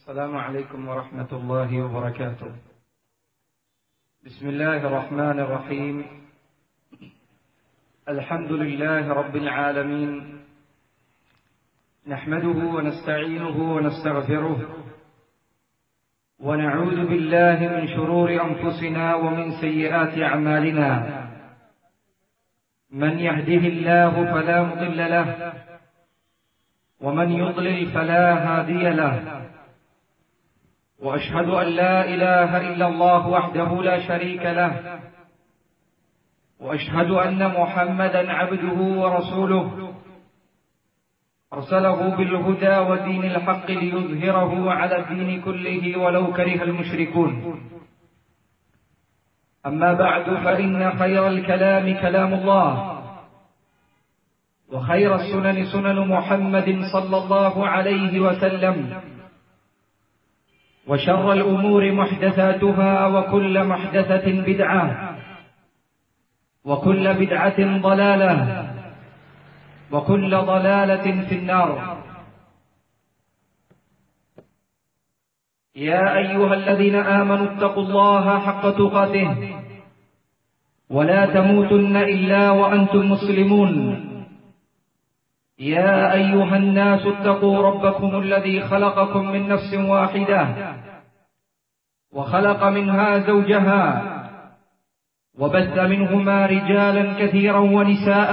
السلام عليكم ورحمة الله وبركاته بسم الله الرحمن الرحيم الحمد لله رب العالمين نحمده ونستعينه ونستغفره ونعوذ بالله من شرور أنفسنا ومن سيئات أعمالنا من يهده الله فلا مضل له ومن يضلل فلا هادي له واشهد ان لا اله الا الله وحده لا شريك له واشهد ان محمدا عبده ورسوله ارسله بالهدى ودين الحق ليظهره على الدين كله ولو كره المشركون اما بعد فان خير الكلام كلام الله وخير السنن سنن محمد صلى الله عليه وسلم وشر الأمور محدثاتها وكل محدثة بدعة وكل بدعة ضلالة وكل ضلالة في النار يا أيها الذين آمنوا اتقوا الله حق تقاته ولا تموتن إلا وأنتم مسلمون يا أيها الناس اتقوا ربكم الذي خلقكم من نفس واحدة وخلق منها زوجها وبث منهما رجالا كثيرا ونساء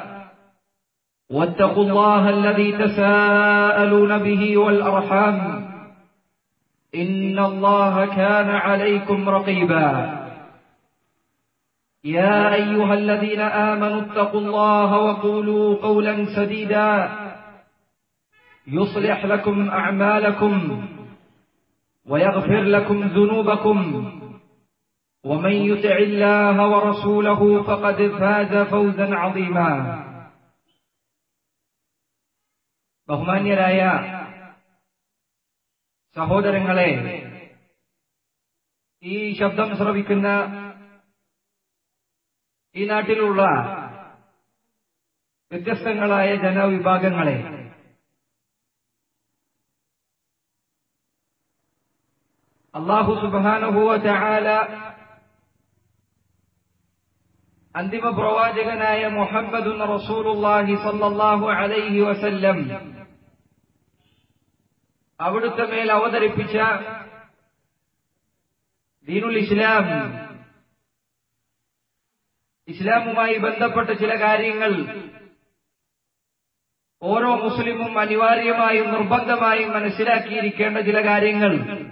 واتقوا الله الذي تساءلون به والأرحام إن الله كان عليكم رقيبا يا أيها الذين آمنوا اتقوا الله وقولوا قولا سديدا يصلح لكم أعمالكم ويغفر لكم ذنوبكم ومن يطع الله ورسوله فقد فاز فوزا عظيما ബഹുമാന്യരായ സഹോദരങ്ങളെ ഈ ശബ്ദം ശ്രവിക്കുന്ന ഈ നാട്ടിലുള്ള വ്യത്യസ്തങ്ങളായ ജനവിഭാഗങ്ങളെ അള്ളാഹു സുബാനുഭൂവ ചാല അന്തിമ പ്രവാചകനായ മുഹമ്മദുൻ റസൂലുല്ലാഹി സല്ലല്ലാഹു അലൈഹി വസല്ലം അവിടുത്തെ മേൽ അവതരിപ്പിച്ച ദീനുൽ ഇസ്ലാം ഇസ്ലാമുമായി ബന്ധപ്പെട്ട ചില കാര്യങ്ങൾ ഓരോ മുസ്ലിമും അനിവാര്യമായും നിർബന്ധമായും മനസ്സിലാക്കിയിരിക്കേണ്ട ചില കാര്യങ്ങൾ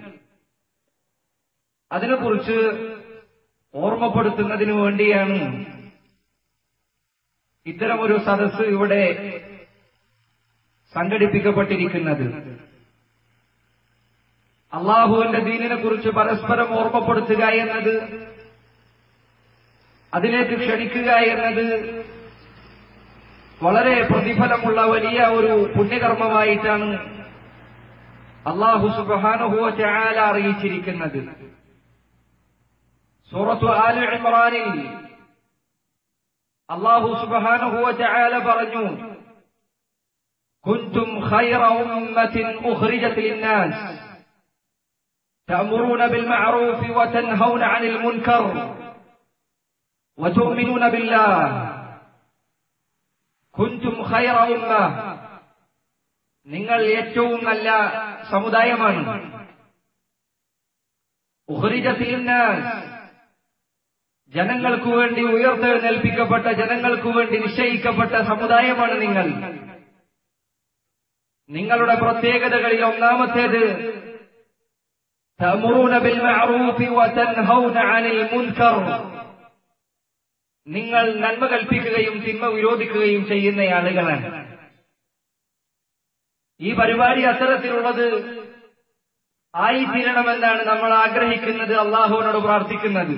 അതിനെക്കുറിച്ച് ഓർമ്മപ്പെടുത്തുന്നതിനു വേണ്ടിയാണ് ഇത്തരമൊരു സദസ്സ് ഇവിടെ സംഘടിപ്പിക്കപ്പെട്ടിരിക്കുന്നത് അള്ളാഹുവിന്റെ ദീനിനെ കുറിച്ച് പരസ്പരം ഓർമ്മപ്പെടുത്തുക എന്നത് അതിലേക്ക് ക്ഷണിക്കുക എന്നത് വളരെ പ്രതിഫലമുള്ള വലിയ ഒരു പുണ്യകർമ്മമായിട്ടാണ് അള്ളാഹു സുബാനുഹുവ ചാല അറിയിച്ചിരിക്കുന്നത് സൂറത്തു ആൽ ഇമ്രാനിൽ അള്ളാഹു സുബാനുഹുവ ചാല പറഞ്ഞു كنتم خير أمة أخرجت للناس تأمرون بالمعروف وتنهون عن المنكر وتؤمنون بالله كنتم خير أمة നിങ്ങൾ ഏറ്റവും നല്ല സമുദായമാണ് ജനങ്ങൾക്കു വേണ്ടി ഉയർത്തെഴുന്നേൽപ്പിക്കപ്പെട്ട ജനങ്ങൾക്കു വേണ്ടി നിശ്ചയിക്കപ്പെട്ട സമുദായമാണ് നിങ്ങൾ നിങ്ങളുടെ പ്രത്യേകതകളിൽ ഒന്നാമത്തേത് تأمرون بالمعروف وتنهون عن المنكر നിങ്ങൾ നന്മ കൽപ്പിക്കുകയും തിന്മ വിരോധിക്കുകയും ചെയ്യുന്ന ആളുകളാണ് ഈ പരിപാടി അത്തരത്തിലുള്ളത് ആയിത്തീരണമെന്നാണ് നമ്മൾ ആഗ്രഹിക്കുന്നത് അള്ളാഹുവിനോട് പ്രാർത്ഥിക്കുന്നത്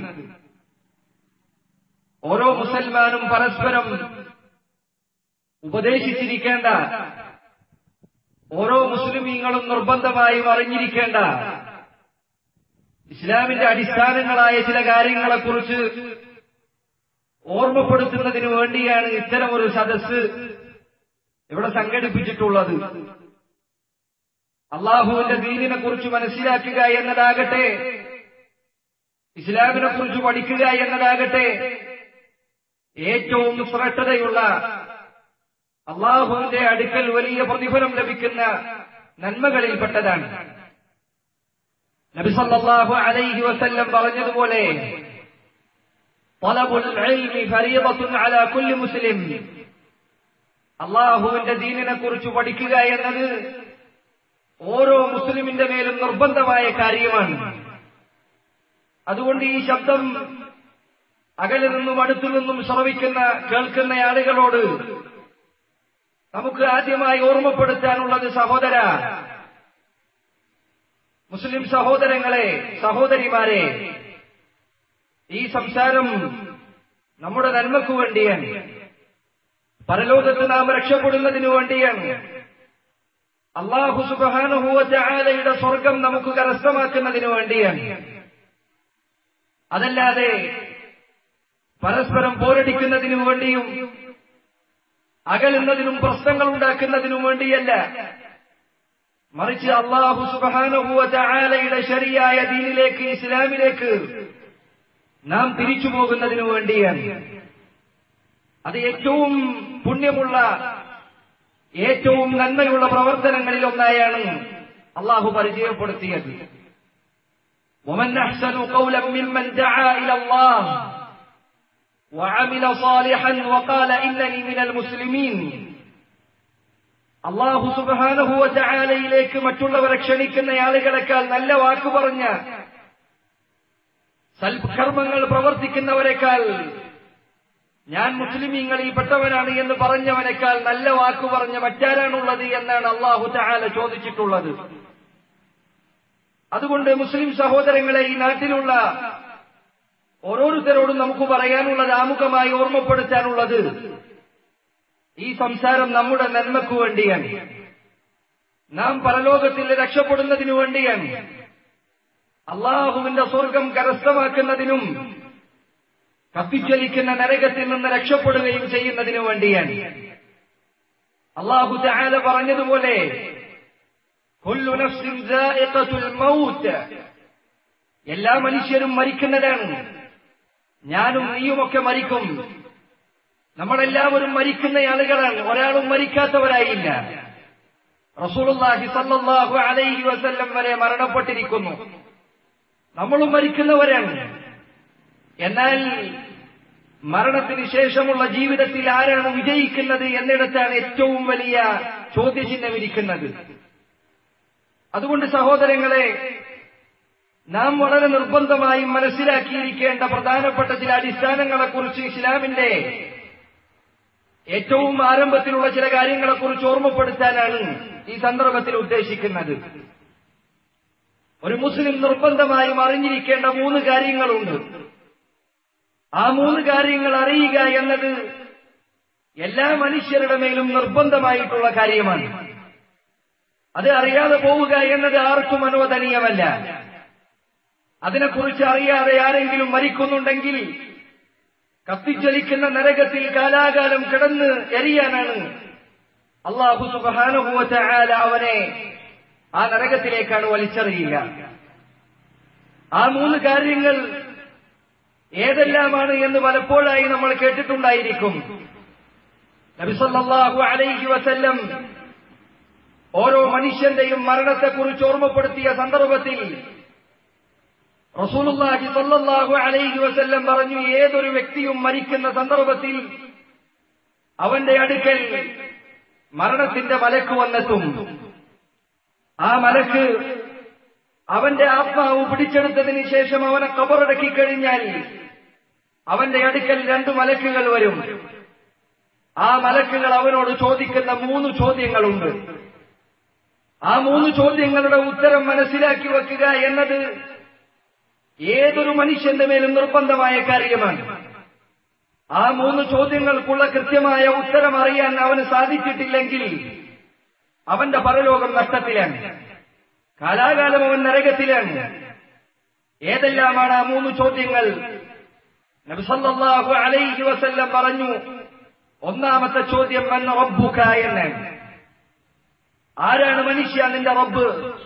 ഓരോ മുസൽമാനും പരസ്പരം ഉപദേശിച്ചിരിക്കേണ്ട ഓരോ മുസ്ലിമീങ്ങളും നിർബന്ധമായും അറിഞ്ഞിരിക്കേണ്ട ഇസ്ലാമിന്റെ അടിസ്ഥാനങ്ങളായ ചില കാര്യങ്ങളെക്കുറിച്ച് ഓർമ്മപ്പെടുത്തുന്നതിന് വേണ്ടിയാണ് ഇത്തരമൊരു സദസ്സ് ഇവിടെ സംഘടിപ്പിച്ചിട്ടുള്ളത് അള്ളാഹുവിന്റെ ദീനിനെ കുറിച്ച് മനസ്സിലാക്കുക എന്നതാകട്ടെ ഇസ്ലാമിനെ കുറിച്ച് പഠിക്കുക എന്നതാകട്ടെ ഏറ്റവും ശ്രദ്ധതയുള്ള അള്ളാഹുവിന്റെ അടുക്കൽ വലിയ പ്രതിഫലം ലഭിക്കുന്ന നന്മകളിൽപ്പെട്ടതാണ് നബിസല്ലാഹു അലൈഹി വസല്ലം പറഞ്ഞതുപോലെ طلب العلم فريضة على كل مسلم അള്ളാഹുവിന്റെ ദീനിനെ കുറിച്ച് പഠിക്കുക എന്നത് ഓരോ മുസ്ലിമിന്റെ മേലും നിർബന്ധമായ കാര്യമാണ് അതുകൊണ്ട് ഈ ശബ്ദം അകലെ നിന്നും അടുത്തു നിന്നും ശ്രവിക്കുന്ന കേൾക്കുന്ന ആളുകളോട് നമുക്ക് ആദ്യമായി ഓർമ്മപ്പെടുത്താനുള്ളത് സഹോദര മുസ്ലിം സഹോദരങ്ങളെ സഹോദരിമാരെ ഈ സംസാരം നമ്മുടെ നന്മയ്ക്കു വേണ്ടിയാണ് പരലോകത്ത് നാം രക്ഷപ്പെടുന്നതിനു വേണ്ടിയാണ് അള്ളാഹു സുബാനുഭൂവലയുടെ സ്വർഗം നമുക്ക് കരസ്ഥമാക്കുന്നതിനു വേണ്ടിയാണ് അതല്ലാതെ പരസ്പരം പോരടിക്കുന്നതിനു വേണ്ടിയും അകലുന്നതിനും പ്രശ്നങ്ങൾ ഉണ്ടാക്കുന്നതിനും വേണ്ടിയല്ല മറിച്ച് അള്ളാഹു സുബാനുഭൂവ ചായാലയുടെ ശരിയായ ദീനിലേക്ക് ഇസ്ലാമിലേക്ക് നാം തിരിച്ചു പോകുന്നതിനു വേണ്ടിയാണ് അത് ഏറ്റവും പുണ്യമുള്ള ഏറ്റവും നന്മയുള്ള പ്രവർത്തനങ്ങളിൽ ഒന്നായാണ് അള്ളാഹു പരിചയപ്പെടുത്തിയത് ومن أحسن قولا ممن دعا إلى الله وعمل صالحا وقال إنني من المسلمين അള്ളാഹു സുബാനഹുവ ചായാലയിലേക്ക് മറ്റുള്ളവരെ ക്ഷണിക്കുന്ന ആളുകളെക്കാൾ നല്ല വാക്ക് പറഞ്ഞ സൽകർമ്മങ്ങൾ പ്രവർത്തിക്കുന്നവരെക്കാൾ ഞാൻ മുസ്ലിമീങ്ങളിൽ പെട്ടവനാണ് എന്ന് പറഞ്ഞവനേക്കാൾ നല്ല വാക്കു പറഞ്ഞ മറ്റാരാണുള്ളത് എന്നാണ് അള്ളാഹു ചായാല ചോദിച്ചിട്ടുള്ളത് അതുകൊണ്ട് മുസ്ലിം സഹോദരങ്ങളെ ഈ നാട്ടിലുള്ള ഓരോരുത്തരോടും നമുക്ക് പറയാനുള്ളത് ആമുഖമായി ഓർമ്മപ്പെടുത്താനുള്ളത് ഈ സംസാരം നമ്മുടെ നന്മയ്ക്കു വേണ്ടിയാണ് നാം പരലോകത്തിൽ രക്ഷപ്പെടുന്നതിനു വേണ്ടിയാണ് അള്ളാഹുവിന്റെ സ്വർഗം കരസ്ഥമാക്കുന്നതിനും കത്തിച്ചലിക്കുന്ന നരകത്തിൽ നിന്ന് രക്ഷപ്പെടുകയും ചെയ്യുന്നതിനു വേണ്ടിയാണ് അള്ളാഹു ചാല പറഞ്ഞതുപോലെ എല്ലാ മനുഷ്യരും മരിക്കുന്നതാണ് ഞാനും നീയുമൊക്കെ മരിക്കും നമ്മളെല്ലാവരും മരിക്കുന്ന ആളുകളാണ് ഒരാളും മരിക്കാത്തവരായില്ല റസൂലുള്ളാഹി സല്ലല്ലാഹു അലൈഹി വസല്ലം വരെ മരണപ്പെട്ടിരിക്കുന്നു നമ്മളും മരിക്കുന്നവരാണ് എന്നാൽ മരണത്തിന് ശേഷമുള്ള ജീവിതത്തിൽ ആരാണ് വിജയിക്കുന്നത് എന്നിടത്താണ് ഏറ്റവും വലിയ ചോദ്യചിഹ്നം ഇരിക്കുന്നത് അതുകൊണ്ട് സഹോദരങ്ങളെ നാം വളരെ നിർബന്ധമായും മനസ്സിലാക്കിയിരിക്കേണ്ട പ്രധാനപ്പെട്ട ചില അടിസ്ഥാനങ്ങളെക്കുറിച്ച് ഇസ്ലാമിന്റെ ഏറ്റവും ആരംഭത്തിലുള്ള ചില കാര്യങ്ങളെക്കുറിച്ച് ഓർമ്മപ്പെടുത്താനാണ് ഈ സന്ദർഭത്തിൽ ഉദ്ദേശിക്കുന്നത് ഒരു മുസ്ലിം നിർബന്ധമായും അറിഞ്ഞിരിക്കേണ്ട മൂന്ന് കാര്യങ്ങളുണ്ട് ആ മൂന്ന് കാര്യങ്ങൾ അറിയുക എന്നത് എല്ലാ മനുഷ്യരുടെ മേലും നിർബന്ധമായിട്ടുള്ള കാര്യമാണ് അത് അറിയാതെ പോവുക എന്നത് ആർക്കും അനുവദനീയമല്ല അതിനെക്കുറിച്ച് അറിയാതെ ആരെങ്കിലും മരിക്കുന്നുണ്ടെങ്കിൽ കത്തിച്ചലിക്കുന്ന നരകത്തിൽ കാലാകാലം കിടന്ന് എറിയാനാണ് അള്ളാഹു സുബാനുഭൂവച്ച ആല അവനെ ആ നരകത്തിലേക്കാണ് വലിച്ചെറിയുക ആ മൂന്ന് കാര്യങ്ങൾ ഏതെല്ലാമാണ് എന്ന് പലപ്പോഴായി നമ്മൾ കേട്ടിട്ടുണ്ടായിരിക്കും നബിസല്ലാഹു അലൈഹി വസല്ലം ഓരോ മനുഷ്യന്റെയും മരണത്തെക്കുറിച്ച് ഓർമ്മപ്പെടുത്തിയ സന്ദർഭത്തിൽ റസൂലുള്ളാഹി സല്ലല്ലാഹു അലൈഹി വസല്ലം പറഞ്ഞു ഏതൊരു വ്യക്തിയും മരിക്കുന്ന സന്ദർഭത്തിൽ അവന്റെ അടുക്കൽ മരണത്തിന്റെ മലക്ക് വന്നെത്തും ആ മലക്ക് അവന്റെ ആത്മാവ് പിടിച്ചെടുത്തതിന് ശേഷം അവനെ കബറടക്കി കഴിഞ്ഞാൽ അവന്റെ അടുക്കൽ രണ്ടു മലക്കുകൾ വരും ആ മലക്കുകൾ അവനോട് ചോദിക്കുന്ന മൂന്ന് ചോദ്യങ്ങളുണ്ട് ആ മൂന്ന് ചോദ്യങ്ങളുടെ ഉത്തരം മനസ്സിലാക്കി വെക്കുക എന്നത് ഏതൊരു മനുഷ്യന്റെ മേലും നിർബന്ധമായ കാര്യമാണ് ആ മൂന്ന് ചോദ്യങ്ങൾക്കുള്ള കൃത്യമായ ഉത്തരം അറിയാൻ അവന് സാധിച്ചിട്ടില്ലെങ്കിൽ അവന്റെ പരലോകം നഷ്ടത്തിലാണ് കാലാകാലം അവൻ നരകത്തിലാണ് ഏതെല്ലാമാണ് ആ മൂന്ന് ചോദ്യങ്ങൾ നബിസല്ലാഹു അലൈഹി വസല്ലം പറഞ്ഞു ഒന്നാമത്തെ ചോദ്യം മൻ റബ്ബുക എന്നാണ് ആരാണ് മനുഷ്യ നിന്റെ റബ്ബ്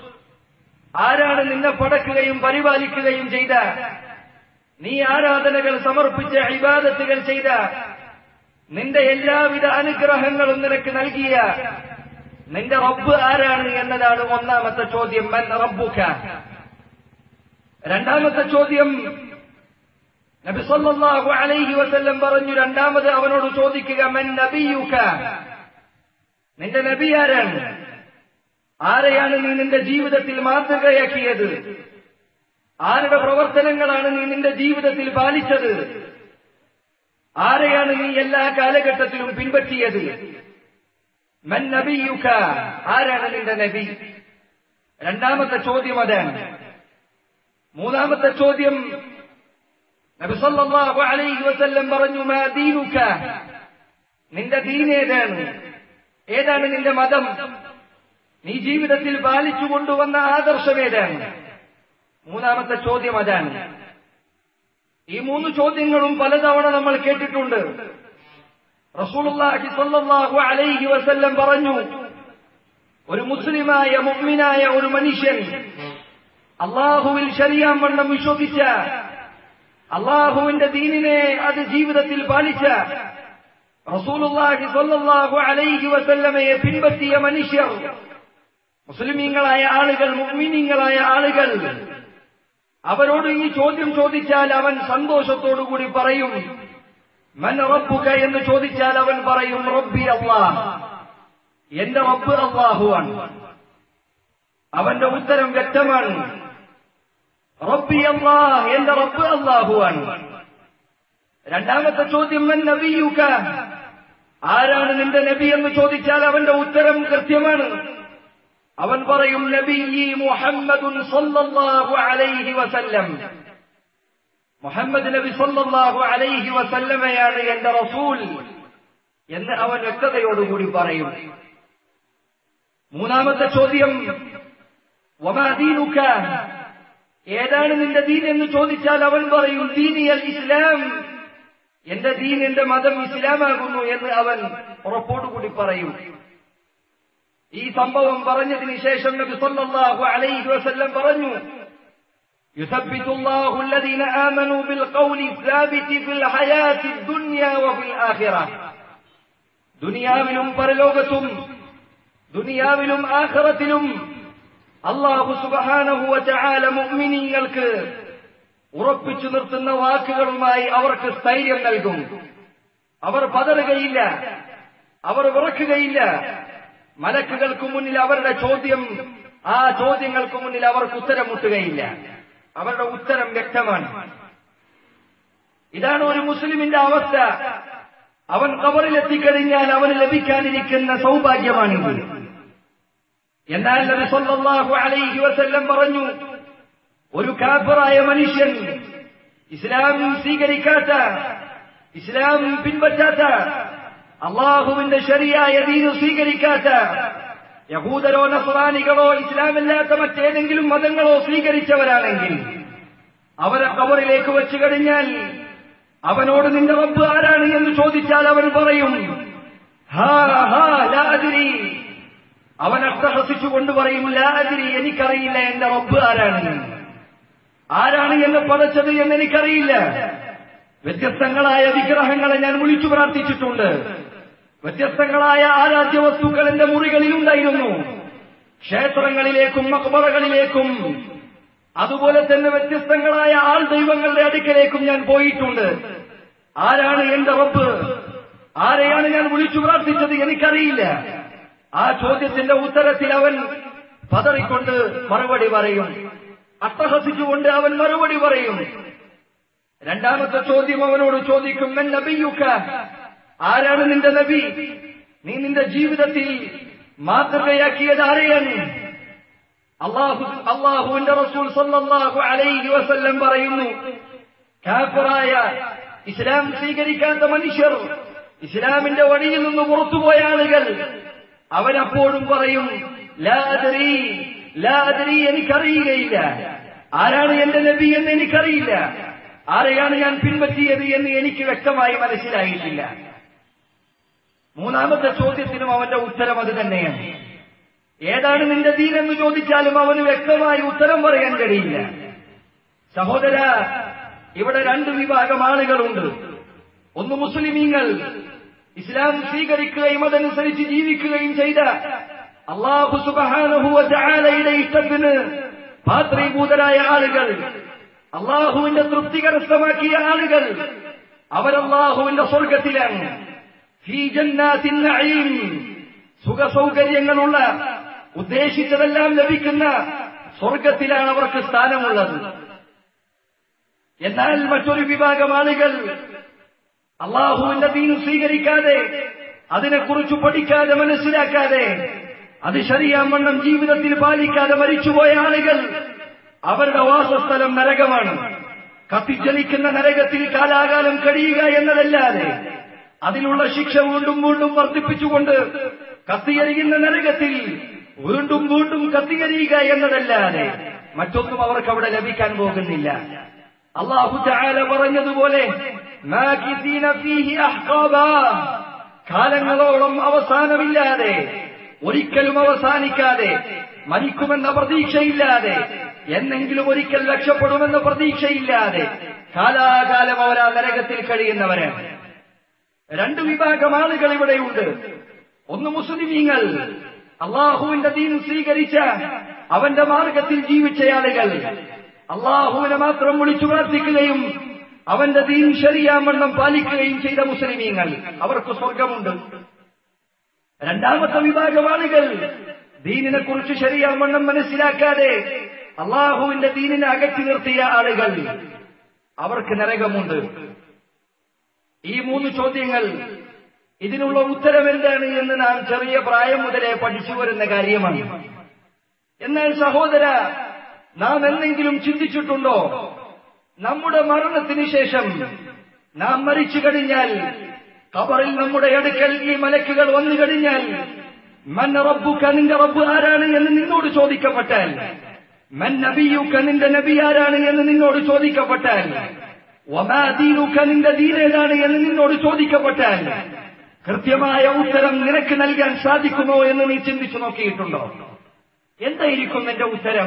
ആരാണ് നിന്നെ പടക്കുകയും പരിപാലിക്കുകയും ചെയ്ത നീ ആരാധനകൾ സമർപ്പിച്ച ഇബാദത്തുകൾ ചെയ്ത നിന്റെ എല്ലാവിധ അനുഗ്രഹങ്ങളും നിനക്ക് നൽകിയ നിന്റെ റബ്ബ് ആരാണ് എന്നതാണ് ഒന്നാമത്തെ ചോദ്യം മൻ റബ്ബുക രണ്ടാമത്തെ ചോദ്യം നബി സല്ലല്ലാഹു അലൈഹി വസല്ലം പറഞ്ഞു രണ്ടാമത് അവനോട് ചോദിക്കുക മൻ നബിയുക നിന്റെ നബി ആരാണ് ആരെയാണ് നീ നിന്റെ ജീവിതത്തിൽ മാതൃകയാക്കിയത് ആരുടെ പ്രവർത്തനങ്ങളാണ് നീ നിന്റെ ജീവിതത്തിൽ പാലിച്ചത് ആരെയാണ് നീ എല്ലാ കാലഘട്ടത്തിലും പിൻപറ്റിയത് മൻ നബിയുക ആരാണ് നിന്റെ നബി രണ്ടാമത്തെ ചോദ്യം അതാണ് മൂന്നാമത്തെ ചോദ്യം നബി സല്ലല്ലാഹു അലൈഹി വസല്ലം പറഞ്ഞു മാ ദീനുക നിന്റെ ദീൻ ഏതാണ് ഏതാണ് നിന്റെ മതം നീ ജീവിതത്തിൽ പാലിച്ചു കൊണ്ടുവന്ന ആദർശം ഏതാണ് മൂന്നാമത്തെ ചോദ്യം അതാണ് ഈ മൂന്ന് ചോദ്യങ്ങളും പലതവണ നമ്മൾ കേട്ടിട്ടുണ്ട് റസൂലുള്ളാഹി സ്വല്ലല്ലാഹു അലൈഹി വസല്ലം പറഞ്ഞു ഒരു മുസ്ലിമായ മുഅ്മിനായ ഒരു മനുഷ്യൻ അള്ളാഹുവിൽ ശരിയാം വണ്ണം വിശ്വസിച്ച അള്ളാഹുവിന്റെ ദീനിനെ അത് ജീവിതത്തിൽ പാലിച്ച റസൂലുള്ളാഹി സ്വല്ലല്ലാഹു അലൈഹി വസല്ലമയെ പിൻപറ്റിയ മനുഷ്യർ മുസ്ലിമീങ്ങളായ ആളുകൾ മുഅ്മിനീങ്ങളായ ആളുകൾ അവരോട് ഈ ചോദ്യം ചോദിച്ചാൽ അവൻ സന്തോഷത്തോടുകൂടി പറയും മൻ റബ്ബുക എന്ന് ചോദിച്ചാൽ അവൻ പറയും റബ്ബി അള്ളാഹ് എന്റെ റബ്ബ് അള്ളാഹുവാണ് അവന്റെ ഉത്തരം വ്യക്തമാണ് റബ്ബി അള്ളാഹ് എന്റെ റബ്ബ് അള്ളാഹുവാണ് രണ്ടാമത്തെ ചോദ്യം മൻ നബിയുക ആരാണ് നിന്റെ നബി എന്ന് ചോദിച്ചാൽ അവന്റെ ഉത്തരം കൃത്യമാണ് അവൻ പറയും നബി മുഹമ്മദുൻ സല്ലല്ലാഹു അലൈഹി വസല്ലം മുഹമ്മദ് നബി സല്ലല്ലാഹു അലൈഹി വസല്ലമയാണ് എന്റെ റസൂൽ എന്ന് അവൻ വ്യക്തതയോടുകൂടി പറയും മൂന്നാമത്തെ ചോദ്യം വമാ ദീനുക ഏതാണ് നിന്റെ ദീൻ എന്ന് ചോദിച്ചാൽ അവൻ പറയും ദീനിയൽ ഇസ്ലാം എന്റെ ദീൻ എന്റെ മതം ഇസ്ലാമാകുന്നു എന്ന് അവൻ ഉറപ്പോടുകൂടി പറയും ഈ സംഭവം പറഞ്ഞതിന് ശേഷം നബി സല്ലല്ലാഹു അലൈഹി വസല്ലം പറഞ്ഞു يثبت الله الذين آمنوا بالقول الثابت في الحياة الدنيا وفي الآخرة ദുനിയാവിലും പരലോകത്തും ദുനിയാവിലും ആഖിറത്തിലും അള്ളാഹു സുബഹാനഹുവ ചാല മുഅ്മിനീങ്ങൾക്ക് ഉറപ്പിച്ചു നിർത്തുന്ന വാക്കുകളുമായി അവർക്ക് സ്ഥൈര്യം നൽകും അവർ പതറുകയില്ല അവർ വിറക്കുകയില്ല മലക്കുകൾക്ക് മുന്നിൽ അവരുടെ ചോദ്യം ആ ചോദ്യങ്ങൾക്ക് മുന്നിൽ അവർക്ക് ഉത്തരം മുട്ടുകയില്ല അവരുടെ ഉത്തരം വ്യക്തമാണ് ഇതാണ് ഒരു മുസ്ലിമിന്റെ അവസ്ഥ അവൻ കബറിലെത്തിക്കഴിഞ്ഞാൽ അവന് ലഭിക്കാനിരിക്കുന്ന സൗഭാഗ്യമാണിത് എന്നാൽ നബി സല്ലല്ലാഹു അലൈഹി വസല്ലം പറഞ്ഞു ഒരു കാഫറായ മനുഷ്യൻ ഇസ്ലാം സ്വീകരിക്കാത്ത ഇസ്ലാം പിൻപറ്റാത്ത അള്ളാഹുവിന്റെ ശരിയായ ദീന് സ്വീകരിക്കാത്ത യഹൂദരോ നസ്രാനികളോ ഇസ്ലാമില്ലാത്ത മറ്റേതെങ്കിലും മതങ്ങളോ സ്വീകരിച്ചവരാണെങ്കിൽ അവരെ കബറിലേക്ക് വെച്ചു കഴിഞ്ഞാൽ അവനോട് നിന്റെ റബ്ബ് ആരാണ് എന്ന് ചോദിച്ചാൽ അവൻ പറയും ഹാ ഹാ ലാതിരി അവൻ അട്ടഹസിച്ചുകൊണ്ട് പറയും ലാതിരി എനിക്കറിയില്ല എന്റെ റബ്ബ് ആരാണ് ആരാണ് എന്നെ പടച്ചത് എന്ന് എനിക്കറിയില്ല വ്യത്യസ്തങ്ങളായ വിഗ്രഹങ്ങളെ ഞാൻ വിളിച്ചു പ്രാർത്ഥിച്ചിട്ടുണ്ട് വ്യത്യസ്തങ്ങളായ ആരാധ്യ വസ്തുക്കൾ എന്റെ മുറികളിലുണ്ടായിരുന്നു ക്ഷേത്രങ്ങളിലേക്കും മക്ബറകളിലേക്കും അതുപോലെ തന്നെ വ്യത്യസ്തങ്ങളായ ആൾ ദൈവങ്ങളുടെ അടുക്കലേക്കും ഞാൻ പോയിട്ടുണ്ട് ആരാണ് എന്റെ റബ്ബ് ആരെയാണ് ഞാൻ വിളിച്ചു പ്രാർത്ഥിച്ചത് എനിക്കറിയില്ല ആ ചോദ്യത്തിന്റെ ഉത്തരത്തിൽ അവൻ പതറിക്കൊണ്ട് മറുപടി പറയും അട്ടഹസിച്ചുകൊണ്ട് അവൻ മറുപടി പറയും രണ്ടാമത്തെ ചോദ്യം അവനോട് ചോദിക്കും എൻ നബിയുക്ക ആരാണ് നിന്റെ നബി നീ നിന്റെ ജീവിതത്തിൽ മാതൃകയാക്കിയത് ആരെയാണ് അള്ളാഹു അള്ളാഹുവിന്റെ റസൂൽ സല്ലല്ലാഹു അലൈഹി വസല്ലം പറയുന്നു കാഫിറായ ഇസ്ലാം സ്വീകരിക്കാത്ത മനുഷ്യർ ഇസ്ലാമിന്റെ വഴിയിൽ നിന്ന് പുറത്തുപോയ ആളുകൾ അവനപ്പോഴും പറയും ലാദരി ലാദരി എനിക്കറിയുകയില്ല ആരാണ് എന്റെ നബി എന്ന് എനിക്കറിയില്ല ആരെയാണ് ഞാൻ പിൻപറ്റിയത് എന്ന് എനിക്ക് വ്യക്തമായി മനസ്സിലായിട്ടില്ല മൂന്നാമത്തെ ചോദ്യത്തിനും അവന്റെ ഉത്തരം അത് തന്നെയാണ് ഏതാണ് നിന്റെ ദീൻ എന്ന് ചോദിച്ചാലും അവന് വ്യക്തമായി ഉത്തരം പറയാൻ കഴിയില്ല സഹോദര ഇവിടെ രണ്ട് വിഭാഗം ആളുകളുണ്ട് ഒന്ന് മുസ്ലിമീങ്ങൾ ഇസ്ലാം സ്വീകരിക്കുകയും അതനുസരിച്ച് ജീവിക്കുകയും ചെയ്ത അള്ളാഹു സുബാനുഭൂവലയുടെ ഇഷ്ടത്തിന് പാത്രീഭൂതരായ ആളുകൾ അള്ളാഹുവിന്റെ തൃപ്തി കരസ്ഥമാക്കിയ ആളുകൾ അവരല്ലാഹുവിന്റെ സ്വർഗത്തിലാണ് ഫീ ജന്നാത്തിൻ നഈം സുഖസൗകര്യങ്ങളുള്ള ഉദ്ദേശിച്ചതെല്ലാം ലഭിക്കുന്ന സ്വർഗത്തിലാണ് അവർക്ക് സ്ഥാനമുള്ളത് എന്നാൽ മറ്റൊരു വിഭാഗം ആളുകൾ അള്ളാഹുവിന്റെ ദീൻ സ്വീകരിക്കാതെ അതിനെക്കുറിച്ച് പഠിക്കാതെ മനസ്സിലാക്കാതെ അത് ശരിയാവണ്ണം ജീവിതത്തിൽ പാലിക്കാതെ മരിച്ചുപോയ ആളുകൾ അവരുടെ വാസസ്ഥലം നരകമാണ് കത്തിച്ചലിക്കുന്ന നരകത്തിൽ കാലാകാലം കഴിയുക എന്നതല്ലാതെ അതിലുള്ള ശിക്ഷ വീണ്ടും വീണ്ടും വർദ്ധിപ്പിച്ചുകൊണ്ട് കത്തിയെറിയുന്ന നരകത്തിൽ വീണ്ടും വീണ്ടും കത്തിയെറിയുക എന്നതല്ലാതെ മറ്റൊന്നും അവർക്ക് അവിടെ ലഭിക്കാൻ പോകുന്നില്ല അള്ളാഹു ചായാല പറഞ്ഞതുപോലെ മാകിസീന ഫീഹി അഹ്ഖാബാ. കാലങ്ങളോളം അവസാനമില്ലാതെ ഒരിക്കലും അവസാനിക്കാതെ മരിക്കുമെന്ന പ്രതീക്ഷയില്ലാതെ എന്നെങ്കിലും ഒരിക്കൽ രക്ഷപ്പെടുമെന്ന പ്രതീക്ഷയില്ലാതെ കാലാകാലം അവർ ആ നരകത്തിൽ കഴിയുന്നവരാണ് രണ്ട് വിഭാഗം ആളുകൾ ഇവിടെയുണ്ട് ഒന്ന് മുസ്ലിമീങ്ങൾ അള്ളാഹുവിന്റെ ദീൻ സ്വീകരിച്ച അവന്റെ മാർഗത്തിൽ ജീവിച്ച ആളുകൾ അള്ളാഹുവിനെ മാത്രം വിളിച്ചു പ്രാർത്ഥിക്കുകയും അവന്റെ ദീൻ ശരിയാവണ്ണം പാലിക്കുകയും ചെയ്ത മുസ്ലിമീങ്ങൾ അവർക്ക് സ്വർഗമുണ്ട് രണ്ടാമത്തെ വിഭാഗം ആളുകൾ ദീനിനെ കുറിച്ച് ശരിയാവണ്ണം മനസ്സിലാക്കാതെ അള്ളാഹുവിന്റെ ദീനിനെ അകറ്റി നിർത്തിയ ആളുകൾ അവർക്ക് നരകമുണ്ട് ഈ മൂന്ന് ചോദ്യങ്ങൾ ഇതിനുള്ള ഉത്തരം എന്താണ് എന്ന് നാം ചെറിയ പ്രായം മുതലേ പഠിച്ചു വരുന്ന കാര്യമാണ് എന്നാൽ സഹോദര നാം എന്തെങ്കിലും ചിന്തിച്ചിട്ടുണ്ടോ നമ്മുടെ മരണത്തിന് ശേഷം നാം മരിച്ചു കഴിഞ്ഞാൽ കബറിൽ നമ്മുടെ അടുക്കൽ ഈ മലക്കുകൾ വന്നു കഴിഞ്ഞാൽ മൻ റബ്ബുക നിന്റെ റബ്ബ് ആരാണ് എന്ന് നിന്നോട് ചോദിക്കപ്പെട്ടാൽ മൻ നബിയുക നിന്റെ നബി ആരാണ് എന്ന് നിന്നോട് ചോദിക്കപ്പെട്ടാൽ വമാ ദീനുക നിന്റെ ദീൻ ഏതാണ് എന്ന് നിന്നോട് ചോദിക്കപ്പെട്ടാൽ കൃത്യമായ ഉത്തരം നിനക്ക് നൽകാൻ സാധിക്കുമോ എന്ന് നീ ചിന്തിച്ചു നോക്കിയിട്ടുണ്ടോ എന്തായിരിക്കും നിന്റെ ഉത്തരം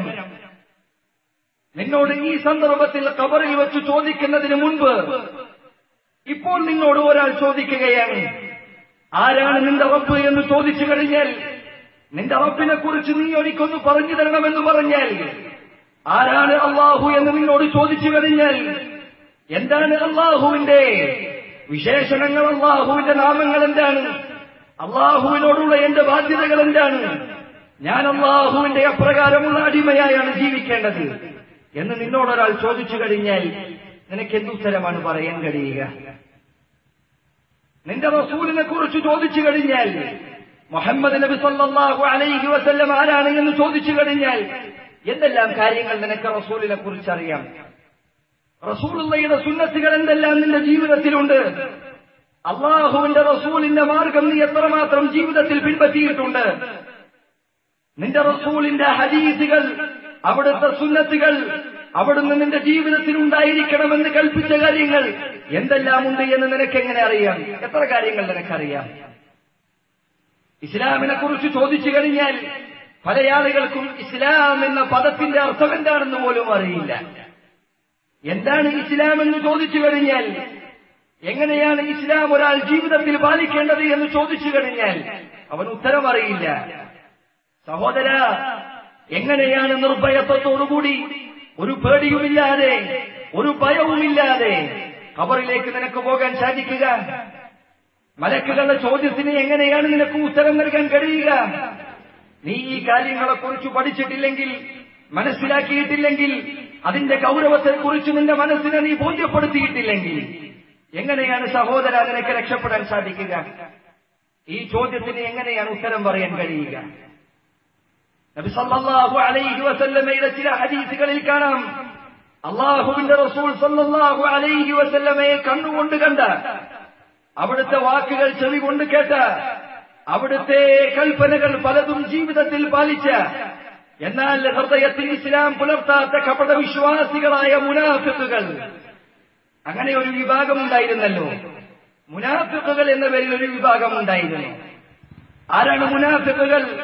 നിന്നോട് ഈ സന്ദർഭത്തിൽ കബറിൽ വെച്ച് ചോദിക്കുന്നതിന് മുൻപ് ഇപ്പോൾ നിന്നോട് ഒരാൾ ചോദിക്കുകയാണ് ആരാണ് നിന്റെ റബ്ബ് എന്ന് ചോദിച്ചു കഴിഞ്ഞാൽ നിന്റെ റബ്ബിനെ കുറിച്ച് നീ എനിക്കൊന്ന് പറഞ്ഞു തരണമെന്ന് പറഞ്ഞാൽ ആരാണ് അള്ളാഹു എന്ന് നിന്നോട് ചോദിച്ചു കഴിഞ്ഞാൽ എന്താണ് അള്ളാഹുവിന്റെ വിശേഷണങ്ങൾ അള്ളാഹുവിന്റെ നാമങ്ങൾ എന്താണ് അള്ളാഹുവിനോടുള്ള എന്റെ ബാധ്യതകൾ എന്താണ് ഞാൻ അള്ളാഹുവിന്റെ അപ്രകാരമുള്ള അടിമയായാണ് ജീവിക്കേണ്ടത് എന്ന് നിന്നോടൊരാൾ ചോദിച്ചു കഴിഞ്ഞാൽ നിനക്ക് എന്തുത്തരമാണ് പറയാൻ കഴിയുക നിന്റെ റസൂലിനെ കുറിച്ച് ചോദിച്ചു കഴിഞ്ഞാൽ മുഹമ്മദ് നബി സല്ലല്ലാഹു അലൈഹി വസല്ലം ആരാണ് എന്ന് ചോദിച്ചു കഴിഞ്ഞാൽ എന്തെല്ലാം കാര്യങ്ങൾ നിനക്ക് റസൂലിനെ കുറിച്ച് അറിയാം റസൂലുള്ളയുടെ സുന്നത്തുകൾ എന്തെല്ലാം നിന്റെ ജീവിതത്തിലുണ്ട് അള്ളാഹുവിന്റെ റസൂലിന്റെ മാർഗം നീ എത്രമാത്രം ജീവിതത്തിൽ പിൻപറ്റിയിട്ടുണ്ട് നിന്റെ റസൂലിന്റെ ഹദീസുകൾ അവിടുത്തെ സുന്നത്തുകൾ അവിടുന്ന് നിന്റെ ജീവിതത്തിൽ ഉണ്ടായിരിക്കണമെന്ന് കൽപ്പിച്ച കാര്യങ്ങൾ എന്തെല്ലാം ഉണ്ട് എന്ന് നിനക്ക് എങ്ങനെ അറിയാം എത്ര കാര്യങ്ങൾ നിനക്കറിയാം ഇസ്ലാമിനെ കുറിച്ച് ചോദിച്ചു കഴിഞ്ഞാൽ പല ആളുകൾക്കും ഇസ്ലാം എന്ന പദത്തിന്റെ അർത്ഥം എന്താണെന്ന് പോലും അറിയില്ല എന്താണ് ഇസ്ലാം എന്ന് ചോദിച്ചു കഴിഞ്ഞാൽ എങ്ങനെയാണ് ഇസ്ലാം ഒരാൾ ജീവിതത്തിൽ പാലിക്കേണ്ടത് എന്ന് ചോദിച്ചു കഴിഞ്ഞാൽ അവൻ ഉത്തരം അറിയില്ല സഹോദര എങ്ങനെയാണ് നിർഭയത്വത്തോടുകൂടി ഒരു പേടിയുമില്ലാതെ ഒരു ഭയവുമില്ലാതെ ഖബറിലേക്ക് നിനക്ക് പോകാൻ സാധിക്കുക മലക്കുകളുടെ ചോദ്യത്തിന് എങ്ങനെയാണ് നിനക്ക് ഉത്തരം നൽകാൻ കഴിയുക നീ ഈ കാര്യങ്ങളെക്കുറിച്ച് പഠിച്ചിട്ടില്ലെങ്കിൽ മനസ്സിലാക്കിയിട്ടില്ലെങ്കിൽ അതിന്റെ ഗൗരവത്തെക്കുറിച്ച് നിന്റെ മനസ്സിനെ നീ ബോധ്യപ്പെടുത്തിയിട്ടില്ലെങ്കിൽ എങ്ങനെയാണ് സഹോദര നിനക്ക് രക്ഷപ്പെടാൻ സാധിക്കുക ഈ ചോദ്യത്തിന് എങ്ങനെയാണ് ഉത്തരം പറയാൻ കഴിയുക നബി സല്ലല്ലാഹു അലൈഹി വസല്ലമയുടെ ചില ഹദീസുകളിൽ കാണാം അള്ളാഹുവിന്റെ റസൂൽ സല്ലല്ലാഹു അലൈഹി വസല്ലമയെ കണ്ണുകൊണ്ട് കണ്ട അവിടുത്തെ വാക്കുകൾ ചെവി കൊണ്ട് കേട്ട അവിടുത്തെ കൽപ്പനകൾ പലതും ജീവിതത്തിൽ പാലിച്ച എന്നാൽ ഹൃദയത്തിൽ ഇസ്ലാം പുലർത്താത്ത കപട വിശ്വാസികളായ മുനാഫിക്കുകൾ അങ്ങനെ ഒരു വിഭാഗം ഉണ്ടായിരുന്നല്ലോ മുനാഫിക്കുകൾ എന്ന പേരിൽ ഒരു വിഭാഗം ഉണ്ടായിരുന്നു ആരാണ് മുനാഫിക്കുകൾ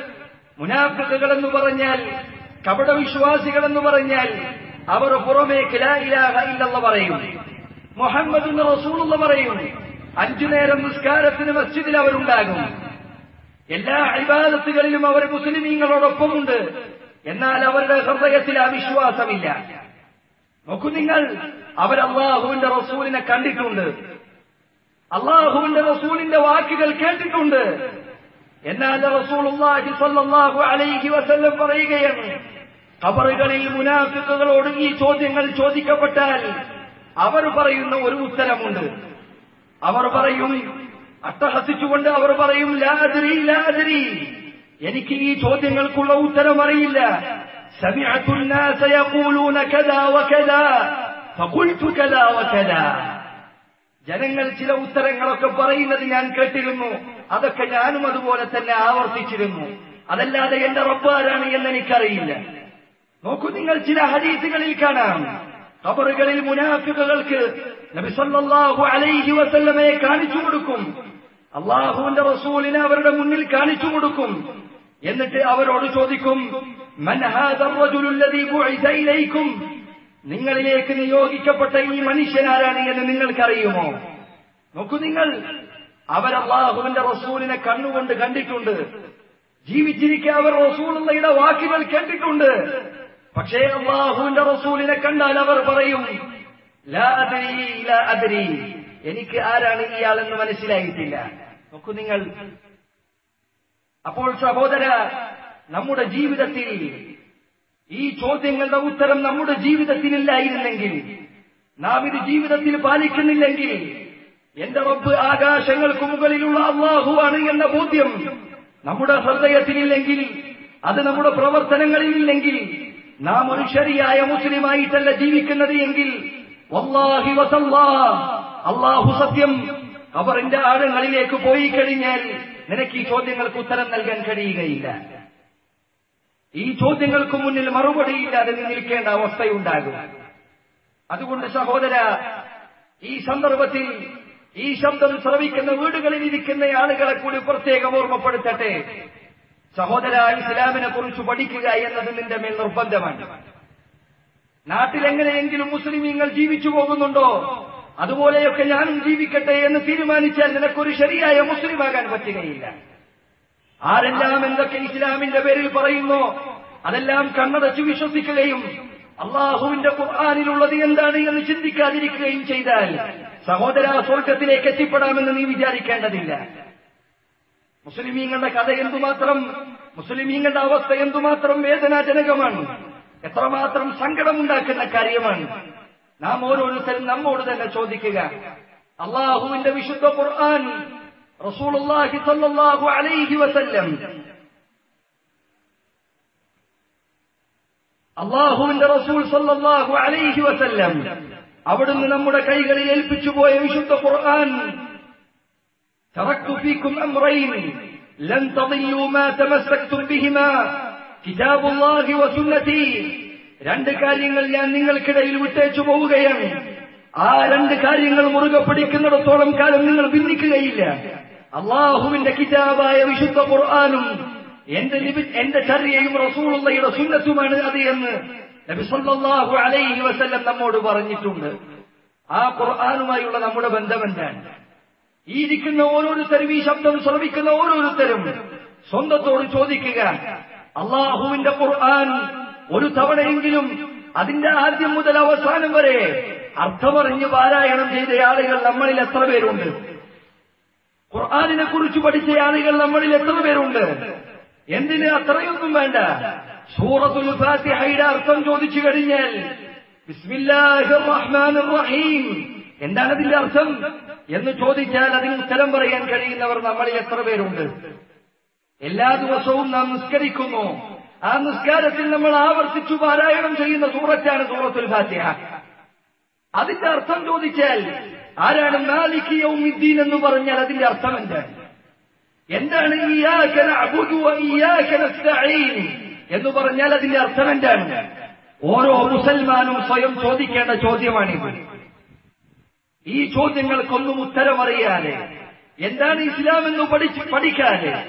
മുനാഫിക്കുകൾ എന്ന് പറഞ്ഞാൽ കപടവിശ്വാസികൾ എന്ന് പറഞ്ഞാൽ അവർ പുറമേക്ക് ലാ ഇലാഹ ഇല്ലെന്ന് പറയും മുഹമ്മദ് റസൂലുള്ള പറയും അഞ്ചു നേരം നിസ്കാരത്തിന് മസ്ജിദിൽ അവരുണ്ടാകും എല്ലാ അഭിവാദത്തുകളിലും അവർ മുസ്ലിമീങ്ങളോടൊപ്പമുണ്ട് എന്നാൽ അവരുടെ ഹൃദയത്തിൽ ആ വിശ്വാസമില്ല നോക്കൂ നിങ്ങൾ അവർ അള്ളാഹുവിന്റെ റസൂലിനെ കണ്ടിട്ടുണ്ട് അള്ളാഹുവിന്റെ റസൂലിന്റെ വാക്കുകൾ കേട്ടിട്ടുണ്ട് എന്നാൽ റസൂലുള്ളാഹി സ്വല്ലല്ലാഹു അലൈഹി വസല്ലം പറയുകയാണ് ഖബറുകളിൽ മുനാഫിക്കുകളോട് ഈ ചോദ്യങ്ങൾ ചോദിക്കപ്പെട്ടാൽ അവർ പറയുന്ന ഒരു ഉത്തരമുണ്ട് അവർ പറയും അട്ടഹസിച്ചുകൊണ്ട് അവർ പറയും ലാതിരി ലാതിരി എനിക്ക് ഈ ചോദ്യങ്ങൾക്കുള്ള ഉത്തരം അറിയില്ല سمعت الناس يقولون كذا وكذا فقلت كذا وكذا ജനങ്ങൾ ചില ഉത്തരങ്ങളൊക്കെ പറയുന്നത് ഞാൻ കേട്ടിരുന്നു അതൊക്കെ ഞാനും അതുപോലെ തന്നെ ആവർത്തിച്ചിരുന്നു അതല്ലാതെ എന്റെ റബ്ബാരാണ് എന്ന് എനിക്കറിയില്ല നോക്കൂ നിങ്ങൾ ചില ഹദീസുകളിൽ കാണാം ഖബറുകളിൽ മുനാഫിക്കുകൾക്ക് നബി സല്ലല്ലാഹു അലൈഹി വസല്ലമയെ കാണിച്ചു കൊടുക്കും അള്ളാഹുവിന്റെ റസൂലിനെ അവരുടെ മുന്നിൽ കാണിച്ചു കൊടുക്കും എന്നിട്ട് അവരോട് ചോദിക്കും മൻ ഹാദ الرجل الذي بعث إليكم നിങ്ങളിലേക്ക് നിയോഗിക്കപ്പെട്ട ഈ മനുഷ്യനാരാണ് എന്ന് നിങ്ങൾക്കറിയുമോ നോക്കൂ നിങ്ങൾ അവർ അള്ളാഹുവിന്റെ റസൂലിനെ കണ്ണുകൊണ്ട് കണ്ടിട്ടുണ്ട് ജീവിച്ചിരിക്കെ അവർ റസൂലുള്ളയുടെ വാക്കുകൾ കേട്ടിട്ടുണ്ട് പക്ഷേ അള്ളാഹുവിന്റെ റസൂലിനെ കണ്ടാൽ അവർ പറയും ലാ അദ്രി ലാ അദ്രി എനിക്ക് ആരാണ് ഇയാളെന്ന് മനസ്സിലായിട്ടില്ല നോക്കൂ നിങ്ങൾ അപ്പോൾ സഹോദര നമ്മുടെ ജീവിതത്തിൽ ഈ ചോദ്യങ്ങളുടെ ഉത്തരം നമ്മുടെ ജീവിതത്തിലില്ലായിരുന്നെങ്കിൽ നാം ഇത് ജീവിതത്തിൽ പാലിക്കുന്നില്ലെങ്കിൽ എന്റെ റബ്ബ് ആകാശങ്ങൾക്ക് മുകളിലുള്ള അള്ളാഹുവാണ് എന്ന ബോധ്യം നമ്മുടെ ഹൃദയത്തിലില്ലെങ്കിൽ അത് നമ്മുടെ പ്രവർത്തനങ്ങളിലില്ലെങ്കിൽ നാം ഒരു ശരിയായ മുസ്ലിമായിട്ടല്ല ജീവിക്കുന്നത് എങ്കിൽ വല്ലാഹി വസല്ലാ അള്ളാഹു സത്യം അവറിന്റെ ആഴങ്ങളിലേക്ക് പോയി കഴിഞ്ഞാൽ നിനക്ക് ഈ ചോദ്യങ്ങൾക്ക് ഉത്തരം നൽകാൻ കഴിയുകയില്ല ഈ ചോദ്യങ്ങൾക്ക് മുന്നിൽ മറുപടിയില്ലാതെ നീ നിൽക്കേണ്ട അവസ്ഥയുണ്ടാകും അതുകൊണ്ട് സഹോദര ഈ സന്ദർഭത്തിൽ ഈ ശബ്ദം ശ്രവിക്കുന്ന വീടുകളിൽ ഇരിക്കുന്ന ആളുകളെ കൂടി പ്രത്യേകം ഓർമ്മപ്പെടുത്തട്ടെ സഹോദര ഇസ്ലാമിനെ കുറിച്ച് പഠിക്കുക എന്നത് നിന്റെ മേൽ നിർബന്ധമാണ് നാട്ടിലെങ്ങനെയെങ്കിലും മുസ്ലിമീങ്ങൾ ജീവിച്ചു പോകുന്നുണ്ടോ അതുപോലെയൊക്കെ ഞാനും ജീവിക്കട്ടെ എന്ന് തീരുമാനിച്ചാൽ നിനക്കൊരു ശരിയായ മുസ്ലിമാകാൻ പറ്റുകയില്ല ആരെല്ലാം എന്തൊക്കെ ഇസ്ലാമിന്റെ പേരിൽ പറയുന്നോ അതെല്ലാം കണ്ണടച്ചു വിശ്വസിക്കുകയും അള്ളാഹുവിന്റെ ഖുർആാനിലുള്ളത് എന്താണ് എന്ന് ചിന്തിക്കാതിരിക്കുകയും ചെയ്താൽ സഹോദര സ്വർഗത്തിലേക്ക് എത്തിപ്പെടാമെന്ന് നീ വിചാരിക്കേണ്ടതില്ല മുസ്ലിമീങ്ങളുടെ കഥ എന്തുമാത്രം മുസ്ലിമീങ്ങളുടെ അവസ്ഥ എന്തുമാത്രം വേദനാജനകമാണ് എത്രമാത്രം സങ്കടമുണ്ടാക്കുന്ന കാര്യമാണ് നാം ഓരോരുത്തരും നമ്മോട് തന്നെ ചോദിക്കുക അള്ളാഹുവിന്റെ വിശുദ്ധ ഖുർആൻ റസൂലുള്ളാഹി സല്ലല്ലാഹു അലൈഹി വസല്ലം അള്ളാഹുവിന്റെ റസൂൽ സല്ലല്ലാഹു അലൈഹി വസല്ലം അവിടുന്ന് നമ്മുടെ കൈകളിൽ ഏൽപ്പിച്ചു പോയ വിശുദ്ധ ഖുർആൻ تركت فيكم أمرين لن تضلوا ما تمسكتم بهما كتاب الله وسنتي രണ്ട് കാര്യങ്ങൾ ഞാൻ നിങ്ങൾക്കിടയിൽ വിട്ടേച്ചു പോവുകയാണ് ആ രണ്ട് കാര്യങ്ങൾ മുറുകെ പിടിക്കുന്നിടത്തോളം കാലം നിങ്ങൾ ഭിന്നിക്കുകയില്ല അള്ളാഹുവിന്റെ കിതാബായ വിശുദ്ധ ഖുർആാനും എന്റെ ലിപി എന്റെ ചര്യയും റസൂളുള്ളയുടെ സുന്നത്തുമാണ് അത് എന്ന് നബി സല്ലല്ലാഹു അലൈഹി വസല്ലം നമ്മോട് പറഞ്ഞിട്ടുണ്ട് ആ ഖുർആാനുമായുള്ള നമ്മുടെ ബന്ധം എന്താണ് ഈ ഇരിക്കുന്ന ഓരോരുത്തരും ഈ ശബ്ദം ശ്രമിക്കുന്ന ഓരോരുത്തരും സ്വന്തത്തോട് ചോദിക്കുക അള്ളാഹുവിന്റെ ഖുർആൻ ഒരു തവണയെങ്കിലും അതിന്റെ ആദ്യം മുതൽ അവസാനം വരെ അർത്ഥമറിഞ്ഞ് പാരായണം ചെയ്ത ആളുകൾ നമ്മളിൽ എത്ര പേരുണ്ട് ഖുർആാനിനെ കുറിച്ച് പഠിച്ച ആളുകൾ നമ്മളിൽ എത്ര പേരുണ്ട് എന്തിന് അത്രയൊന്നും വേണ്ട സൂറത്തുൽ ഫാത്തിഹയുടെ അർത്ഥം ചോദിച്ചു കഴിഞ്ഞാൽ ബിസ്മില്ലാഹിർ റഹ്മാനിർ റഹീം എന്താണ് അതിന്റെ അർത്ഥം എന്ന് ചോദിച്ചാൽ അതിന് ഉത്തരം പറയാൻ കഴിയുന്നവർ നമ്മളിൽ എത്ര പേരുണ്ട് എല്ലാ ദിവസവും നാം നിസ്കരിക്കുന്നു ആ നിസ്കാരത്തിൽ നമ്മൾ ആവർത്തിച്ചു പാരായണം ചെയ്യുന്ന സൂറത്താണ് സൂറത്തുൽ ഫാത്തിഹ അതിന്റെ അർത്ഥം ചോദിച്ചാൽ ആരാണ് നാലിക്ക് യൗമിദ്ദീൻ എന്ന് പറഞ്ഞാൽ അതിന്റെ അർത്ഥം എന്താണ് എന്താണ് ഇയ്യാക നഅ്ബുദു വ ഇയ്യാക നസ്തഈൻ എന്ന് പറഞ്ഞാൽ അതിന്റെ അർത്ഥം എന്താണ് ഓരോ മുസൽമാനും സ്വയം ചോദിക്കേണ്ട ചോദ്യമാണിത് ഈ ചോദ്യങ്ങൾക്കൊന്നും ഉത്തരമറിയാതെ എന്താണ് ഇസ്ലാം എന്ന് പഠിച്ച് പഠിക്കാതെ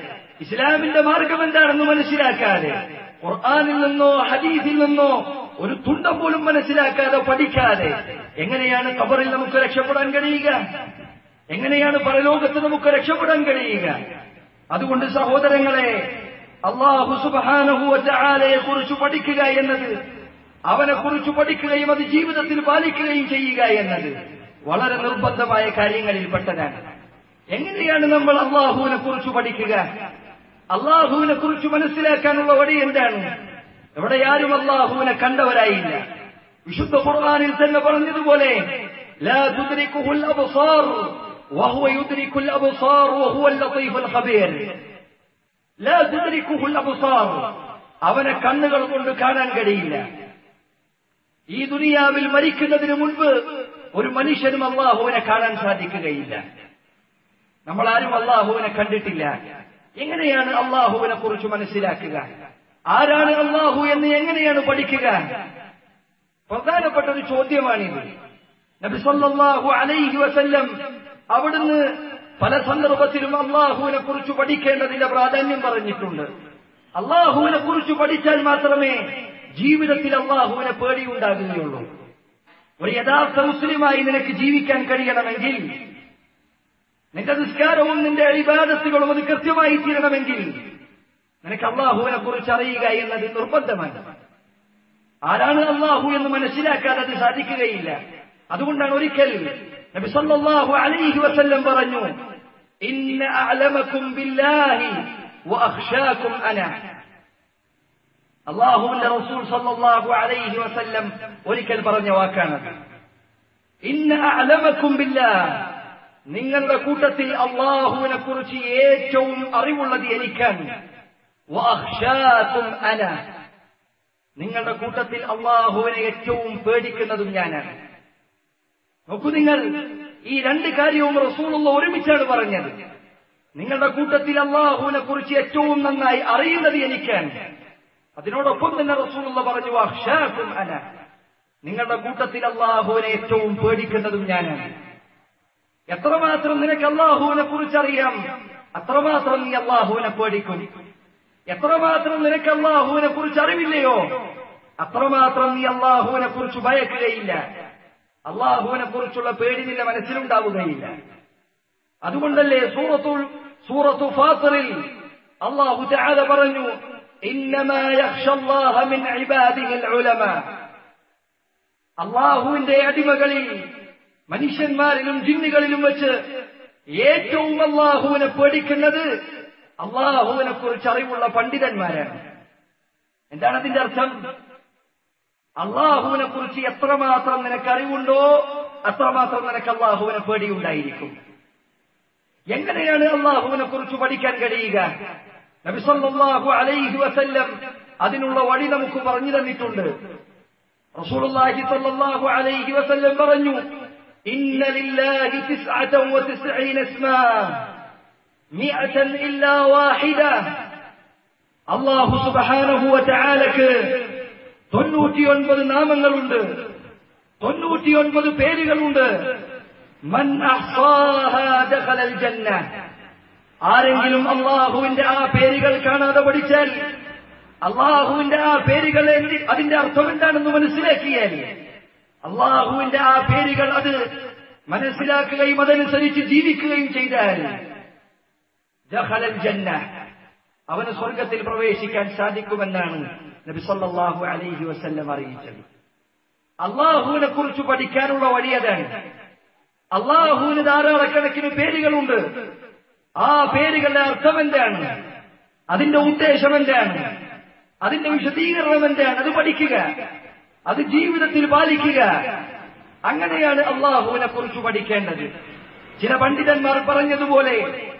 ഇസ്ലാമിന്റെ മാർഗം എന്താണെന്ന് മനസ്സിലാക്കാതെ ഖുർആാനിൽ നിന്നോ ഹദീസിൽ നിന്നോ ഒരു തുണ്ടം പോലും മനസ്സിലാക്കാതെ പഠിക്കാതെ എങ്ങനെയാണ് ഖബറിൽ നമുക്ക് രക്ഷപ്പെടാൻ കഴിയുക എങ്ങനെയാണ് പരലോകത്ത് നമുക്ക് രക്ഷപ്പെടാൻ കഴിയുക അതുകൊണ്ട് സഹോദരങ്ങളെ അള്ളാഹു സുബാനഹുവലയെ കുറിച്ച് പഠിക്കുക എന്നത് അവനെ കുറിച്ച് പഠിക്കുകയും അത് ജീവിതത്തിൽ പാലിക്കുകയും ചെയ്യുക എന്നത് വളരെ നിർബന്ധമായ കാര്യങ്ങളിൽപ്പെട്ടതാണ് എങ്ങനെയാണ് നമ്മൾ അള്ളാഹുവിനെ കുറിച്ച് പഠിക്കുക അള്ളാഹുവിനെ കുറിച്ച് മനസ്സിലാക്കാനുള്ള വഴി എന്താണ് ഇവിടെ ആരും അള്ളാഹുവിനെ കണ്ടവരായില്ല വിശുദ്ധ ഖുർആാനിൽ തന്നെ പറഞ്ഞതുപോലെ لا تدركه الأبصار وهو يدرك الأبصار وهو اللطيف الخبير لا تدركه الأبصار അവനെ കണ്ണുകൾ കൊണ്ട് കാണാൻ കഴിയില്ല ഈ ദുനിയാവിൽ മരിക്കുന്നതിന് മുൻപ് ഒരു മനുഷ്യനും അള്ളാഹുവിനെ കാണാൻ സാധിക്കുകയില്ല നമ്മൾ ആരും അള്ളാഹുവിനെ കണ്ടിട്ടില്ല എങ്ങനെയാണ് അള്ളാഹുവിനെ കുറിച്ച് മനസ്സിലാക്കുക ആരാണ് അള്ളാഹു എന്ന് എങ്ങനെയാണ് പഠിക്കുക പ്രധാനപ്പെട്ട ഒരു ചോദ്യമാണിത് നബി സല്ലല്ലാഹു അലൈഹി വസല്ലം അവിടുന്ന് പല സന്ദർഭത്തിലും അള്ളാഹുവിനെ കുറിച്ച് പഠിക്കേണ്ടതിന്റെ പ്രാധാന്യം പറഞ്ഞിട്ടുണ്ട് അള്ളാഹുവിനെ കുറിച്ച് പഠിച്ചാൽ മാത്രമേ ജീവിതത്തിൽ അള്ളാഹുവിനെ പേടിയുണ്ടാകുകയുള്ളൂ ഒരു യഥാർത്ഥ മുസ്ലിമായി നിനക്ക് ജീവിക്കാൻ കഴിയണമെങ്കിൽ നിന്റെ നിസ്കാരവും നിന്റെ അഴിബാദത്തുകളും അത് കൃത്യമായി തീരണമെങ്കിൽ നിനക്ക് അള്ളാഹുവിനെ കുറിച്ച് അറിയുക എന്നത് നിർബന്ധമാണ് ആരാണ് അള്ളാഹു എന്ന് മനസ്സിലാക്കാതെ അത് സാധിക്കുകയില്ല അതുകൊണ്ടാണ് ഒരിക്കൽ നബി സല്ലല്ലാഹു അലൈഹി വസല്ലം പറഞ്ഞു ഇന്ന അഅലമക്കും ബില്ലാഹി വഅഖ്ശാക്കും അന അള്ളാഹുവിന്റെ റസൂൽ സല്ലല്ലാഹു അലൈഹി വസല്ലം ഒരിക്കൽ പറഞ്ഞ വാക്കാണ് ഇന്ന അഅലമക്കും ബില്ലാഹ് നിങ്ങളുടെ കൂട്ടത്തിൽ അള്ളാഹുവിനെ കുറിച്ച് ഏറ്റവും അറിവുള്ളത് എനിക്കാണ് വഅഖ്ശാക്കും അന നിങ്ങളുടെ കൂട്ടത്തിൽ അള്ളാഹുവിനെ ഏറ്റവും പേടിക്കുന്നതും ഞാനാണ് നോക്കൂ നിങ്ങൾ ഈ രണ്ട് കാര്യവും റസൂലുള്ള ഒരുമിച്ചാണ് പറഞ്ഞത് നിങ്ങളുടെ കൂട്ടത്തിൽ അള്ളാഹുവിനെ കുറിച്ച് ഏറ്റവും നന്നായി അറിയുന്നത് എനിക്കാണ് അതിനോടൊപ്പം തന്നെ റസൂലുള്ള പറഞ്ഞു അക്ഷാക്കും അന നിങ്ങളുടെ കൂട്ടത്തിൽ അള്ളാഹുവിനെ ഏറ്റവും പേടിക്കുന്നതും ഞാനാണ് എത്രമാത്രം നിനക്ക് അള്ളാഹുവിനെ കുറിച്ച് അറിയാം അത്രമാത്രം നീ അള്ളാഹുവിനെ പേടിക്കും എത്രമാത്രം നിനക്ക് അള്ളാഹുവിനെ കുറിച്ച് അറിവില്ലയോ അത്രമാത്രം നീ അള്ളാഹുവിനെ കുറിച്ച് ഭയക്കുകയില്ല അള്ളാഹുവിനെ കുറിച്ചുള്ള പേടി നിന്റെ മനസ്സിലുണ്ടാവുകയില്ല അതുകൊണ്ടല്ലേ സൂറത്തുൽ സൂറത്തു ഫാത്തറിൽ അള്ളാഹു തആല പറഞ്ഞു إنما يخشى الله من عباده العلماء അള്ളാഹുവിന്റെ അടിമകളിൽ മനുഷ്യന്മാരിലും ജിന്നുകളിലും വെച്ച് ഏറ്റവും അള്ളാഹുവിനെ പേടിക്കുന്നത് അള്ളാഹുവിനെ കുറിച്ച് അറിവുള്ള പണ്ഡിതന്മാരാണ് എന്താണ് അതിന്റെ അർത്ഥം അള്ളാഹുവിനെ കുറിച്ച് എത്രമാത്രം നിനക്ക് അറിവുണ്ടോ അത്രമാത്രം നിനക്ക് അള്ളാഹുവിനെ പേടിയുണ്ടായിരിക്കും എങ്ങനെയാണ് അള്ളാഹുവിനെ കുറിച്ച് പഠിക്കാൻ കഴിയുക നബിസല്ലാഹു അലൈഹി വസല്ലം അതിനുള്ള വഴി നമുക്ക് പറഞ്ഞു തന്നിട്ടുണ്ട് റസൂലുള്ളാഹി സല്ലല്ലാഹു അലൈഹി വസല്ലം പറഞ്ഞു ഇന്ന ലില്ലാഹി തിസ്അത വതിസ്ഈന ഇസ്മാ മിഅതൻ ഇല്ലാ വാഹിദ അല്ലാഹു സുബ്ഹാനഹു വതആലക്ക് തൊണ്ണൂറ്റിയൊൻപത് നാമങ്ങളുണ്ട് തൊണ്ണൂറ്റിയൊൻപത് പേരുകളുണ്ട് മൻ അഹ്സാഹാ ദഖലൽ ജന്ന ആരെങ്കിലും അള്ളാഹുവിന്റെ ആ പേരുകൾ കാണാതെ പഠിച്ചാൽ അള്ളാഹുവിന്റെ ആ പേരുകൾ എന്തി- അതിന്റെ അർത്ഥം എന്താണെന്ന് മനസ്സിലാക്കിയാൽ അള്ളാഹുവിന്റെ ആ പേരുകൾ അത് മനസ്സിലാക്കുകയും അതനുസരിച്ച് ജീവിക്കുകയും ചെയ്താൽ ദഖലൽ ജന്ന അവന് സ്വർഗത്തിൽ പ്രവേശിക്കാൻ സാധിക്കുമെന്നാണ് നബി സല്ലല്ലാഹു അലൈഹി വസല്ലം അറിയിച്ചത് അള്ളാഹുവിനെ കുറിച്ച് പഠിക്കാനുള്ള വഴി അതാണ് അള്ളാഹുവിന് ധാരാളക്കണക്കിന് പേരുകളുണ്ട് ആ പേരുകളുടെ അർത്ഥം എന്താണ് അതിന്റെ ഉദ്ദേശം എന്താണ് അതിന്റെ വിശദീകരണം എന്താണ് അത് പഠിക്കുക അത് ജീവിതത്തിൽ പാലിക്കുക അങ്ങനെയാണ് അള്ളാഹുവിനെ കുറിച്ച് പഠിക്കേണ്ടത് ചില പണ്ഡിതന്മാർ പറഞ്ഞതുപോലെ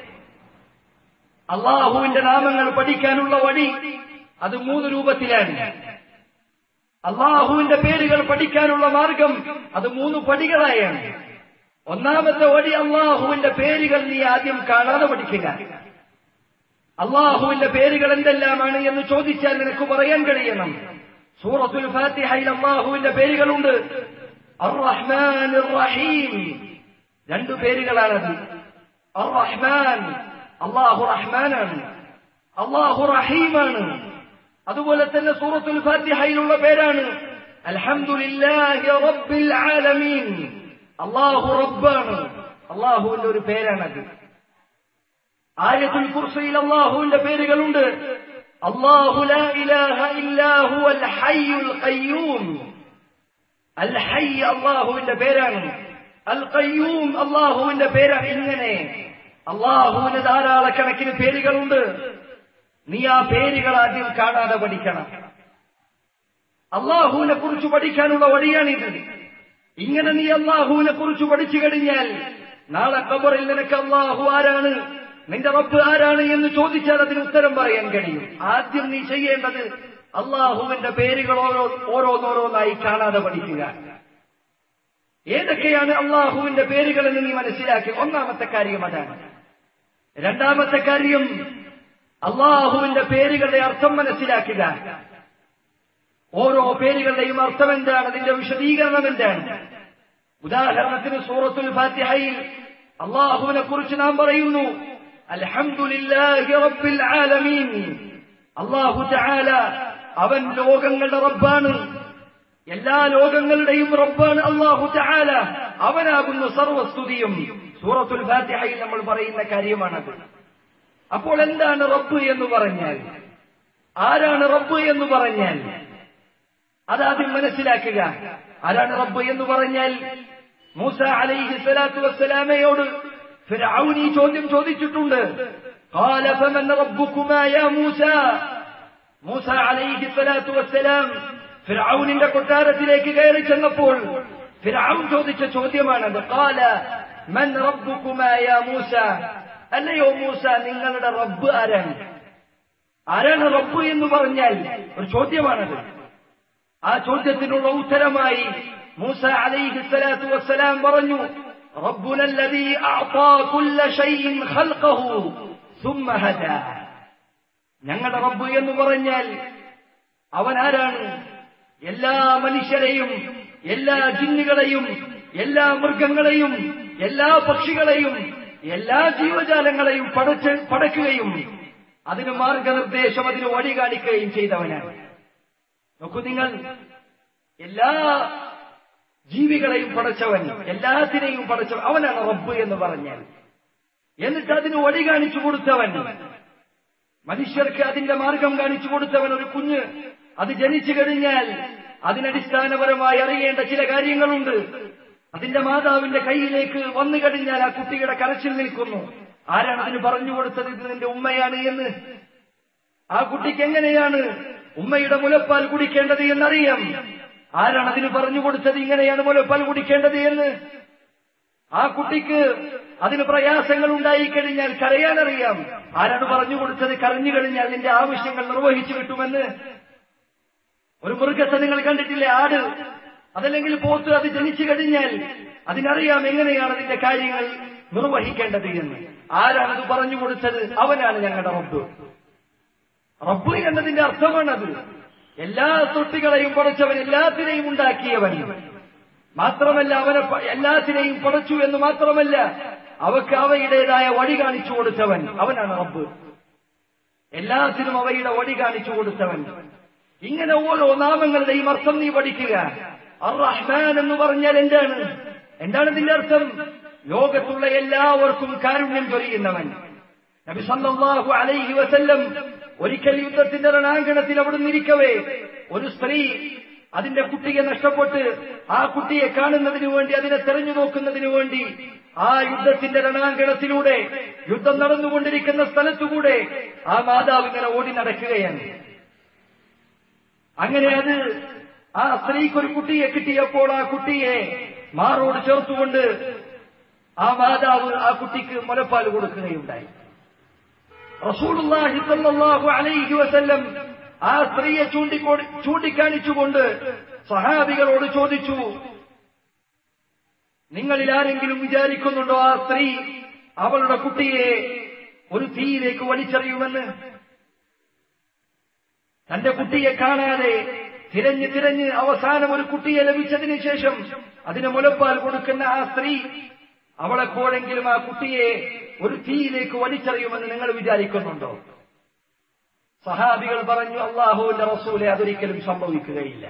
അള്ളാഹുവിന്റെ നാമങ്ങൾ പഠിക്കാനുള്ള വഴി അത് മൂന്ന് രൂപത്തിലാണ് അള്ളാഹുവിന്റെ പേരുകൾ പഠിക്കാനുള്ള മാർഗം അത് മൂന്ന് പടികളായാണ് ഒന്നാമത്തെ വഴി അള്ളാഹുവിന്റെ പേരുകൾ നീ ആദ്യം കാണാതെ പഠിക്കുക അള്ളാഹുവിന്റെ പേരുകൾ എന്തെല്ലാമാണ് എന്ന് ചോദിച്ചാൽ നിനക്ക് പറയാൻ കഴിയണം സൂറത്തുൽ ഫാത്തിഹയിൽ അള്ളാഹുവിന്റെ പേരുകളുണ്ട് അർ റഹ്മാൻ റഹീം രണ്ടു പേരുകളാണത് അർ റഹ്മാൻ അള്ളാഹു റഹ്മാനാണ് അള്ളാഹു റഹീമാണ് അതുപോലെ തന്നെ സൂറത്തുൽ ഫാത്തിഹയിലുള്ള പേരാണ് അൽഹംദുലില്ലാഹി റബ്ബിൽ ആലമീൻ അള്ളാഹു റബ്ബാണ് അള്ളാഹുവിന്റെ ഒരു പേരാണത് ആയത്തുൽ കുർസിയിൽ അള്ളാഹുവിന്റെ പേരുകളുണ്ട് അള്ളാഹു ലാ ഇലാഹ ഇല്ലാഹു അൽ ഹയ്യുൽ ഖയ്യൂം അൽ ഹയ്യ് അള്ളാഹുവിന്റെ പേരാണ് അൽ ഖയ്യൂം അള്ളാഹുവിന്റെ പേരാണ് ഇങ്ങനെ അള്ളാഹുവിന് ധാരാളക്കണക്കിന് പേരുകളുണ്ട് നീ ആ പേരുകൾ ആദ്യം കാണാതെ പഠിക്കണം അള്ളാഹുവിനെ കുറിച്ച് പഠിക്കാനുള്ള വഴിയാണിത് ഇങ്ങനെ നീ അള്ളാഹുവിനെ കുറിച്ച് പഠിച്ചു കഴിഞ്ഞാൽ നാളെ കബറിൽ നിനക്ക് അള്ളാഹു ആരാണ് നിന്റെ റബ്ബ് ആരാണ് എന്ന് ചോദിച്ചാൽ അതിന് ഉത്തരം പറയാൻ കഴിയും ആദ്യം നീ ചെയ്യേണ്ടത് അള്ളാഹുവിന്റെ പേരുകൾ ഓരോ ഓരോന്നോരോന്നായി കാണാതെ പഠിക്കുക ഏതൊക്കെയാണ് അള്ളാഹുവിന്റെ പേരുകൾ എന്ന് നീ മനസ്സിലാക്കി ഒന്നാമത്തെ കാര്യം അതാണ് രണ്ടാമത്തെ കാര്യം അള്ളാഹുവിന്റെ പേരുകളുടെ അർത്ഥം മനസ്സിലാക്കുക ഓരോ പേരുകളുടെയും അർത്ഥം എന്താണ് അതിന്റെ വിശദീകരണം എന്താണ് ഉദാഹരണത്തിന് സൂറത്തുൽ ഫാത്തിഹയിൽ അള്ളാഹുവിനെ കുറിച്ച് നാം പറയുന്നു അൽഹംദുലില്ലാഹി റബ്ബിൽ ആലമീൻ അള്ളാഹു തആല അവൻ ലോകങ്ങളുടെ റബ്ബാണ് എല്ലാ ലോകങ്ങളുടെയും റബ്ബാണ് അള്ളാഹു തആല അവനാകുന്നു സർവസ്തുതിയും സൂറത്തുൽ ഫാത്തിഹയിൽ നമ്മൾ പറയുന്ന കാര്യമാണത് അപ്പോൾ എന്താണ് റബ്ബ് എന്ന് പറഞ്ഞാൽ ആരാണ് റബ്ബ് എന്ന് പറഞ്ഞാൽ അതാദ്യം മനസ്സിലാക്കുക ആരാണ് റബ്ബ് എന്ന് പറഞ്ഞാൽ മൂസ അലൈഹി സ്വലാത്തു വസ്സലാമയോട് ഫിർഔൻ ഈ ചോദ്യം ചോദിച്ചിട്ടുണ്ട് قال فمن ربكما يا موسى മൂസ അലൈഹി സ്വലാത്തു വസ്സലാം ഫിർഔനിന്റെ കൊട്ടാരത്തിലേക്ക് കയറി ചെന്നപ്പോൾ ഫിർഔൻ ചോദിച്ച ചോദ്യമാണത് قال من ربكما يا موسى അല്ലയോ മൂസ നിങ്ങളുടെ റബ്ബ് ആരാണ് ആരാണ് റബ്ബ് എന്ന് പറഞ്ഞാൽ ഒരു ചോദ്യമാണത് ആ ചോദ്യത്തിനുള്ള ഉത്തരമായി മൂസ അലൈഹി സ്വലാത്തു വസ്സലാം പറഞ്ഞു ربنا الذي أعطى كل شيء خلقه ثم هدى ഞങ്ങളുടെ റബ്ബ് എന്ന് പറഞ്ഞാൽ അവൻ ആരാണ് എല്ലാ മനുഷ്യരെയും എല്ലാ ജിന്നുകളെയും എല്ലാ മൃഗങ്ങളെയും എല്ലാ പക്ഷികളെയും എല്ലാ ജീവജാലങ്ങളെയും പടച്ച് പടക്കുകയും അതിന് മാർഗനിർദ്ദേശം അതിന് വഴി കാണിക്കുകയും ചെയ്തവനാണ് നോക്കൂ നിങ്ങൾ എല്ലാ ജീവികളെയും പടച്ചവൻ എല്ലാത്തിനെയും പടച്ചവൻ അവനാണ് റബ്ബ് എന്ന് പറഞ്ഞാൽ എന്നിട്ട് അതിന് വഴി കാണിച്ചു കൊടുത്തവൻ മനുഷ്യർക്ക് അതിന്റെ മാർഗം കാണിച്ചു കൊടുത്തവൻ ഒരു കുഞ്ഞ് അത് ജനിച്ചു കഴിഞ്ഞാൽ അതിനടിസ്ഥാനപരമായി അറിയേണ്ട ചില കാര്യങ്ങളുണ്ട് അതിന്റെ മാതാവിന്റെ കയ്യിലേക്ക് വന്നു കഴിഞ്ഞാൽ ആ കുട്ടിയുടെ കരച്ചിൽ നിൽക്കുന്നു ആരാണ് അതിന് പറഞ്ഞു കൊടുത്തത് ഇത് നിന്റെ ഉമ്മയാണ് എന്ന് ആ കുട്ടിക്ക് എങ്ങനെയാണ് ഉമ്മയുടെ മുലപ്പാൽ കുടിക്കേണ്ടത് എന്നറിയാം ആരാണ് അതിന് പറഞ്ഞു കൊടുത്തത് ഇങ്ങനെയാണ് മുലപ്പാൽ കുടിക്കേണ്ടത് എന്ന് ആ കുട്ടിക്ക് അതിന് പ്രയാസങ്ങൾ ഉണ്ടായിക്കഴിഞ്ഞാൽ കരയാനറിയാം ആരാണ് പറഞ്ഞു കൊടുത്തത് കരഞ്ഞു കഴിഞ്ഞാൽ നിന്റെ ആവശ്യങ്ങൾ നിർവഹിച്ചു കിട്ടുമെന്ന് ഒരു മൃഗത്തെ നിങ്ങൾ കണ്ടിട്ടില്ലേ ആട് അതല്ലെങ്കിൽ പോത്ത് അത് ജനിച്ചു കഴിഞ്ഞാൽ അതിനറിയാം എങ്ങനെയാണ് അതിന്റെ കാര്യങ്ങൾ നിർവഹിക്കേണ്ടത് എന്ന് ആരാണത് പറഞ്ഞു കൊടുത്തത് അവനാണ് ഞങ്ങളുടെ റബ്ബ് റബ്ബ് എന്നതിന്റെ അർത്ഥമാണത് എല്ലാ തൊട്ടികളെയും പടച്ചവൻ എല്ലാത്തിനെയും ഉണ്ടാക്കിയവൻ മാത്രമല്ല അവനെ പ- എല്ലാത്തിനെയും പടച്ചു എന്ന് മാത്രമല്ല അവക്ക് അവയുടേതായ വഴി കാണിച്ചു കൊടുത്തവൻ അവനാണ് റബ്ബ് എല്ലാത്തിനും അവയുടെ വഴി കാണിച്ചു കൊടുത്തവൻ ഇങ്ങനെ ഓരോ നാമങ്ങളുടെയും അർത്ഥം നീ പഠിക്കുക അർ റഹ്മാൻ എന്ന് പറഞ്ഞാൽ എന്താണ് എന്താണ് ഇതിന്റെ അർത്ഥം ലോകത്തുള്ള എല്ലാവർക്കും കാരുണ്യം ചൊരിയുന്നവൻ നബി സല്ലല്ലാഹു അലൈഹി വസല്ലം ഒരിക്കൽ യുദ്ധത്തിന്റെ രണാങ്കണത്തിൽ അവിടെ നിന്നിരിക്കവേ ഒരു സ്ത്രീ അതിന്റെ കുട്ടിയെ നഷ്ടപ്പെട്ട് ആ കുട്ടിയെ കാണുന്നതിനു വേണ്ടി അതിനെ തെരഞ്ഞു നോക്കുന്നതിനു വേണ്ടി ആ യുദ്ധത്തിന്റെ രണാങ്കണത്തിലൂടെ യുദ്ധം നടന്നുകൊണ്ടിരിക്കുന്ന സ്ഥലത്തുകൂടെ ആ മാതാവ് ഇങ്ങനെ ഓടി നടക്കുകയാണ് അങ്ങനെ അത് ആ സ്ത്രീക്ക് ഒരു കുട്ടിയെ കിട്ടിയപ്പോൾ ആ കുട്ടിയെ മാറോട് ചേർത്തുകൊണ്ട് ആ മാതാവ് ആ കുട്ടിക്ക് മുലപ്പാൽ കൊടുക്കുകയുണ്ടായി റസൂലുള്ളാഹി സ്വല്ലല്ലാഹു അലൈഹി വസല്ലം ആ സ്ത്രീയെ ചൂണ്ടിക്കോ ചൂണ്ടിക്കാണിച്ചുകൊണ്ട് സഹാബികളോട് ചോദിച്ചു നിങ്ങളിൽ ആരെങ്കിലും വിചാരിക്കുന്നുണ്ടോ ആ സ്ത്രീ അവളുടെ കുട്ടിയെ ഒരു തീയിലേക്ക് വലിച്ചെറിയുമെന്ന് തന്റെ കുട്ടിയെ കാണാതെ തിരഞ്ഞ് തിരഞ്ഞ് അവസാനം ഒരു കുട്ടിയെ ലഭിച്ചതിന് ശേഷം അതിന് മുലപ്പാൽ കൊടുക്കുന്ന ആ സ്ത്രീ അവളെപ്പോഴെങ്കിലും ആ കുട്ടിയെ ഒരു തീയിലേക്ക് വലിച്ചെറിയുമെന്ന് നിങ്ങൾ വിചാരിക്കുന്നുണ്ടോ സഹാബികൾ പറഞ്ഞു അള്ളാഹുവിന്റെ റസൂലെ അതൊരിക്കലും സംഭവിക്കുകയില്ല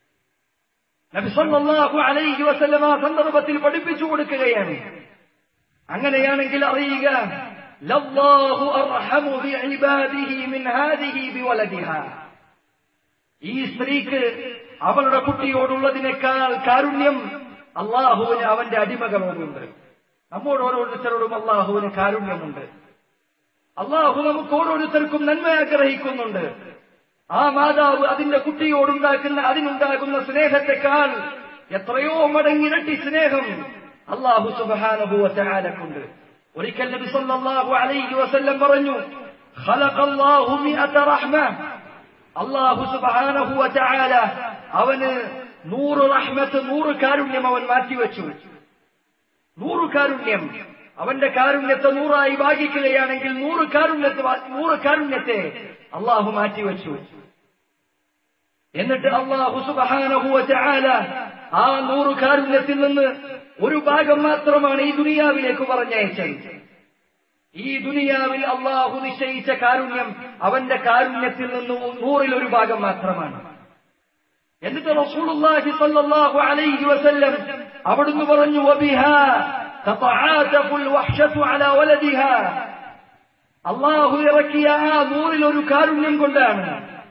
നബി സല്ലല്ലാഹു അലൈഹി വസല്ലം ആ സന്ദർഭത്തിൽ പഠിപ്പിച്ചു കൊടുക്കുകയാണ് അങ്ങനെയാണെങ്കിൽ അറിയുക ലല്ലാഹു അർഹമു ബിഇബാദിഹി മിൻ ഹാദിഹി ബിവലദിഹാ ഈ സ്ത്രീക്ക് അവളുടെ കുട്ടിയോടുള്ളതിനേക്കാൾ കാരുണ്യം അള്ളാഹുവിന് അവന്റെ അടിമകളോടുണ്ട് നമ്മോട് ഓരോരുത്തരോടും അള്ളാഹുവിന് കാരുണ്യമുണ്ട് അള്ളാഹു നമുക്ക് ഓരോരുത്തർക്കും നന്മ ആഗ്രഹിക്കുന്നുണ്ട് ആ മാതാവ് അതിന്റെ കുട്ടിയോടുണ്ടാക്കുന്ന അതിനുണ്ടാകുന്ന സ്നേഹത്തെക്കാൾ എത്രയോ മടങ്ങിരട്ടി സ്നേഹം അള്ളാഹു സുബാനുഭൂവ ചാലക്കുണ്ട് ഒരിക്കൽ നബി സല്ലല്ലാഹു അലൈഹി വസല്ലം പറഞ്ഞു ഖലഖല്ലാഹു മിഅത റഹ്മ അള്ളാഹു സുബാനഹു ചാല അവന് നൂറ് റഹ്മത്ത് നൂറ് കാരുണ്യം അവൻ മാറ്റിവെച്ചു നൂറ് കാരുണ്യം അവന്റെ കാരുണ്യത്തെ നൂറായി ഭാഗിക്കുകയാണെങ്കിൽ നൂറ് കാരുണ്യത്തെ നൂറ് കാരുണ്യത്തെ അള്ളാഹു മാറ്റിവെച്ചു എന്നിട്ട് അള്ളാഹു സുബഹാനഹുവ ചാല ആ നൂറ് കാരുണ്യത്തിൽ നിന്ന് ഒരു ഭാഗം മാത്രമാണ് ഈ ദുനിയാവിലേക്ക് പറഞ്ഞയച്ചത് ഈ ദുനിയാവിൽ അള്ളാഹു നിശ്ചയിച്ച കാരുണ്യം അവന്റെ കാരുണ്യത്തിൽ നിന്ന് നൂറിൽ ഒരു ഭാഗം മാത്രമാണ് എന്നിട്ട് റസൂലുള്ളാഹി സ്വല്ലല്ലാഹു അലൈഹി വസല്ലം അവിടുന്ന് പറഞ്ഞു വബിഹാ തതആതഫുൽ വഹ്ശതു അലാ വലദിഹാ അള്ളാഹു ഇറക്കിയ ആ നൂറിൽ ഒരു കാരുണ്യം കൊണ്ടാണ്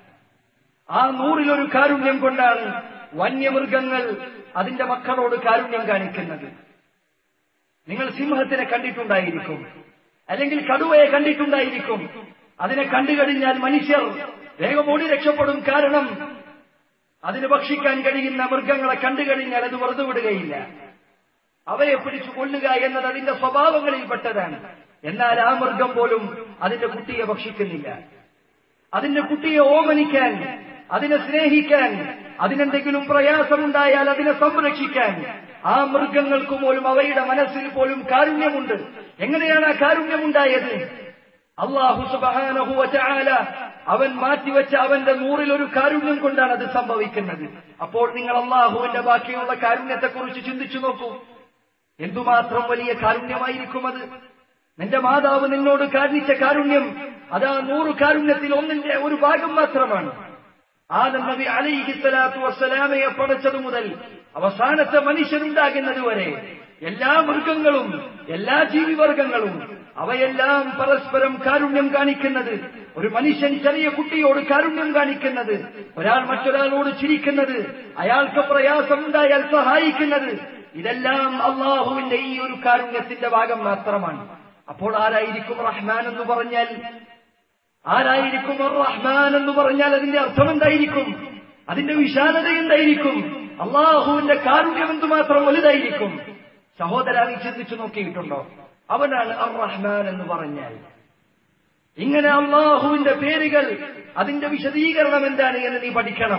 ആ നൂറിൽ ഒരു കാരുണ്യം കൊണ്ടാണ് വന്യമൃഗങ്ങൾ അതിന്റെ മക്കളോട് കാരുണ്യം കാണിക്കുന്നത് നിങ്ങൾ സിംഹത്തിനെ കണ്ടിട്ടുണ്ടായിരിക്കും അല്ലെങ്കിൽ കടുവയെ കണ്ടിട്ടുണ്ടായിരിക്കും അതിനെ കണ്ടുകഴിഞ്ഞാൽ മനുഷ്യർ വേഗം ഓടി രക്ഷപ്പെടും കാരണം അതിന് ഭക്ഷിക്കാൻ കഴിയുന്ന മൃഗങ്ങളെ കണ്ടുകഴിഞ്ഞാൽ അത് വെറുതെ വിടുകയില്ല അവയെ പിടിച്ചു കൊല്ലുക എന്നത് അതിന്റെ സ്വഭാവങ്ങളിൽപ്പെട്ടതാണ് എന്നാൽ ആ മൃഗം പോലും അതിന്റെ കുട്ടിയെ ഭക്ഷിക്കുന്നില്ല അതിന്റെ കുട്ടിയെ ഓമനിക്കാൻ അതിനെ സ്നേഹിക്കാൻ അതിനെന്തെങ്കിലും പ്രയാസമുണ്ടായാൽ അതിനെ സംരക്ഷിക്കാൻ ആ മൃഗങ്ങൾക്ക് പോലും അവയുടെ മനസ്സിൽ പോലും കാരുണ്യമുണ്ട് എങ്ങനെയാണ് ആ കാരുണ്യമുണ്ടായത് അള്ളാഹു സുബാനഹുവ ചാല അവൻ മാറ്റിവെച്ച അവന്റെ നൂറിൽ ഒരു കാരുണ്യം കൊണ്ടാണ് അത് സംഭവിക്കുന്നത് അപ്പോൾ നിങ്ങൾ അള്ളാഹുവിന്റെ ബാക്കിയുള്ള കാരുണ്യത്തെക്കുറിച്ച് ചിന്തിച്ചു നോക്കൂ എന്തുമാത്രം വലിയ കാരുണ്യമായിരിക്കും അത് നിന്റെ മാതാവ് നിന്നോട് കാണിച്ച കാരുണ്യം അതാ നൂറ് കാരുണ്യത്തിൽ ഒന്നിന്റെ ഒരു ഭാഗം മാത്രമാണ് ആദം നബി അലൈഹി സ്വലാത്തു വസ്സലാമയെ പടച്ചതു മുതൽ അവസാനത്തെ മനുഷ്യനുണ്ടാകുന്നത് വരെ എല്ലാ മൃഗങ്ങളും എല്ലാ ജീവിവർഗങ്ങളും അവയെല്ലാം പരസ്പരം കാരുണ്യം കാണിക്കുന്നത് ഒരു മനുഷ്യൻ ചെറിയ കുട്ടിയോട് കാരുണ്യം കാണിക്കുന്നത് ഒരാൾ മറ്റൊരാളോട് ചിരിക്കുന്നത് അയാൾക്ക് പ്രയാസമുണ്ടായാൽ സഹായിക്കുന്നത് ഇതെല്ലാം അള്ളാഹുവിന്റെ ഈ ഒരു കാരുണ്യത്തിന്റെ ഭാഗം മാത്രമാണ് അപ്പോൾ ആരായിരിക്കും റഹ്മാൻ എന്ന് പറഞ്ഞാൽ ആരായിരിക്കും റഹ്മാൻ എന്ന് പറഞ്ഞാൽ അതിന്റെ അർത്ഥം എന്തായിരിക്കും അതിന്റെ വിശാലത എന്തായിരിക്കും അള്ളാഹുവിന്റെ കാരുണ്യം എന്തുമാത്രം വലുതായിരിക്കും സഹോദര നീ ചിന്തിച്ചു നോക്കിയിട്ടുണ്ടോ അവനാണ് അർ റഹ്മാൻ എന്ന് പറഞ്ഞാൽ ഇങ്ങനെ അള്ളാഹുവിന്റെ പേരുകൾ അതിന്റെ വിശദീകരണം എന്താണ് എന്ന് നീ പഠിക്കണം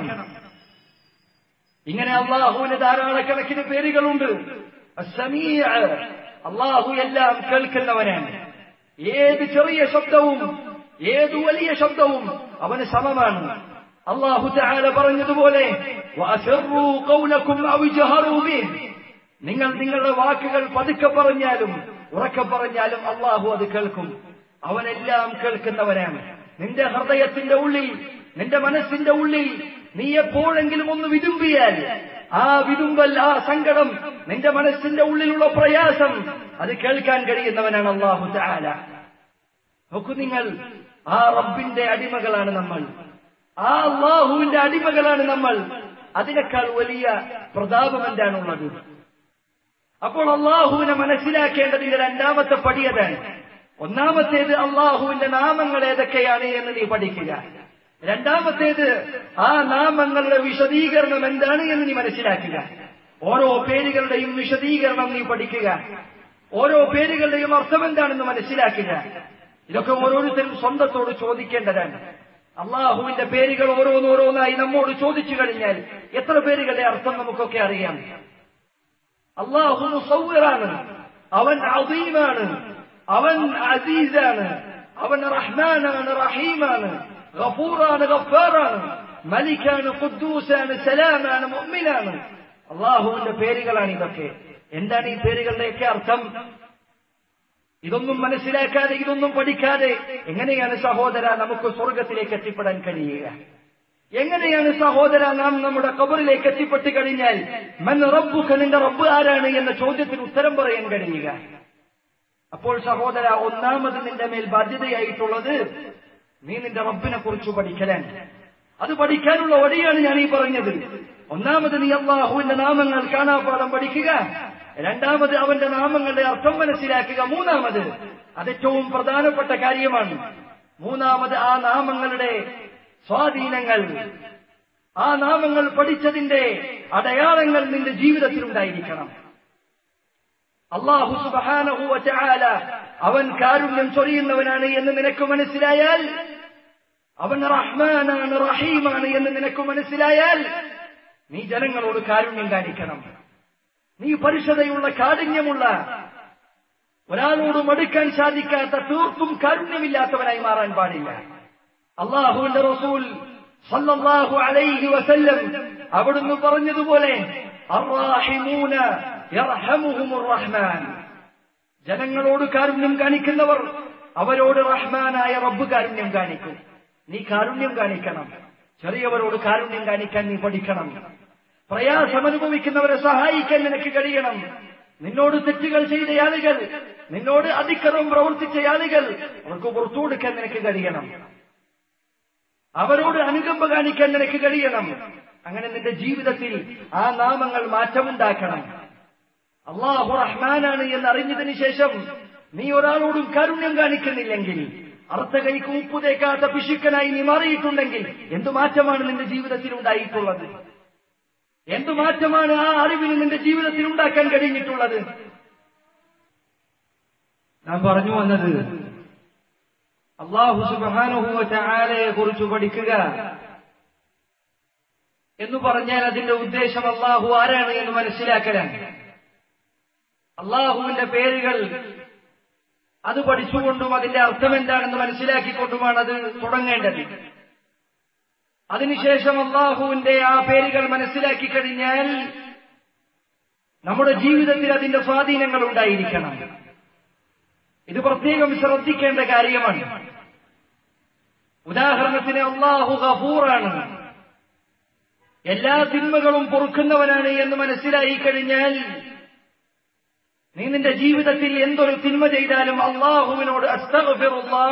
ഇങ്ങനെ അള്ളാഹുവിന് ധാരാളക്കണക്കിന് പേരുകളുണ്ട് അള്ളാഹു എല്ലാം കേൾക്കുന്നവനാണ് ഏത് ചെറിയ ശബ്ദവും ഏതു വലിയ ശബ്ദവും അവന് സമമാണ് അള്ളാഹു ചാല പറഞ്ഞതുപോലെ നിങ്ങൾ നിങ്ങളുടെ വാക്കുകൾ പതുക്കെ പറഞ്ഞാലും ഉറക്കെ പറഞ്ഞാലും അള്ളാഹു അത് കേൾക്കും അവനെല്ലാം കേൾക്കുന്നവനാണ് നിന്റെ ഹൃദയത്തിന്റെ ഉള്ളിൽ നിന്റെ മനസ്സിന്റെ ഉള്ളിൽ നീ എപ്പോഴെങ്കിലും ഒന്ന് വിതുമ്പിയാൽ ആ വിതുമ്പൽ ആ സങ്കടം നിന്റെ മനസ്സിന്റെ ഉള്ളിലുള്ള പ്രയാസം അത് കേൾക്കാൻ കഴിയുന്നവനാണ് അള്ളാഹു ചാല നോക്കൂ നിങ്ങൾ ആ റബ്ബിന്റെ അടിമകളാണ് നമ്മൾ ആ അള്ളാഹുവിന്റെ അടിമകളാണ് നമ്മൾ അതിനേക്കാൾ വലിയ പ്രതാപം എന്താണുള്ളത് അപ്പോൾ അള്ളാഹുവിനെ മനസ്സിലാക്കേണ്ടതിന്റെ രണ്ടാമത്തെ പടിയതാണ് ഒന്നാമത്തേത് അള്ളാഹുവിന്റെ നാമങ്ങൾ ഏതൊക്കെയാണ് എന്ന് നീ പഠിക്കുക രണ്ടാമത്തേത് ആ നാമങ്ങളുടെ വിശദീകരണം എന്താണ് എന്ന് നീ മനസ്സിലാക്കുക ഓരോ പേരുകളുടെയും വിശദീകരണം നീ പഠിക്കുക ഓരോ പേരുകളുടെയും അർത്ഥം എന്താണെന്ന് മനസ്സിലാക്കുക ഇതൊക്കെ ഓരോരുത്തരും സ്വന്തത്തോട് ചോദിക്കേണ്ടതാണ് അള്ളാഹുവിന്റെ പേരുകൾ ഓരോന്നോരോന്നായി നമ്മോട് ചോദിച്ചു കഴിഞ്ഞാൽ എത്ര പേരുകളുടെ അർത്ഥം നമുക്കൊക്കെ അറിയാം അള്ളാഹു മുസൗറാണ് അവൻ അദീമാണ് അവൻ അസീസാണ് അവൻ റഹ്മാനാണ് റഹീമാണ് ഗഫൂറാണ് ഗഫാറാണ് മലിക്കാണ് ഖുദ്ദൂസാണ് സലാമാണ് മുഅ്മിനാണ് അള്ളാഹുവിന്റെ പേരുകളാണ് ഇതൊക്കെ എന്താണ് ഈ പേരുകളുടെയൊക്കെ അർത്ഥം ഇതൊന്നും മനസ്സിലാക്കാതെ ഇതൊന്നും പഠിക്കാതെ എങ്ങനെയാണ് സഹോദര നമുക്ക് സ്വർഗത്തിലേക്ക് എത്തിപ്പെടാൻ കഴിയുക എങ്ങനെയാണ് സഹോദര നാം നമ്മുടെ കബറിലേക്ക് എത്തിപ്പെട്ട് കഴിഞ്ഞാൽ മൻ റബ്ബുക നിന്റെ റബ്ബ് ആരാണ് എന്ന ചോദ്യത്തിന് ഉത്തരം പറയാൻ കഴിയുക അപ്പോൾ സഹോദര ഒന്നാമത് നിന്റെ മേൽ ബാധ്യതയായിട്ടുള്ളത് നീ നിന്റെ റബ്ബിനെ കുറിച്ച് പഠിക്കലാണ് അത് പഠിക്കാനുള്ള വഴിയാണ് ഞാൻ ഈ പറഞ്ഞത് ഒന്നാമത് നീ അള്ളാഹുവിന്റെ നാമങ്ങൾ കാണാപാഠം പഠിക്കുക രണ്ടാമത് അവന്റെ നാമങ്ങളുടെ അർത്ഥം മനസ്സിലാക്കുക മൂന്നാമത് അത് ഏറ്റവും പ്രധാനപ്പെട്ട കാര്യമാണ് മൂന്നാമത് ആ നാമങ്ങളുടെ സ്വാധീനങ്ങൾ ആ നാമങ്ങൾ പഠിച്ചതിന്റെ അടയാളങ്ങൾ നിന്റെ ജീവിതത്തിൽ ഉണ്ടായിരിക്കണം അള്ളാഹു സുബാനഹുവ ചാല അവൻ കാരുണ്യം ചൊരിയുന്നവനാണ് എന്ന് നിനക്ക് മനസ്സിലായാൽ അവൻ റഹ്മാനാണ് റഹീമാണ് എന്ന് നിനക്ക് മനസ്സിലായാൽ നീ ജനങ്ങളോട് കാരുണ്യം കാണിക്കണം നീ പരിശുദ്ധയുള്ള കാഠിന്യമുള്ള ഒരാളോട് മടുക്കാൻ സാധിക്കാത്ത തീർത്തും കാരുണ്യമില്ലാത്തവനായി മാറാൻ പാടില്ല അള്ളാഹുവിന്റെ റസൂൽ സല്ലല്ലാഹു അലൈഹി വസല്ലം അവിടുന്ന് പറഞ്ഞതുപോലെ അർറാഹിമൂന യർഹമുഹുമുർ റഹ്മാൻ ജനങ്ങളോട് കാരുണ്യം കാണിക്കുന്നവർ അവരോട് റഹ്മാനായ റബ്ബ് കാരുണ്യം കാണിക്കും നീ കാരുണ്യം കാണിക്കണം ചെറിയവരോട് കാരുണ്യം കാണിക്കാൻ നീ പഠിക്കണം പ്രയാസം അനുഭവിക്കുന്നവരെ സഹായിക്കാൻ നിനക്ക് കഴിയണം നിന്നോട് തെറ്റുകൾ ചെയ്ത ആളുകൾ നിന്നോട് അതിക്രമം പ്രവർത്തിച്ച ആളുകൾ അവർക്ക് പുറത്തു കൊടുക്കാൻ നിനക്ക് കഴിയണം അവരോട് അനുകമ്പ കാണിക്കാൻ നിനക്ക് കഴിയണം അങ്ങനെ നിന്റെ ജീവിതത്തിൽ ആ നാമങ്ങൾ മാറ്റമുണ്ടാക്കണം അള്ളാഹു റഹ്മാനാണ് എന്ന് അറിഞ്ഞതിന് ശേഷം നീ ഒരാളോടും കാരുണ്യം കാണിക്കുന്നില്ലെങ്കിൽ അർത്ഥ കൈക്ക് ഉപ്പ് തേക്കാത്ത പിശുക്കനായി നീ മാറിയിട്ടുണ്ടെങ്കിൽ എന്തു മാറ്റമാണ് നിന്റെ ജീവിതത്തിൽ ഉണ്ടായിട്ടുള്ളത് എന്തു മാറ്റമാണ് ആ അറിവിന് നിന്റെ ജീവിതത്തിൽ ഉണ്ടാക്കാൻ കഴിഞ്ഞിട്ടുള്ളത് നാം പറഞ്ഞു വന്നത് അള്ളാഹു സുബാനുഹുവ ചാലയെ കുറിച്ച് പഠിക്കുക എന്ന് പറഞ്ഞാൽ അതിന്റെ ഉദ്ദേശം അള്ളാഹു ആരാണ് എന്ന് മനസ്സിലാക്കലാണ് അള്ളാഹുവിന്റെ പേരുകൾ അത് പഠിച്ചുകൊണ്ടും അതിന്റെ അർത്ഥം എന്താണെന്ന് മനസ്സിലാക്കിക്കൊണ്ടുമാണ് അത് തുടങ്ങേണ്ടത് അതിനുശേഷം അള്ളാഹുവിന്റെ ആ പേരുകൾ മനസ്സിലാക്കി കഴിഞ്ഞാൽ നമ്മുടെ ജീവിതത്തിൽ അതിന്റെ സ്വാധീനങ്ങൾ ഉണ്ടായിരിക്കണം ഇത് പ്രത്യേകം ശ്രദ്ധിക്കേണ്ട കാര്യമാണ് ഉദാഹരണത്തിന് അള്ളാഹു ഗഫൂറാണ് എല്ലാ തിന്മകളും പൊറുക്കുന്നവനാണ് എന്ന് മനസ്സിലായി കഴിഞ്ഞാൽ നീ നിന്റെ ജീവിതത്തിൽ എന്തൊരു തിന്മ ചെയ്താലും അള്ളാഹുവിനോട് അസ്തഗ്ഫിറുല്ലാ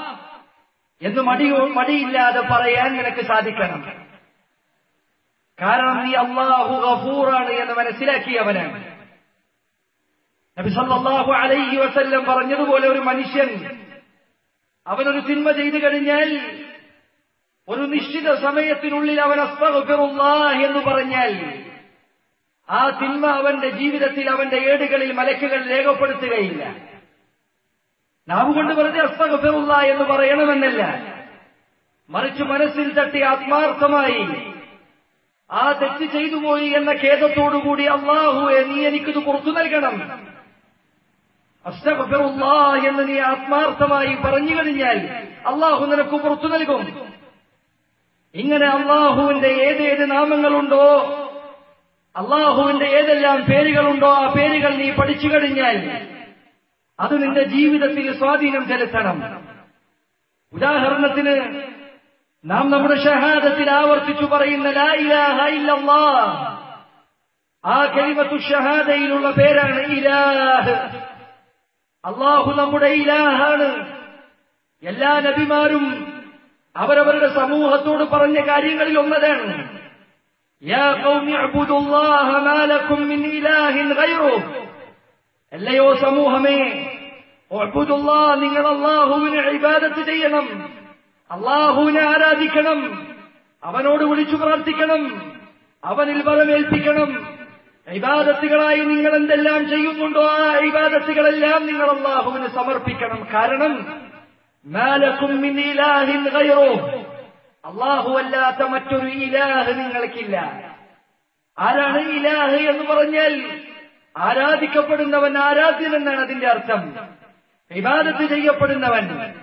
എന്ന് മടിയോ മടിയില്ലാതെ പറയാൻ നിനക്ക് സാധിക്കണം കാരണം നീ അള്ളാഹു ഗഫൂറാണ് എന്ന് മനസ്സിലാക്കിയവനാണ് നബി സല്ലല്ലാഹു അലൈഹി വസല്ലം പറഞ്ഞതുപോലെ ഒരു മനുഷ്യൻ അവനൊരു തിന്മ ചെയ്തു കഴിഞ്ഞാൽ ഒരു നിശ്ചിത സമയത്തിനുള്ളിൽ അവൻ അസ്തഗ്ഫിറുല്ലാ എന്ന് പറഞ്ഞാൽ ആ തിന്മ അവന്റെ ജീവിതത്തിൽ അവന്റെ ഏടുകളിൽ മലക്കുകൾ രേഖപ്പെടുത്തുകയില്ല നാവ് കൊണ്ട് വെറുതെ അസ്തഗഫിറുള്ള എന്ന് പറയണമെന്നല്ല മറിച്ച് മനസ്സിൽ തട്ടി ആത്മാർത്ഥമായി ആ തെറ്റ് ചെയ്തു പോയി എന്ന ഖേദത്തോടുകൂടി അള്ളാഹുവെ നീ എനിക്കിത് പുറത്തു നൽകണം അസ്തഗഫിറുള്ള എന്ന് നീ ആത്മാർത്ഥമായി പറഞ്ഞു കഴിഞ്ഞാൽ അള്ളാഹു നിനക്ക് പുറത്തു നൽകും ഇങ്ങനെ അള്ളാഹുവിന്റെ ഏതേത് നാമങ്ങളുണ്ടോ അള്ളാഹുവിന്റെ ഏതെല്ലാം പേരുകളുണ്ടോ ആ പേരുകൾ നീ പഠിച്ചു കഴിഞ്ഞാൽ അത് നിന്റെ ജീവിതത്തിൽ സ്വാധീനം ചെലുത്തണം ഉദാഹരണത്തിന് നാം നമ്മുടെ ഷഹാദത്തിൽ ആവർത്തിച്ചു പറയുന്ന ലാ ഇലാഹ ഇല്ലല്ലാ ആ കലിമത്തു ഷഹാദയിലുള്ള പേരാണ് ഇലാഹ് അള്ളാഹു നമ്മുടെ ഇലാഹാണ് എല്ലാ നബിമാരും അവരവരുടെ സമൂഹത്തോട് പറഞ്ഞ കാര്യങ്ങളിൽ ഒന്നതാണ് يا قوم اعبدوا الله ما لكم من إله غيره അല്ലയോ സമൂഹമേ ഒഴുതുള്ള നിങ്ങൾ അള്ളാഹുവിന് ഇബാദത്ത് ചെയ്യണം അള്ളാഹുവിനെ ആരാധിക്കണം അവനോട് വിളിച്ചു പ്രാർത്ഥിക്കണം അവനിൽ ബലമേൽപ്പിക്കണം ഇബാദത്തുകളായി നിങ്ങൾ എന്തെല്ലാം ചെയ്യുന്നുണ്ടോ ആ ഇബാദത്തുകളെല്ലാം നിങ്ങൾ അള്ളാഹുവിന് സമർപ്പിക്കണം കാരണം മാലക്കും മിൻ ഇലാഹിൻ ഗൈറോ അള്ളാഹു അല്ലാത്ത മറ്റൊരു ഇലാഹ് നിങ്ങൾക്കില്ല ആരാണ് ഇലാഹ് എന്ന് പറഞ്ഞാൽ ആരാധിക്കപ്പെടുന്നവൻ ആരാധ്യൻ എന്നാണ് അതിന്റെ അർത്ഥം വിവാദത്ത് ചെയ്യപ്പെടുന്നവൻ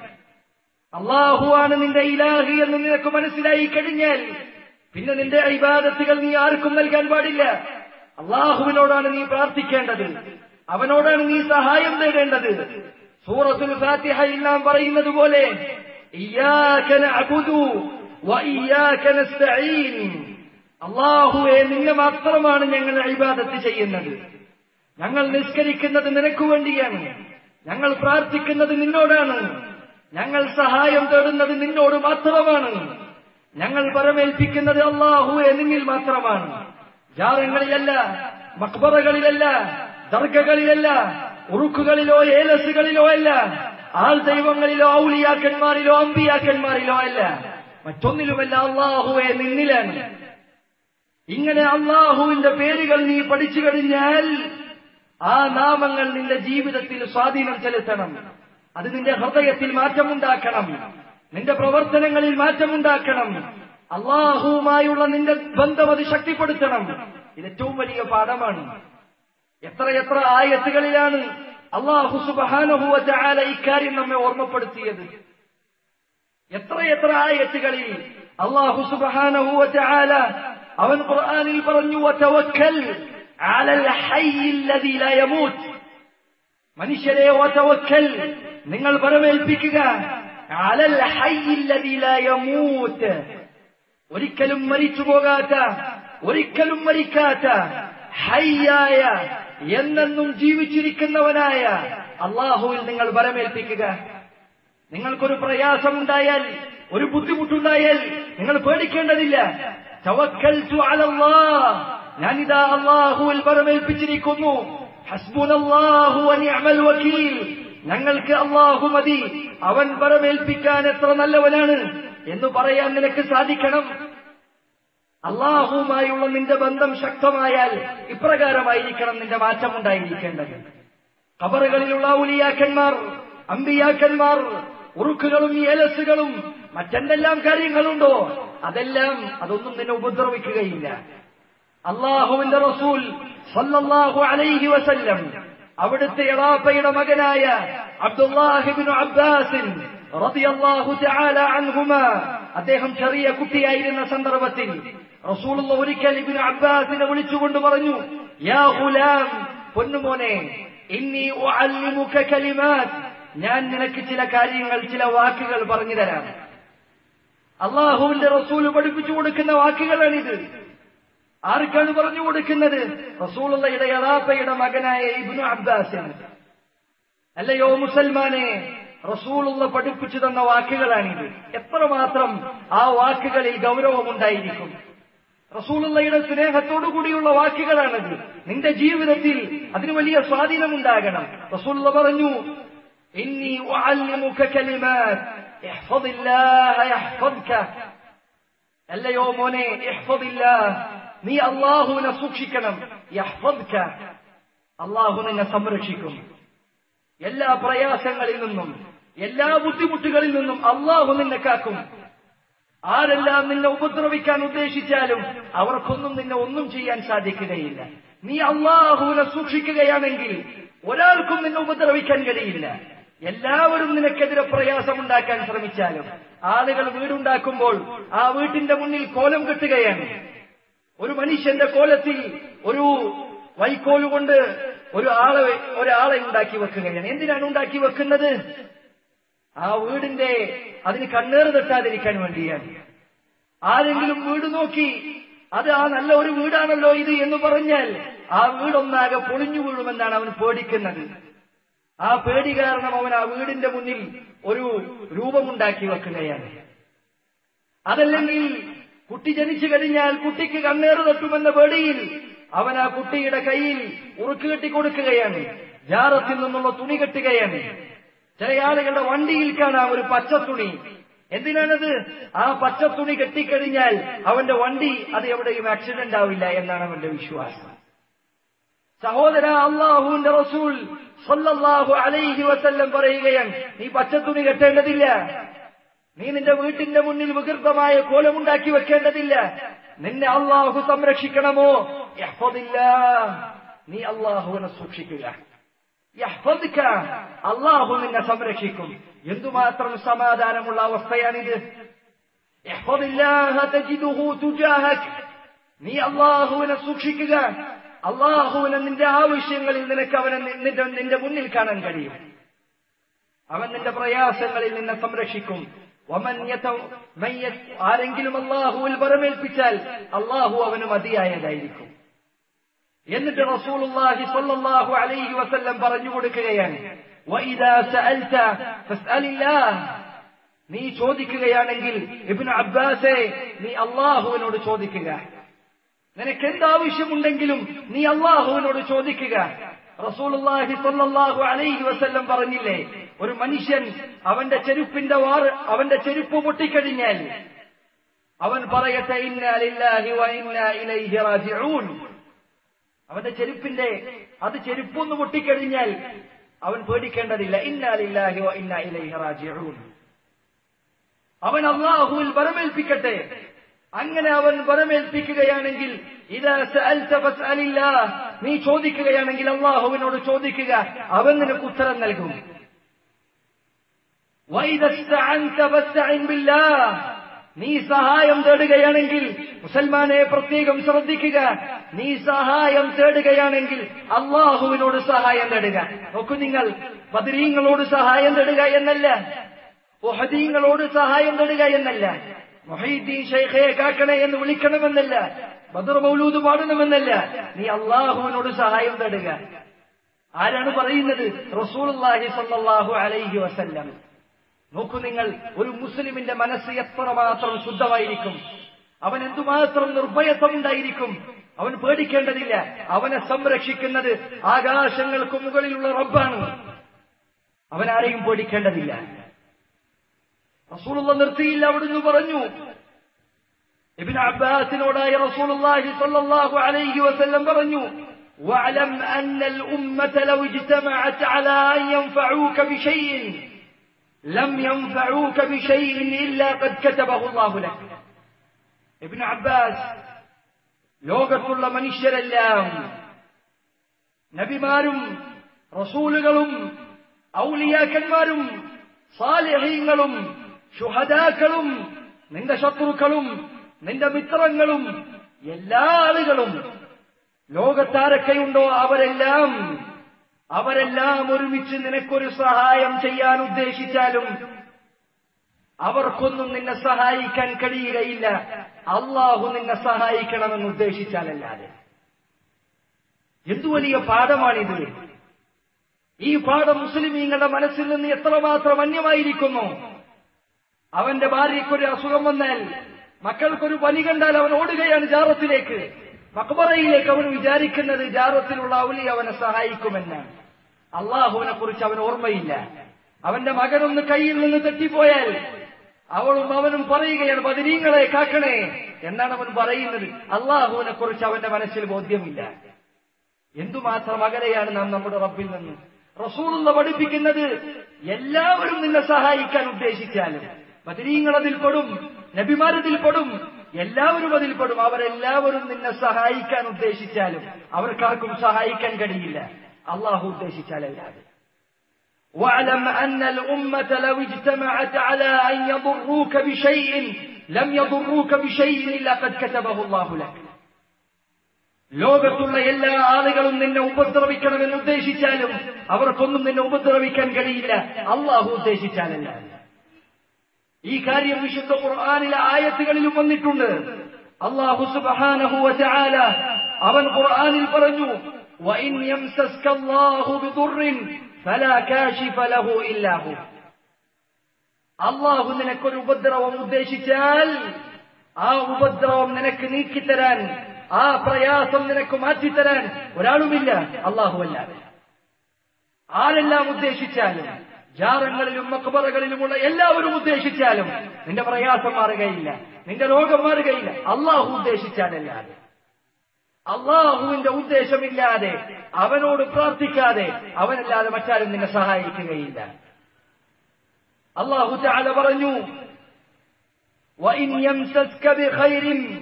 അള്ളാഹുവാണ് നിന്റെ ഇലാഹ് എന്ന് നിനക്ക് മനസ്സിലായി കഴിഞ്ഞാൽ പിന്നെ നിന്റെ ഇബാദത്തുകൾ നീ ആർക്കും നൽകാൻ പാടില്ല അള്ളാഹുവിനോടാണ് നീ പ്രാർത്ഥിക്കേണ്ടത് അവനോടാണ് നീ സഹായം തേടേണ്ടത് സൂറത്തുൽ ഫാത്തിഹയിൽ നാം പറയുന്നത് പോലെ ഇയ്യാക നഅബുദു വ ഇയ്യാക നസ്തഈൻ അല്ലാഹുവേ നിന്നെ മാത്രമാണ് ഞങ്ങൾ ഇബാദത്ത് ചെയ്യുന്നത് ഞങ്ങൾ നിസ്കരിക്കുന്നത് നിനക്ക് വേണ്ടിയാണ് ഞങ്ങൾ പ്രാർത്ഥിക്കുന്നത് നിന്നോടാണ് ഞങ്ങൾ സഹായം തേടുന്നത് നിന്നോട് മാത്രമാണ് ഞങ്ങൾ പരമേൽപ്പിക്കുന്നത് അള്ളാഹുവെ നിന്നിൽ മാത്രമാണ് ജാറങ്ങളിലല്ല മക്ബറകളിലല്ല ദർഗകളിലല്ല ഉറുക്കുകളിലോ ഏലസുകളിലോ അല്ല ആൾ ദൈവങ്ങളിലോ ഔലിയാക്കന്മാരിലോ അമ്പിയാക്കന്മാരിലോ അല്ല മറ്റൊന്നിലുമല്ല അള്ളാഹുവെ നിന്നിലാണ് ഇങ്ങനെ അള്ളാഹുവിന്റെ പേരുകൾ നീ പഠിച്ചു കഴിഞ്ഞാൽ ആ നാമങ്ങൾ നിന്റെ ജീവിതത്തിൽ സ്വാധീനം ചെലുത്തണം അത് നിന്റെ ഹൃദയത്തിൽ മാറ്റമുണ്ടാക്കണം നിന്റെ പ്രവർത്തനങ്ങളിൽ മാറ്റമുണ്ടാക്കണം അള്ളാഹുവുമായുള്ള നിന്റെ ബന്ധം അത് ശക്തിപ്പെടുത്തണം ഇത് ഏറ്റവും വലിയ പാഠമാണ് എത്രയെത്ര ആയത്തുകളിലാണ് അള്ളാഹു സുബാനുഭൂവ ചാല ഇക്കാര്യം നമ്മെ ഓർമ്മപ്പെടുത്തിയത് എത്രയെത്ര ആയത്തുകളിൽ അള്ളാഹു സുബാനുഭൂവ ചാല അവൻ ഖുർആാനിൽ പറഞ്ഞു "വതവക്കൽ അലൽ ഹയ്യിൽ ലദീ ലാ യമൂത്ത്." മനുഷ്യരെ വതവക്കൽ നിങ്ങൾ പരമേൽപ്പിക്കുക അലൽ ഹയ്യിൽ ലദീ ലാ യമൂത്ത് ഒരിക്കലും മരിച്ചു പോകാത്ത ഒരിക്കലും മരിക്കാത്ത ഹയ്യായ എന്നെന്നും ജീവിച്ചിരിക്കുന്നവനായ അള്ളാഹുവിൽ നിങ്ങൾ പരമേൽപ്പിക്കുക നിങ്ങൾക്കൊരു പ്രയാസമുണ്ടായാൽ ഒരു ബുദ്ധിമുട്ടുണ്ടായാൽ നിങ്ങൾ പേടിക്കേണ്ടതില്ല തവക്കൽതു അലല്ലാഹ് ഞാനിതാ അള്ളാഹുവിൽ പരമേൽപ്പിച്ചിരിക്കുന്നു ഹസ്ബുനല്ലാഹു വനിഅമൽ വക്കീൽ ഞങ്ങൾക്ക് അള്ളാഹു മതി അവൻ പരമേൽപ്പിക്കാൻ എത്ര നല്ലവനാണ് എന്ന് പറയാൻ നിനക്ക് സാധിക്കണം അള്ളാഹുവുമായുള്ള നിന്റെ ബന്ധം ശക്തമായാൽ ഇപ്രകാരമായിരിക്കണം നിന്റെ മാറ്റമുണ്ടായിരിക്കേണ്ടത് കബറുകളിലുള്ള ഔലിയാക്കന്മാർ അമ്പിയാക്കന്മാർ ഉറുക്കുകളും ഏലസുകളും മറ്റെന്തെല്ലാം കാര്യങ്ങളുണ്ടോ അതെല്ലാം അതൊന്നും നിന്നെ ഉപദ്രവിക്കുകയില്ല അള്ളാഹുവിന്റെ റസൂൽ സല്ലല്ലാഹു അലൈഹി വസല്ലം അവിടുത്തെ എളാപ്പയുടെ മകനായ അബ്ദുല്ലാഹിബിൻ അബ്ബാസിൻ റളിയല്ലാഹു തആല അൻഹുമ അദ്ദേഹം ചെറിയ കുട്ടിയായിരുന്ന സന്ദർഭത്തിൽ റസൂലുള്ള ഒരിക്കൽ ഇബ്നു അബ്ബാസിനെ വിളിച്ചുകൊണ്ട് പറഞ്ഞു യാ ഗുലാം പൊന്നുമോനെ ഇന്നി ഉഅല്ലിമുക കലിമാത്ത് ഞാൻ നിനക്ക് ചില കാര്യങ്ങൾ ചില വാക്കുകൾ പറഞ്ഞു തരാം അള്ളാഹുവിന്റെ റസൂല് പഠിപ്പിച്ചു കൊടുക്കുന്ന വാക്കുകളാണിത് ആർക്കാണ് പറഞ്ഞു കൊടുക്കുന്നത് റസൂലുള്ള ഇടയളാപ്പയുടെ മകനായ ഇബ്നു അബ്ബാസിന് അല്ലയോ മുസൽമാനെ റസൂലുള്ള പഠിപ്പിച്ചു തന്ന വാക്കുകളാണിത് എത്രമാത്രം ആ വാക്കുകളിൽ ഗൗരവമുണ്ടായിരിക്കും റസൂലുള്ളയുടെ സ്നേഹത്തോടു കൂടിയുള്ള വാക്കുകളാണിത് നിന്റെ ജീവിതത്തിൽ അതിന് വലിയ സ്വാധീനമുണ്ടാകണം റസൂലുള്ള പറഞ്ഞു ഇന്നി ഉഅല്ലിമുക കലിമാത്ത് ഇഹ്ഫദില്ലാഹ യഹ്ഫദ്ക അല്ലയോ മോനെ ഇഹ്ഫദില്ലാഹ് നീ അള്ളാഹുവിനെ സൂക്ഷിക്കണം യഹ്ഫദ്ക അള്ളാഹു നിന്നെ സംരക്ഷിക്കും എല്ലാ പ്രയാസങ്ങളിൽ നിന്നും എല്ലാ ബുദ്ധിമുട്ടുകളിൽ നിന്നും അള്ളാഹു നിന്നെ കാക്കും ആരെല്ലാം നിന്നെ ഉപദ്രവിക്കാൻ ഉദ്ദേശിച്ചാലും അവർക്കൊന്നും നിന്നെ ഒന്നും ചെയ്യാൻ സാധിക്കുകയില്ല നീ അള്ളാഹുവിനെ സൂക്ഷിക്കുകയാണെങ്കിൽ ഒരാൾക്കും നിന്നെ ഉപദ്രവിക്കാൻ കഴിയില്ല എല്ലാവരും നിനക്കെതിരെ പ്രയാസമുണ്ടാക്കാൻ ശ്രമിച്ചാലും ആളുകൾ വീടുണ്ടാക്കുമ്പോൾ ആ വീട്ടിന്റെ മുന്നിൽ കോലം കെട്ടുകയാണ് ഒരു മനുഷ്യന്റെ കോലത്തിൽ ഒരു വൈക്കോല് കൊണ്ട് ഒരു ആളെ ഒരാളെ ഉണ്ടാക്കി വെക്കുകയാണ് എന്തിനാണ് ഉണ്ടാക്കി വെക്കുന്നത് ആ വീടിന്റെ അതിന് കണ്ണേറ് തട്ടാതിരിക്കാൻ വേണ്ടിയാണ് ആരെങ്കിലും വീട് നോക്കി അത് ആ നല്ല ഒരു വീടാണല്ലോ ഇത് എന്ന് പറഞ്ഞാൽ ആ വീടൊന്നാകെ പൊളിഞ്ഞു വീഴുമെന്നാണ് അവൻ പേടിക്കുന്നത് ആ പേടി കാരണം അവൻ ആ വീടിന്റെ മുന്നിൽ ഒരു രൂപമുണ്ടാക്കി വെക്കുകയാണ് അതല്ലെങ്കിൽ കുട്ടി ജനിച്ചു കഴിഞ്ഞാൽ കുട്ടിക്ക് കണ്ണേറ് തട്ടുമെന്ന പേടിയിൽ അവൻ ആ കുട്ടിയുടെ കയ്യിൽ ഉറുക്ക് കെട്ടി കൊടുക്കുകയാണ് ജാറത്തിൽ നിന്നുള്ള തുണി കെട്ടുകയാണ് ചില ആളുകളുടെ വണ്ടിയിൽ കാണാം ഒരു പച്ചത്തുണി എന്തിനാണത് ആ പച്ചത്തുണി കെട്ടിക്കഴിഞ്ഞാൽ അവന്റെ വണ്ടി അത് എവിടെയും ആക്സിഡന്റ് ആവില്ല എന്നാണ് അവന്റെ വിശ്വാസം സഹോദര അള്ളാഹുവിന്റെ റസൂൽ സല്ലല്ലാഹു അലൈഹി വസല്ലം പറയുകയാണ് നീ പച്ചത്തുണി കെട്ടേണ്ടതില്ല നീ നിന്റെ വീട്ടിന്റെ മുന്നിൽ വികൃതമായ കോലമുണ്ടാക്കി വെക്കേണ്ടതില്ല നിന്നെ അള്ളാഹു സംരക്ഷിക്കണമോ യഹ്ഫദില്ല നീ അള്ളാഹുവിനെ സൂക്ഷിക്കുക യഹ്ഫദ്ക അള്ളാഹു നിന്നെ സംരക്ഷിക്കും എന്തുമാത്രം സമാധാനമുള്ള അവസ്ഥയാണിത് യഹ്ഫദില്ലാഹ തജിദുഹു തുജാഹക് നീ അള്ളാഹുവിനെ സൂക്ഷിക്കുക അള്ളാഹുവിനെ നിന്റെ ആവശ്യങ്ങളിൽ നിനക്ക് അവനെ നിന്റെ നിന്റെ മുന്നിൽ കാണാൻ കഴിയും അവൻ നിന്റെ പ്രയാസങ്ങളിൽ നിന്നെ സംരക്ഷിക്കും വമൻ യത- മൻ യ- ആരെങ്കിലും അള്ളാഹുവിൽ ബലമേൽപ്പിച്ചാൽ അള്ളാഹു അവന് മതിയായതായിരിക്കും എന്നിട്ട് റസൂലുള്ളാഹി സ്വല്ലല്ലാഹു അലൈഹി വസല്ലം പറഞ്ഞു കൊടുക്കുകയാണ് വഇദാ സഅൽത ഫസ്അലില്ലാഹ് നീ ചോദിക്കുകയാണെങ്കിൽ ഇബ്നു അബ്ബാസെ നീ അള്ളാഹുവിനോട് ചോദിക്കുക നിനക്ക് എന്താവശ്യമുണ്ടെങ്കിലും നീ അള്ളാഹുവിനോട് ചോദിക്കുക റസൂലുള്ളാഹി സ്വല്ലല്ലാഹു അലൈഹി വസല്ലം പറഞ്ഞില്ലേ ഒരു മനുഷ്യൻ അവന്റെ ചെരുപ്പിന്റെ വാർ അവന്റെ ചെരുപ്പ് പൊട്ടിക്കഴിഞ്ഞാൽ അവൻ പറയട്ടെ ഇന്നാ ലില്ലാഹി വ ഇന്നാ ഇലൈഹി റാജിഊൻ അവന്റെ ചെരുപ്പിന്റെ അത് ചെരുപ്പൊന്ന് പൊട്ടിക്കഴിഞ്ഞാൽ അവൻ പേടിക്കേണ്ടതില്ല ഇന്നാ ലില്ലാഹി വ ഇന്നാ ഇലൈഹി റാജിഊൻ അവൻ അള്ളാഹുവിൽ ബലമേൽപ്പിക്കട്ടെ അങ്ങനെ അവൻ ബലമേൽപ്പിക്കുകയാണെങ്കിൽ ഇതാ സഅൽത ഫസ്അലില്ലാഹ് നീ ചോദിക്കുകയാണെങ്കിൽ അള്ളാഹുവിനോട് ചോദിക്കുക അവൻ നിനക്ക് ഉത്തരം നൽകും വഇദാ ഇസ്തഅൻത ഫസ്തഇൻ ബില്ലാഹ് നീ സഹായം തേടുകയാണെങ്കിൽ മുസൽമാനെ പ്രത്യേകം ശ്രദ്ധിക്കുക നീ സഹായം തേടുകയാണെങ്കിൽ അള്ളാഹുവിനോട് സഹായം തേടുക നോക്കൂ നിങ്ങൾ ബദരീങ്ങളോട് സഹായം തേടുക എന്നല്ല ഒഹദീങ്ങളോട് സഹായം തേടുക എന്നല്ല മൊഹീദ്ദീൻ ഷെയ്ഖയെ കാക്കണേ എന്ന് വിളിക്കണമെന്നല്ല ബദർ മൗലൂദ് പാടണമെന്നല്ല നീ അള്ളാഹുവിനോട് സഹായം തേടുക ആരാണ് പറയുന്നത് റസൂലുള്ളാഹി സ്വല്ലല്ലാഹു അലൈഹി വസല്ലം നോക്കൂ നിങ്ങൾ ഒരു മുസ്ലിമിന്റെ മനസ്സ് എത്രമാത്രം ശുദ്ധമായിരിക്കും അവൻ എന്തുമാത്രം നിർഭയത്വമുണ്ടായിരിക്കും അവൻ പേടിക്കേണ്ടതില്ല അവനെ സംരക്ഷിക്കുന്നത് ആകാശങ്ങൾക്ക് മുകളിലുള്ള റബ്ബാണ് അവൻ ആരെയും പേടിക്കേണ്ടതില്ല റസൂലുള്ള നിർത്തിയില്ല അവിടുന്ന് പറഞ്ഞു ഇബിൻ അബ്ബാസിനോടായ റസൂലുള്ളാഹി സ്വല്ലല്ലാഹു അലൈഹി വസല്ലം പറഞ്ഞു واعلم أن الأمة لو اجتمعت على أن ينفعوك بشيء لم ينفعوك بشيء إلا قد كتبه الله لك ابن عباس ലോകത്തുള്ള മനുഷ്യരെല്ലാം നബിമാരും റസൂലുകളും ഔലിയാക്കന്മാരും സാലിഹീങ്ങളും ഷുഹദാക്കളും നിന്റെ ശത്രുക്കളും നിന്റെ മിത്രങ്ങളും എല്ലാ ആളുകളും ലോകത്താരൊക്കെയുണ്ടോ അവരെല്ലാം അവരെല്ലാം ഒരുമിച്ച് നിനക്കൊരു സഹായം ചെയ്യാൻ ഉദ്ദേശിച്ചാലും അവർക്കൊന്നും നിന്നെ സഹായിക്കാൻ കഴിയുകയില്ല അള്ളാഹു നിന്നെ സഹായിക്കണമെന്ന് ഉദ്ദേശിച്ചാലല്ലാതെ എന്തു വലിയ പാഠമാണിത് ഈ പാഠം മുസ്ലിമീങ്ങളുടെ മനസ്സിൽ നിന്ന് എത്രമാത്രം അന്യമായിരിക്കുന്നു അവന്റെ ഭാര്യയ്ക്കൊരു അസുഖം വന്നാൽ മക്കൾക്കൊരു പനി കണ്ടാൽ അവൻ ഓടുകയാണ് ജാറത്തിലേക്ക് മക്ബറയിലേക്ക് അവൻ വിചാരിക്കുന്നത് ജാറത്തിലുള്ള ഔലി അവനെ സഹായിക്കുമെന്നാണ് അള്ളാഹുവിനെ കുറിച്ച് അവൻ ഓർമ്മയില്ല അവന്റെ മകനൊന്ന് കയ്യിൽ നിന്ന് തെറ്റിപ്പോയാൽ അവളും അവനും പറയുകയാണ് പതിനീങ്ങളെ കാക്കണേ എന്നാണ് അവൻ പറയുന്നത് അള്ളാഹുവിനെ കുറിച്ച് അവന്റെ മനസ്സിൽ ബോധ്യമില്ല എന്തുമാത്രം അകലെയാണ് നാം നമ്മുടെ റബ്ബിൽ നിന്ന് റസൂലുള്ള പഠിപ്പിക്കുന്നത് എല്ലാവരും നിന്നെ സഹായിക്കാൻ ഉദ്ദേശിച്ചാലും ബദരീങ്ങൾ അതിൽ പെടും നബിമാരതിൽ പെടും എല്ലാവരും അതിൽ പെടും അവരെല്ലാവരും നിന്നെ സഹായിക്കാൻ ഉദ്ദേശിച്ചാലും അവർക്കാർക്കും സഹായിക്കാൻ കഴിയില്ല അള്ളാഹു ഉദ്ദേശിച്ചാലല്ലാതെ واعلم أن الأمة لو اجتمعت على أن يضروك بشيء لم يضروك بشيء إلا قد كتبه الله لك ലോകത്തുള്ള എല്ലാ ആളുകളും നിന്നെ ഉപദ്രവിക്കണമെന്ന് ഉദ്ദേശിച്ചാലും അവർക്കൊന്നും നിന്നെ ഉപദ്രവിക്കാൻ കഴിയില്ല അള്ളാഹു ഉദ്ദേശിച്ചാലല്ല ഈ കാര്യം വിശുദ്ധ ഖുർആാനിലെ ആയത്തുകളിലും വന്നിട്ടുണ്ട് അള്ളാഹു സുബ്ഹാനഹു വതആല അവൻ ഖുർആനിൽ പറഞ്ഞു وإن يمسسك الله بضر فلا كاشف له إلا هو അള്ളാഹു നിനക്കൊരു ഉപദ്രവം ഉദ്ദേശിച്ചാൽ ആ ഉപദ്രവം നിനക്ക് നീക്കിത്തരാൻ ആ പ്രയാസം നിനക്ക് മാറ്റിത്തരാൻ ഒരാളുമില്ല അല്ലാഹുവല്ലാതെ ആരെല്ലാം ഉദ്ദേശിച്ചാലും ജാറങ്ങളിലും മക്ബറകളിലുമുള്ള എല്ലാവരും ഉദ്ദേശിച്ചാലും നിന്റെ പ്രയാസം മാറുകയില്ല നിന്റെ രോഗം മാറുകയില്ല അള്ളാഹു ഉദ്ദേശിച്ചാലല്ലാതെ അള്ളാഹുവിന്റെ ഉദ്ദേശമില്ലാതെ അവനോട് പ്രാർത്ഥിക്കാതെ അവനല്ലാതെ മറ്റാരും നിന്നെ സഹായിക്കുകയില്ല അള്ളാഹു ചാല പറഞ്ഞു وإن يمسسك بخير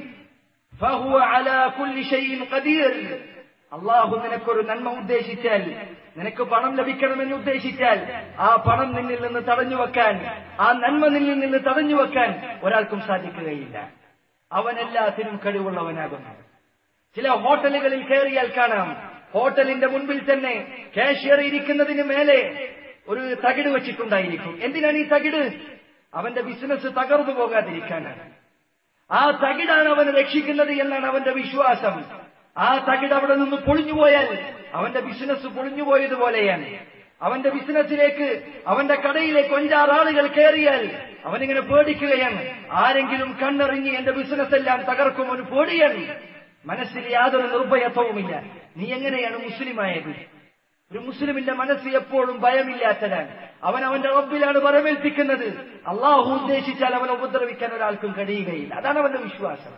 فهو على كل شيء قدير അള്ളാഹു നിനക്കൊരു നന്മ ഉദ്ദേശിച്ചാൽ നിനക്ക് പണം ലഭിക്കണമെന്ന് ഉദ്ദേശിച്ചാൽ ആ പണം നിന്നിൽ നിന്ന് തടഞ്ഞു വെക്കാൻ ആ നന്മ നിന്നിൽ നിന്ന് തടഞ്ഞു വെക്കാൻ ഒരാൾക്കും സാധിക്കുകയില്ല അവൻ എല്ലാത്തിനും കഴിവുള്ളവനാകുന്നു ചില ഹോട്ടലുകളിൽ കയറിയാൽ കാണാം ഹോട്ടലിന്റെ മുൻപിൽ തന്നെ കാഷ്യർ ഇരിക്കുന്നതിന് മേലെ ഒരു തകിട് വെച്ചിട്ടുണ്ടായിരിക്കും എന്തിനാണ് ഈ തകിട് അവന്റെ ബിസിനസ് തകർന്നു പോകാതിരിക്കാനാണ് ആ തകിടാണ് അവനെ രക്ഷിക്കുന്നത് എന്നാണ് അവന്റെ വിശ്വാസം ആ തകിട് അവിടെ നിന്ന് പൊളിഞ്ഞുപോയാൽ അവന്റെ ബിസിനസ് പൊളിഞ്ഞുപോയതുപോലെയാണ് അവന്റെ ബിസിനസ്സിലേക്ക് അവന്റെ കടയിലേക്ക് അഞ്ചാറ് ആളുകൾ കയറിയാൽ അവനിങ്ങനെ പേടിക്കുകയാണ് ആരെങ്കിലും കണ്ണെറിഞ്ഞ് എന്റെ ബിസിനസ് എല്ലാം തകർക്കും ഒരു പേടിയാണ് മനസ്സിൽ യാതൊരു നിർഭയത്വവുമില്ല നീ എങ്ങനെയാണ് മുസ്ലിമായത് ഒരു മുസ്ലിമിന്റെ മനസ്സ് എപ്പോഴും ഭയമില്ലാത്തതാണ് അവൻ അവന്റെ റബ്ബിലാണ് വരമേൽപ്പിക്കുന്നത് അള്ളാഹു ഉദ്ദേശിച്ചാൽ അവനെ ഉപദ്രവിക്കാൻ ഒരാൾക്കും കഴിയുകയില്ല അതാണ് അവന്റെ വിശ്വാസം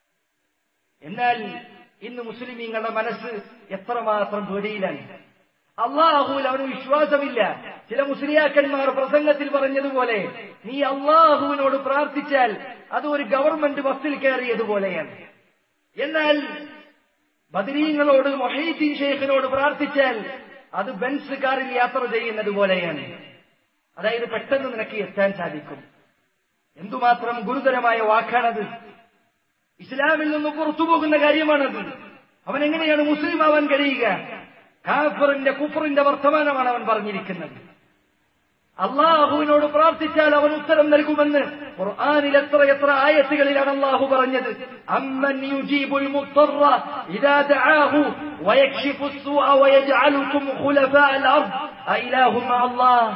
എന്നാൽ ഇന്ന് മുസ്ലിമീങ്ങളുടെ മനസ്സ് എത്രമാത്രം പേടിയിലാണ് അള്ളാഹുവിൽ അവന് വിശ്വാസമില്ല ചില മുസ്ലിയാക്കന്മാർ പ്രസംഗത്തിൽ പറഞ്ഞതുപോലെ നീ അള്ളാഹുവിനോട് പ്രാർത്ഥിച്ചാൽ അത് ഒരു ഗവൺമെന്റ് ബസ്സിൽ കയറിയതുപോലെയാണ് എന്നാൽ ബദരീങ്ങളോട് മൊഹീദ്ദീൻ ഷെയ്ഖിനോട് പ്രാർത്ഥിച്ചാൽ അത് ബെൻസ് കാറിൽ യാത്ര ചെയ്യുന്നത് പോലെയാണ് അതായത് പെട്ടെന്ന് നിനക്ക് എത്താൻ സാധിക്കും എന്തുമാത്രം ഗുരുതരമായ വാക്കാണത് ഇസ്ലാമിൽ നിന്ന് പുറത്തു പോകുന്ന കാര്യമാണത് അവൻ എങ്ങനെയാണ് മുസ്ലിം ആവാൻ കഴിയുക കാഫറിന്റെ കുഫറിന്റെ വർത്തമാനമാണ് അവൻ പറഞ്ഞിരിക്കുന്നത് അള്ളാഹുവിനോട് പ്രാർത്ഥിച്ചാൽ അവൻ ഉത്തരം നൽകുമെന്ന് ഖുർആാനിൽ എത്ര എത്ര ആയത്തുകളിലാണ് അള്ളാഹു പറഞ്ഞത് അമ്മൻ യുജീബുൽ മുത്തറ ഇദാ ദആഹു വയക്ഷിഫു السوء ويجعلكم خلفاء الارض أإله مع الله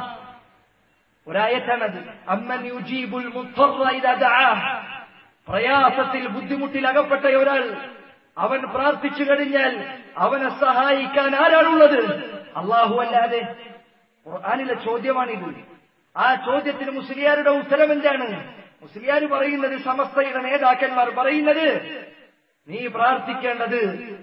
ഒരായത്താണത് അമ്മൻ യുജീബുൽ മുത്തറ ഇദാ ദആഹ് പ്രയാസത്തിൽ ബുദ്ധിമുട്ടിൽ അകപ്പെട്ട ഒരാൾ അവൻ പ്രാർത്ഥിച്ചു കഴിഞ്ഞാൽ അവനെ സഹായിക്കാൻ ആരാണുള്ളത് അള്ളാഹു അല്ലാതെ ഖുർആാനിലെ ചോദ്യമാണിത് ആ ചോദ്യത്തിന് മുസ്ലിയാരുടെ ഉത്തരം എന്താണ് മുസ്ലിയാർ പറയുന്നത് സമസ്തയുടെ നേതാക്കന്മാർ പറയുന്നത് നീ പ്രാർത്ഥിക്കേണ്ടത്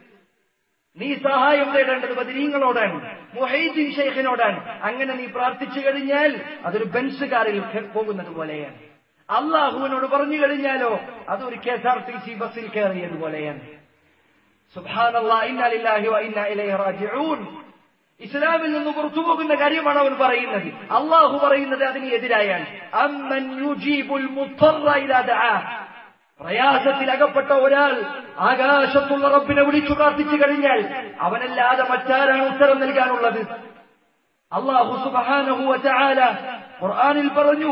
നീ സഹായം തേടേണ്ടത് ബദരീങ്ങളോടാണ് മുഹൈദ്ദീൻ ഷെയ്ഖിനോടാണ് അങ്ങനെ നീ പ്രാർത്ഥിച്ചു കഴിഞ്ഞാൽ അതൊരു ബെൻസ് കാറിൽ പോകുന്നത് പോലെയാണ് അള്ളാഹുവിനോട് പറഞ്ഞു കഴിഞ്ഞാലോ അതൊരു K S R T C ബസ്സിൽ കയറിയതുപോലെയാണ് സുബ്ഹാനല്ലാ ഇന്നാ ലില്ലാഹി വ ഇന്നാ ഇലൈഹി റാജിഊൻ ഇസ്ലാമിൽ നിന്ന് പുറത്തു പോകുന്ന കാര്യമാണ് അവൻ പറയുന്നത് അള്ളാഹു പറയുന്നത് അതിന് എതിരായാണ് അമ്മൻ യുജീബുൽ മുത്തറ ഇലാ ദആ പ്രയാസത്തിൽ അകപ്പെട്ട ഒരാൾ ആകാശത്തുള്ള റബ്ബിനെ വിളിച്ചു പ്രാർത്ഥിച്ചു കഴിഞ്ഞാൽ അവനല്ലാതെ മറ്റാരാണ് ഉത്തരം നൽകാനുള്ളത് അള്ളാഹു സുബ്ഹാനഹു വ തആല ഖുർആനിൽ പറഞ്ഞു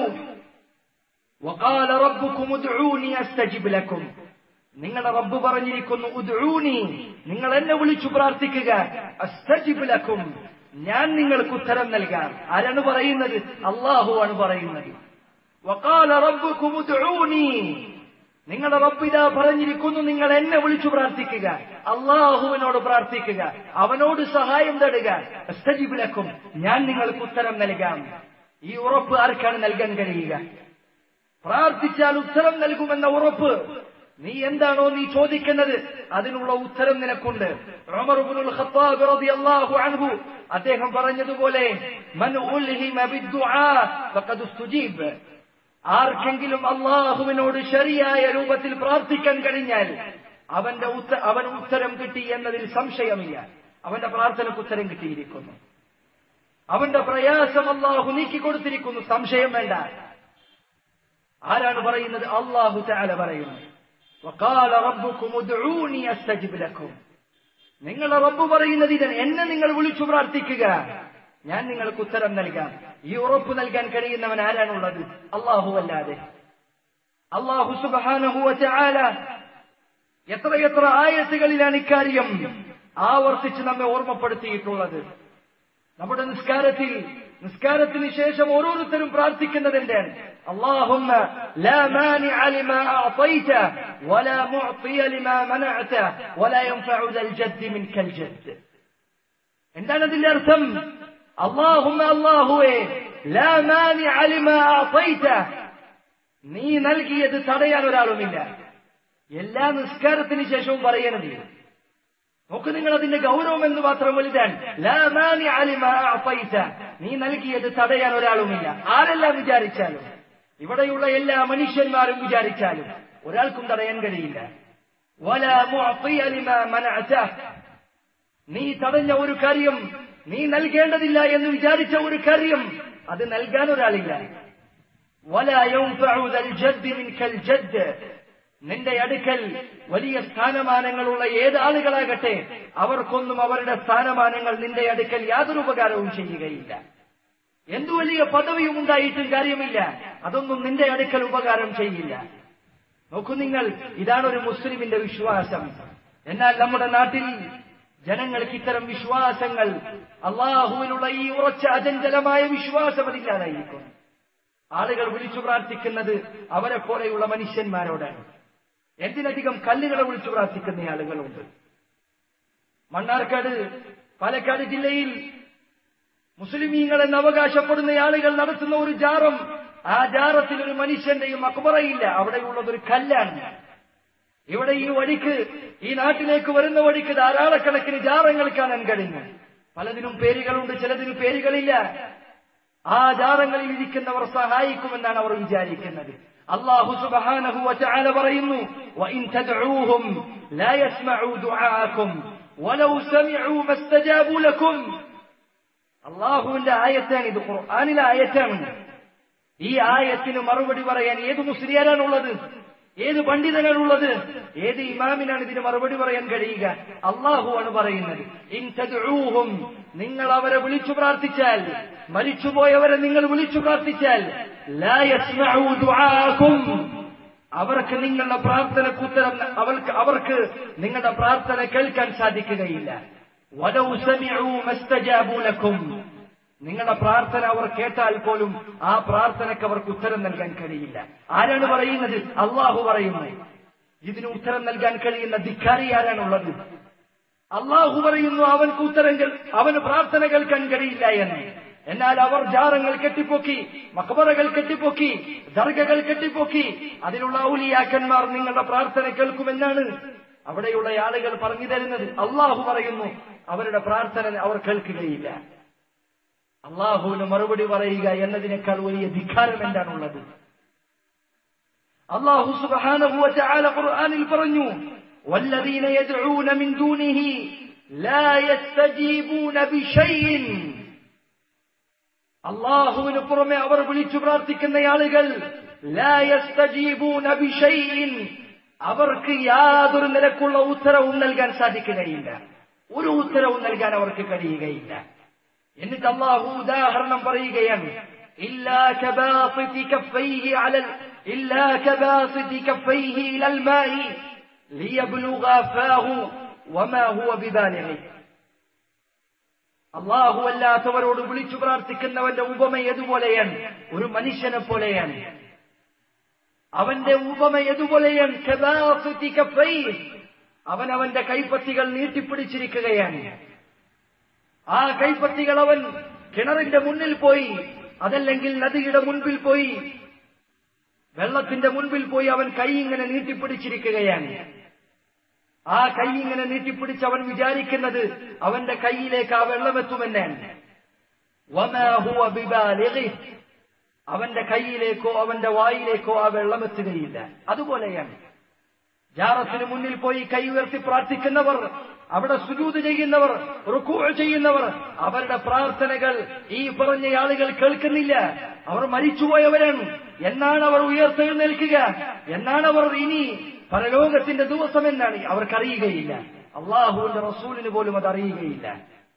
وقال ربكم ادعوني استجب لكم നിങ്ങളുടെ റബ്ബ് പറഞ്ഞിരിക്കുന്നു ഉദ്ഊനി നിങ്ങൾ എന്നെ വിളിച്ചു പ്രാർത്ഥിക്കുക അസ്തജിബ് ലക്കും ഞാൻ നിങ്ങൾക്ക് ഉത്തരം നൽകാം ആരാണ് പറയുന്നത് അള്ളാഹു ആണ് പറയുന്നത് വക്കാല റബ്ബുക്കും ഉദ്ഊനി നിങ്ങളുടെ റബ്ബ് ഇതാ പറഞ്ഞിരിക്കുന്നു നിങ്ങൾ എന്നെ വിളിച്ചു പ്രാർത്ഥിക്കുക അള്ളാഹുവിനോട് പ്രാർത്ഥിക്കുക അവനോട് സഹായം തേടുക അസ്തജിബ് ലക്കും ഞാൻ നിങ്ങൾക്ക് ഉത്തരം നൽകാം ഈ ഉറപ്പ് ആർക്കാണ് നൽകാൻ കഴിയുക പ്രാർത്ഥിച്ചാൽ ഉത്തരം നൽകുമെന്ന ഉറപ്പ് നീ എന്താണോ നീ ചോദിക്കുന്നത് അതിനുള്ള ഉത്തരം നിനക്കുണ്ട് ഉമർ ഇബ്നുൽ ഖത്താബ് റളിയല്ലാഹു അൻഹു അദ്ദേഹം പറഞ്ഞതുപോലെ മൻ ഉൽഹിമ ബിദ്ദുആ ഫഖദ് ഉസ്തുജീബ് ആർക്കെങ്കിലും അള്ളാഹുവിനോട് ശരിയായ രൂപത്തിൽ പ്രാർത്ഥിക്കാൻ കഴിഞ്ഞാൽ അവന്റെ ഉത്ത അവൻ ഉത്തരം കിട്ടി എന്നതിൽ സംശയമില്ല അവന്റെ പ്രാർത്ഥനയ്ക്ക് ഉത്തരം കിട്ടിയിരിക്കുന്നു അവന്റെ പ്രയാസം അള്ളാഹു നീക്കിക്കൊടുത്തിരിക്കുന്നു സംശയം വേണ്ട ആരാണ് പറയുന്നത് അള്ളാഹു ചാല പറയുന്നു وقال ربكم ادعوني استجب لكم നിങ്ങളുടെ റബ്ബ് പറയുന്നത് ഇതാണ് എന്നെ നിങ്ങൾ വിളിച്ചു പ്രാർത്ഥിക്കുക ഞാൻ നിങ്ങൾക്ക് ഉത്തരം നൽകാം ഈ ഉറപ്പ് നൽകാൻ കഴിയുന്നവൻ ആരാണുള്ളത് അള്ളാഹു അല്ലാതെ അള്ളാഹു സുബാനഹുവ ചാല എത്രയെത്ര ആയത്തുകളിലാണ് ഇക്കാര്യം ആവർത്തിച്ച് നമ്മെ ഓർമ്മപ്പെടുത്തിയിട്ടുള്ളത് നമ്മുടെ നിസ്കാരത്തിൽ നിസ്കാരത്തിന് ശേഷം ഓരോരുത്തരും പ്രാർത്ഥിക്കുന്നതിന്റെ اللهم لا مانع لما أعطيت ولا معطي لما منعت ولا ينفع ذا الجد منك الجد എന്താണ് അതിന്റെ അർത്ഥം അള്ളാഹുമ്മ അള്ളാഹുവേ ലാ മാനിഅ ലിമാ അഅതൈത നീ നൽകിയത് തടയാൻ ഒരാളുമില്ല എല്ലാ നിസ്കാരത്തിന് ശേഷവും പറയണത് നോക്ക് നിങ്ങൾ അതിന്റെ ഗൗരവം എന്ന് മാത്രം വലുതാണ് ലാ മാനിഅ ലിമാ അഅതൈത നീ നൽകിയത് തടയാൻ ഒരാളുമില്ല ആരെല്ലാം വിചാരിച്ചാലും ഇവിടെയുള്ള എല്ലാ മനുഷ്യന്മാരും വിചാരിച്ചാലും ഒരാൾക്കും തടയാൻ കഴിയില്ല വലാ മുഅത്തിയ ലിമാ മനഅത നീ തടഞ്ഞ ഒരു കാര്യം നീ നൽകേണ്ടതില്ല എന്ന് വിചാരിച്ച ഒരു കാര്യം അത് നൽകാൻ ഒരാളില്ല വലാ യൻഫഉ ദൽ ജദ്ദ് മിൻകൽ ജദ്ദ് നിന്റെ അടുക്കൽ വലിയ സ്ഥാനമാനങ്ങളുള്ള ഏത് ആളുകളാകട്ടെ അവർക്കൊന്നും അവരുടെ സ്ഥാനമാനങ്ങൾ നിന്റെ അടുക്കൽ യാതൊരു ഉപകാരവും ചെയ്യുകയില്ല എന്തു വലിയ പദവിയും ഉണ്ടായിട്ടും കാര്യമില്ല അതൊന്നും നിന്റെ അടുക്കൽ ഉപകാരം ചെയ്യില്ല നോക്കൂ നിങ്ങൾ ഇതാണ് ഒരു മുസ്ലിമിന്റെ വിശ്വാസം എന്നാൽ നമ്മുടെ നാട്ടിൽ ജനങ്ങൾക്ക് ഇത്തരം വിശ്വാസങ്ങൾ അള്ളാഹുവിനുള്ള ഈ ഉറച്ച അചഞ്ചലമായ വിശ്വാസം അതില്ലാതായിരിക്കും ആളുകൾ വിളിച്ചു പ്രാർത്ഥിക്കുന്നത് അവരെ പോലെയുള്ള മനുഷ്യന്മാരോടാണ് എന്തിനധികം കല്ലുകളെ വിളിച്ചു പ്രാർത്ഥിക്കുന്ന ആളുകളുണ്ട് മണ്ണാർക്കാട് പാലക്കാട് ജില്ലയിൽ മുസ്ലിമീങ്ങൾ എന്ന് അവകാശപ്പെടുന്ന ആളുകൾ നടത്തുന്ന ഒരു ജാറം ആ ജാറത്തിൽ ഒരു മനുഷ്യന്റെയും അക്ബറയില്ല അവിടെയുള്ളത് ഒരു കല്ലാണ് ഇവിടെ ഈ വഴിക്ക് ഈ നാട്ടിലേക്ക് വരുന്ന വഴിക്ക് ധാരാളക്കണക്കിന് ജാറങ്ങൾ കാണാൻ കഴിഞ്ഞു പലതിനും പേരുകളുണ്ട് ചിലതിന് പേരുകളില്ല ആ ജാറങ്ങളിൽ ഇരിക്കുന്നവർ സഹായിക്കുമെന്നാണ് അവർ വിചാരിക്കുന്നത് അള്ളാഹു സുബ്ഹാനഹു വതആല പറയുന്നു വഇൻ തദ്ഊഹും ലാ യസ്മഉ ദുആഅക്കും വലൗ സമിഉ മസ്തജാബു ലക്കും അള്ളാഹുവിന്റെ ആയത്താണ് ഇത് ഖുർആനിലെ ആയത്താണ് ഈ ആയത്തിന് മറുപടി പറയാൻ ഏത് മുസ്ലിയാരാണുള്ളത് ഏത് പണ്ഡിതനാണുള്ളത് ഏത് ഇമാമിനാണ് ഇതിന് മറുപടി പറയാൻ കഴിയുക അള്ളാഹുവാണ് പറയുന്നത് ഇൻ തദ്ഊഹും നിങ്ങൾ അവരെ വിളിച്ചു പ്രാർത്ഥിച്ചാൽ മരിച്ചുപോയവരെ നിങ്ങൾ വിളിച്ചു പ്രാർത്ഥിച്ചാൽ ലാ യസ്മഉ ദുആഅക്കും അവർക്ക് നിങ്ങളുടെ പ്രാർത്ഥനക്ക് ഉത്തരം അവർക്ക് അവർക്ക് നിങ്ങളുടെ പ്രാർത്ഥന കേൾക്കാൻ സാധിക്കുകയില്ല വലൗ സമിഉ മസ്തജാബു ലക്കും നിങ്ങളുടെ പ്രാർത്ഥന അവർ കേട്ടാൽ പോലും ആ പ്രാർത്ഥനയ്ക്ക് അവർക്ക് ഉത്തരം നൽകാൻ കഴിയില്ല ആരാണ് പറയുന്നത് അള്ളാഹു പറയുന്നു ഇതിന് ഉത്തരം നൽകാൻ കഴിയുന്ന ധിക്കാരി ആരാണുള്ളത് അള്ളാഹു പറയുന്നു അവൻക്ക് ഉത്തരം കേൾ- അവന് പ്രാർത്ഥന കേൾക്കാൻ കഴിയില്ല എന്ന് എന്നാൽ അവർ ജാറങ്ങൾ കെട്ടിപ്പൊക്കി മക്ബറകൾ കെട്ടിപ്പൊക്കി ദർഗകൾ കെട്ടിപ്പൊക്കി അതിലുള്ള ഔലിയാക്കന്മാർ നിങ്ങളുടെ പ്രാർത്ഥന കേൾക്കുമെന്നാണ് അവിടെയുള്ള ആളുകൾ പറഞ്ഞു തരുന്നത് അള്ളാഹു പറയുന്നു അവരുടെ പ്രാർത്ഥന അവർ കേൾക്കുകയില്ല അള്ളാഹുവിന് മറുപടി പറയുക എന്നതിനേക്കാൾ വലിയ ധിക്കാരം എന്താണുള്ളത് അള്ളാഹു സുബ്ഹാനഹു വതആല ഖുർആനിൽ പറഞ്ഞു والذين يدعون من دونه لا يستجيبون بشيء അള്ളാഹുവിന് പുറമെ അവർ വിളിച്ചു പ്രാർത്ഥിക്കുന്ന ആളുകൾ لا يستجيبون بشيء അവർക്ക് യാതൊരു നിലക്കുള്ള ഉത്തരവും നൽകാൻ സാധിക്കുകയില്ല ഒരു ഉത്തരവും നൽകാൻ അവർക്ക് കഴിയുകയില്ല എന്നിട്ട് അള്ളാഹു ഉദാഹരണം പറയുകയാണ് إلا كباسط كفيه على ال... إلا كباسط كفيه إلى الماء ليبلغ فاه وما هو ببالغه അള്ളാഹു അല്ലാത്തവരോട് വിളിച്ചു പ്രാർത്ഥിക്കുന്നവന്റെ ഉപമ ഏതുപോലെയാണ് ഒരു മനുഷ്യനെ പോലെയാണ് അവന്റെ ഉപമ ഏതുപോലെയാണ് കബാസിത്തി കഫൈഹ്. അവൻ അവന്റെ കൈപ്പത്തികൾ നീട്ടിപ്പിടിച്ചിരിക്കുകയാണ് ആ കൈപ്പത്തികൾ അവൻ കിണറിന്റെ മുന്നിൽ പോയി അതല്ലെങ്കിൽ നദിയുടെ മുൻപിൽ പോയി വെള്ളത്തിന്റെ മുൻപിൽ പോയി അവൻ കൈ ഇങ്ങനെ നീട്ടിപ്പിടിച്ചിരിക്കുകയാണ് ആ കൈ ഇങ്ങനെ നീട്ടിപ്പിടിച്ച് അവൻ വിചാരിക്കുന്നത് അവന്റെ കൈയിലേക്ക് ആ വെള്ളമെത്തുമെന്നാണ് വമാ ഹുവ ബിബാലിഗിഹ്. അവന്റെ കൈയിലേക്കോ അവന്റെ വായിലേക്കോ ആ വെള്ളമെത്തുകയില്ല അതുപോലെയാണ് ജാറത്തിന് മുന്നിൽ പോയി കൈ ഉയർത്തി പ്രാർത്ഥിക്കുന്നവർ അവിടെ സുജൂത് ചെയ്യുന്നവർ റുക്കൂ ചെയ്യുന്നവർ അവരുടെ പ്രാർത്ഥനകൾ ഈ പറഞ്ഞ ആളുകൾ കേൾക്കുന്നില്ല അവർ മരിച്ചുപോയവരാണ് എന്നാണ് അവർ ഉയർത്തെഴുന്നേൽക്കുക എന്നാണ് അവർ ഇനി പരലോകത്തിന്റെ ദിവസം എന്നാണ് അവർക്കറിയുകയില്ല അള്ളാഹുവിന്റെ റസൂലിന് പോലും അത് അറിയുകയില്ല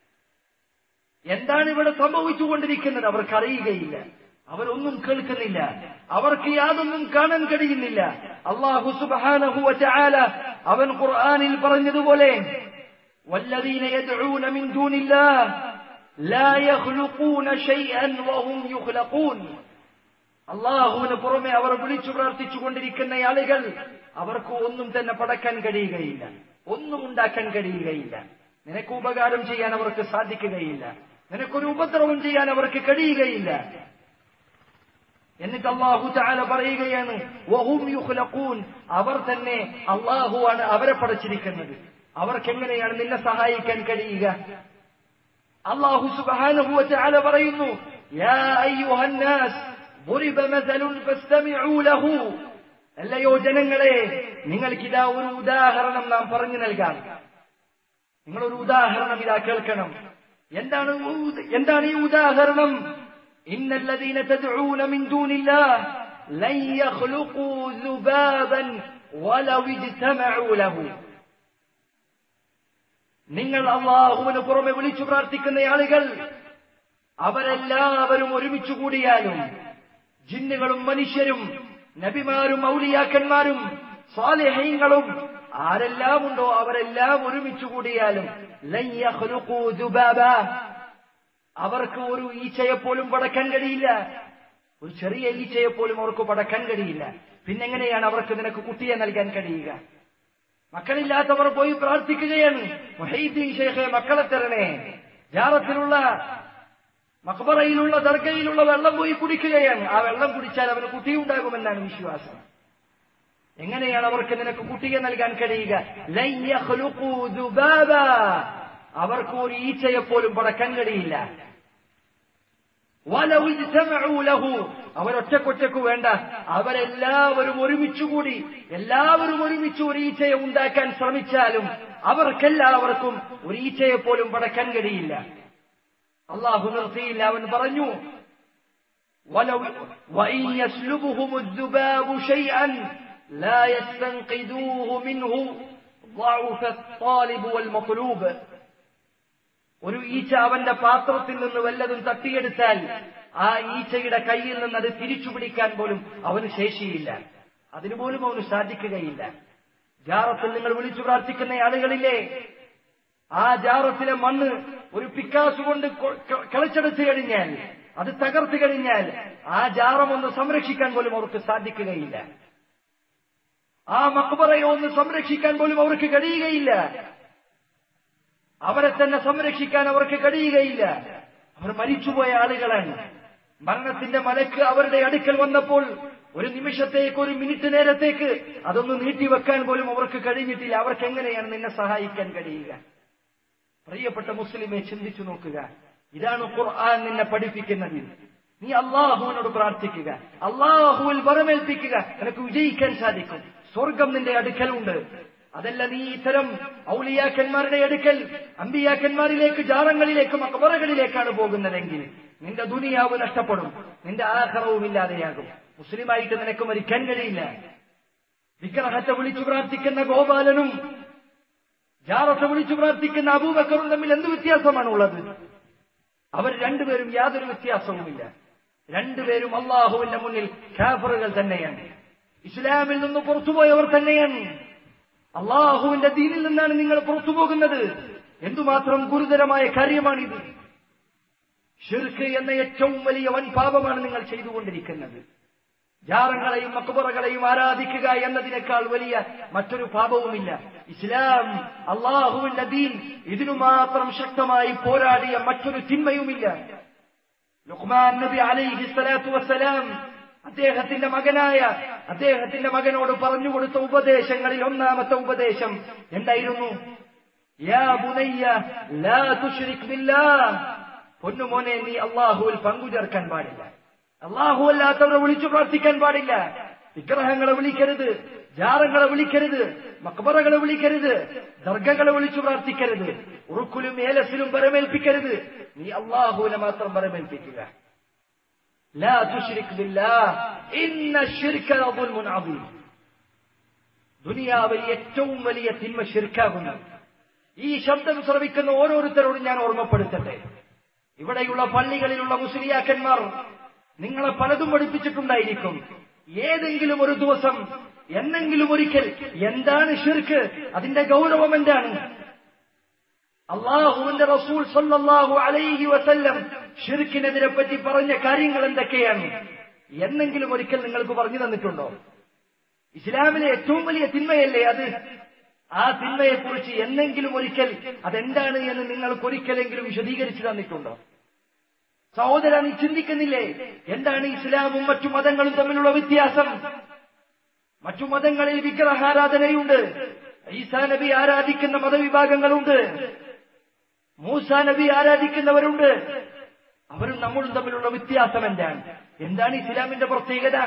എന്താണ് ഇവിടെ സംഭവിച്ചുകൊണ്ടിരിക്കുന്നത് അവർക്കറിയുകയില്ല അവരൊന്നും കേൾക്കുന്നില്ല അവർക്ക് യാതൊന്നും കാണാൻ കഴിയുന്നില്ല അള്ളാഹു സുബ്ഹാനഹു വതആല അവൻ ഖുർആനിൽ പറഞ്ഞതുപോലെ والذين يدعون من دون الله لا يخلقون شيئا وهم يخلقون അള്ളാഹുവിന് പുറമെ അവർ വിളിച്ചു പ്രാർത്ഥിച്ചുകൊണ്ടിരിക്കുന്ന ആളുകൾ അവർക്ക് ഒന്നും തന്നെ പടക്കാൻ കഴിയുകയില്ല ഒന്നും ഉണ്ടാക്കാൻ കഴിയുകയില്ല നിനക്ക് ഉപകാരം ചെയ്യാൻ അവർക്ക് സാധിക്കുകയില്ല നിനക്കൊരു ഉപദ്രവം ചെയ്യാൻ അവർക്ക് കഴിയുകയില്ല എന്നിട്ട് അള്ളാഹു ചാല പറയുകയാണ് വഹും യുഖ്ലഖൂൻ അവർ തന്നെ അള്ളാഹുവാണ് അവരെ പടച്ചിരിക്കുന്നത് അവർക്ക് എങ്ങനെയാണ് നിന്നെ സഹായിക്കാൻ കഴിയുക അള്ളാഹു സുബ്ഹാനഹു വതആല പറയുന്നു യാ അയ്യുഹന്നാസ് ضرب مثل فاستمعوا له അല്ലയോ ജനങ്ങളെ നിങ്ങൾക്കിതാ ഒരു ഉദാഹരണം നാം പറഞ്ഞു നൽകാം നിങ്ങളൊരു ഉദാഹരണം ഇതാ കേൾക്കണം എന്താണ് ഊ- എന്താണ് ഈ ഉദാഹരണം إن الذين تدعون من دون الله لن يخلقوا ذبابا ولو اجتمعوا له നിങ്ങൾ അള്ളാഹുവിന് പുറമെ വിളിച്ചു പ്രാർത്ഥിക്കുന്ന ആളുകൾ അവരെല്ലാവരും ഒരുമിച്ചു കൂടിയാലും ജിന്നുകളും മനുഷ്യരും നബിമാരും ഔലിയാക്കന്മാരും സ്വാലിഹീങ്ങളും ആരെല്ലാം ഉണ്ടോ അവരെല്ലാം ഒരുമിച്ചു കൂടിയാലും ലൻ യഖ്ലുഖൂ ദുബാബ. അവർക്ക് ഒരു ഈച്ചയെപ്പോലും പടക്കാൻ കഴിയില്ല ഒരു ചെറിയ ഈച്ചയെപ്പോലും അവർക്ക് പടക്കാൻ കഴിയില്ല പിന്നെങ്ങനെയാണ് അവർക്ക് നിനക്ക് കുട്ടിയെ നൽകാൻ കഴിയുക മക്കളില്ലാത്തവർ പോയി പ്രാർത്ഥിക്കുകയാണ് മൊഹീദ്ദീൻ ഷേഖെ മക്കളെ തരണേ ജാറത്തിലുള്ള മക്ബറയിലുള്ള ദർഗയിലുള്ള വെള്ളം പോയി കുടിക്കുകയാണ് ആ വെള്ളം കുടിച്ചാൽ അവന് കുട്ടിയുണ്ടാകുമെന്നാണ് വിശ്വാസം എങ്ങനെയാണ് അവർക്ക് നിനക്ക് കുട്ടിയെ നൽകാൻ കഴിയുക ലൻ യഖ്ലുഖൂ ദുബാബ. അവർക്ക് ഒരു ഈച്ചയെപ്പോലും പടക്കാൻ കഴിയില്ല വലൗ ഇജ്തമഉ ലഹു. അവരൊറ്റക്കൊറ്റക്ക് വേണ്ട അവരെല്ലാവരും ഒരുമിച്ചുകൂടി എല്ലാവരും ഒരുമിച്ച് ഒരു ഈച്ചയെ ഉണ്ടാക്കാൻ ശ്രമിച്ചാലും അവർക്കെല്ലാവർക്കും ഒരു ഈച്ചയെ പോലും പടക്കാൻ കഴിയില്ല അള്ളാഹു നിർത്തിയില്ല അവൻ പറഞ്ഞു ولو وإن يسلبهم الذباب شيئا لا يستنقذوه منه ضعف الطالب والمطلوب ഒരു ഈച്ച അവന്റെ പാത്രത്തിൽ നിന്ന് വല്ലതും തട്ടിയെടുത്താൽ ആ ഈച്ചയുടെ കയ്യിൽ നിന്ന് അത് തിരിച്ചു പിടിക്കാൻ പോലും അവന് ശേഷിയില്ല അതിനുപോലും അവന് സാധിക്കുകയില്ല ജാറത്തിൽ നിങ്ങൾ വിളിച്ചു പ്രാർത്ഥിക്കുന്ന ആളുകളില്ലേ ആ ജാറത്തിലെ മണ്ണ് ഒരു പിക്കാസ് കൊണ്ട് കൊ- ക- കളിച്ചെടുത്തു കഴിഞ്ഞാൽ അത് തകർത്തു കഴിഞ്ഞാൽ ആ ജാറം ഒന്ന് സംരക്ഷിക്കാൻ പോലും അവർക്ക് സാധിക്കുകയില്ല ആ മക്ബറയെ ഒന്ന് സംരക്ഷിക്കാൻ പോലും അവർക്ക് കഴിയുകയില്ല അവരെ തന്നെ സംരക്ഷിക്കാൻ അവർക്ക് കഴിയുകയില്ല അവർ മരിച്ചുപോയ ആളുകളാണ് മരണത്തിന്റെ മലക്ക് അവരുടെ അടുക്കൽ വന്നപ്പോൾ ഒരു നിമിഷത്തേക്ക് ഒരു മിനിറ്റ് നേരത്തേക്ക് അതൊന്ന് നീട്ടിവെക്കാൻ പോലും അവർക്ക് കഴിഞ്ഞിട്ടില്ല അവർക്ക് എങ്ങനെയാണ് നിന്നെ സഹായിക്കാൻ കഴിയുക പ്രിയപ്പെട്ട മുസ്ലിമെ ചിന്തിച്ചു നോക്കുക ഇതാണ് ഖുർആൻ നിന്നെ പഠിപ്പിക്കുന്നത് നീ അള്ളാഹുവിനോട് പ്രാർത്ഥിക്കുക അള്ളാഹുവിൽ വരമേൽപ്പിക്കുക നിനക്ക് വിജയിക്കാൻ സാധിക്കും സ്വർഗം നിന്റെ അടുക്കലുണ്ട് അതല്ല നീ ഇത്തരം ഔലിയാക്കന്മാരുടെ അടുക്കൽ അമ്പിയാക്കന്മാരിലേക്ക് ജാറങ്ങളിലേക്കും അക്ബറകളിലേക്കാണ് പോകുന്നതെങ്കിൽ നിന്റെ ദുനിയാവ് നഷ്ടപ്പെടും നിന്റെ ആഹ്റവും ഇല്ലാതെയാകും മുസ്ലിമായിട്ട് നിനക്ക് മരിക്കാൻ കഴിയില്ല വിഗ്രഹത്തെ വിളിച്ചു പ്രാർത്ഥിക്കുന്ന ഗോപാലനും ജാറത്തെ വിളിച്ചു പ്രാർത്ഥിക്കുന്ന അബൂബക്കറും തമ്മിൽ എന്ത് വ്യത്യാസമാണ് ഉള്ളത് അവർ രണ്ടുപേരും യാതൊരു വ്യത്യാസവുമില്ല രണ്ടുപേരും അള്ളാഹുവിന്റെ മുന്നിൽ കാഫറുകൾ തന്നെയാണ് ഇസ്ലാമിൽ നിന്ന് പുറത്തുപോയവർ തന്നെയാണ് അള്ളാഹുവിന്റെ ദീനിൽ നിന്നാണ് നിങ്ങൾ പുറത്തു പോകുന്നത് എന്തുമാത്രം ഗുരുതരമായ കാര്യമാണിത് ഷിർക്ക് എന്ന ഏറ്റവും വലിയ വൻ പാപമാണ് നിങ്ങൾ ചെയ്തുകൊണ്ടിരിക്കുന്നത് ജാറങ്ങളെയും മക്കുബറകളെയും ആരാധിക്കുക എന്നതിനേക്കാൾ വലിയ മറ്റൊരു പാപവുമില്ല ഇസ്ലാം അള്ളാഹുവിന്റെ ദീൻ ഇതിനു മാത്രം ശക്തമായി പോരാടിയ മറ്റൊരു തിന്മയുമില്ല ലുഖ്മാൻ നബി അലൈഹി സ്വലാത്തു വസ്സലാം അദ്ദേഹത്തിന്റെ മകനായ അദ്ദേഹത്തിന്റെ മകനോട് പറഞ്ഞു കൊടുത്ത ഉപദേശങ്ങളിൽ ഒന്നാമത്തെ ഉപദേശം എന്തായിരുന്നു യാ ബുനയ്യ ലാ തുശ്രിക് ബില്ലാഹ് പൊന്നുമോനെ നീ അള്ളാഹുവിൽ പങ്കു ചേർക്കാൻ പാടില്ല അള്ളാഹു അല്ലാത്തവരെ വിളിച്ചു പ്രാർത്ഥിക്കാൻ പാടില്ല വിഗ്രഹങ്ങളെ വിളിക്കരുത് ജാറങ്ങളെ വിളിക്കരുത് മക്ബറകളെ വിളിക്കരുത് ദർഗകളെ വിളിച്ചു പ്രാർത്ഥിക്കരുത് ഉറുക്കുലും ഏലസിലും വരമേൽപ്പിക്കരുത് നീ അള്ളാഹുവിനെ മാത്രം വരമേൽപ്പിക്കുക ലാ തുശ്രിക് ബില്ലാഹ് ഇന്ന ശിർക ലظുൽമുൻ അദീം ദുനിയാവിൽ ഏറ്റവും വലിയ തിന്മ ശിർക്കാകുന്നു ഈ ശബ്ദം ശ്രവിക്കുന്ന ഓരോരുത്തരോടും ഞാൻ ഓർമ്മപ്പെടുത്തട്ടെ ഇവിടെയുള്ള പള്ളികളിലുള്ള മുസ്ലിയാക്കന്മാർ നിങ്ങളെ പലതും പഠിപ്പിച്ചിട്ടുണ്ടായിരിക്കും ഏതെങ്കിലും ഒരു ദിവസം എന്നെങ്കിലും ഒരിക്കൽ എന്താണ് ഷിർക്ക് അതിന്റെ ഗൗരവം എന്താണ് അള്ളാഹുവിന്റെ റസൂൽ സല്ലല്ലാഹു അലൈഹി വസല്ലം ഷിർക്കിനെതിരെ പറ്റി പറഞ്ഞ കാര്യങ്ങൾ എന്തൊക്കെയാണ് എന്നെങ്കിലും ഒരിക്കൽ നിങ്ങൾക്ക് പറഞ്ഞു തന്നിട്ടുണ്ടോ ഇസ്ലാമിലെ ഏറ്റവും വലിയ തിന്മയല്ലേ അത് ആ തിന്മയെക്കുറിച്ച് എന്നെങ്കിലും ഒരിക്കൽ അതെന്താണ് എന്ന് നിങ്ങൾക്ക് ഒരിക്കലെങ്കിലും വിശദീകരിച്ചു തന്നിട്ടുണ്ടോ സഹോദര നീ ചിന്തിക്കുന്നില്ലേ എന്താണ് ഇസ്ലാമും മറ്റു മതങ്ങളും തമ്മിലുള്ള വ്യത്യാസം മറ്റു മതങ്ങളിൽ വിഗ്രഹാരാധനയുണ്ട് ഈസാ നബി ആരാധിക്കുന്ന മതവിഭാഗങ്ങളുണ്ട് മൂസ നബി ആരാധിക്കുന്നവരുണ്ട് അവരും നമ്മളും തമ്മിലുള്ള വ്യത്യാസം എന്താണ് എന്താണ് ഇസ്ലാമിന്റെ പ്രത്യേകത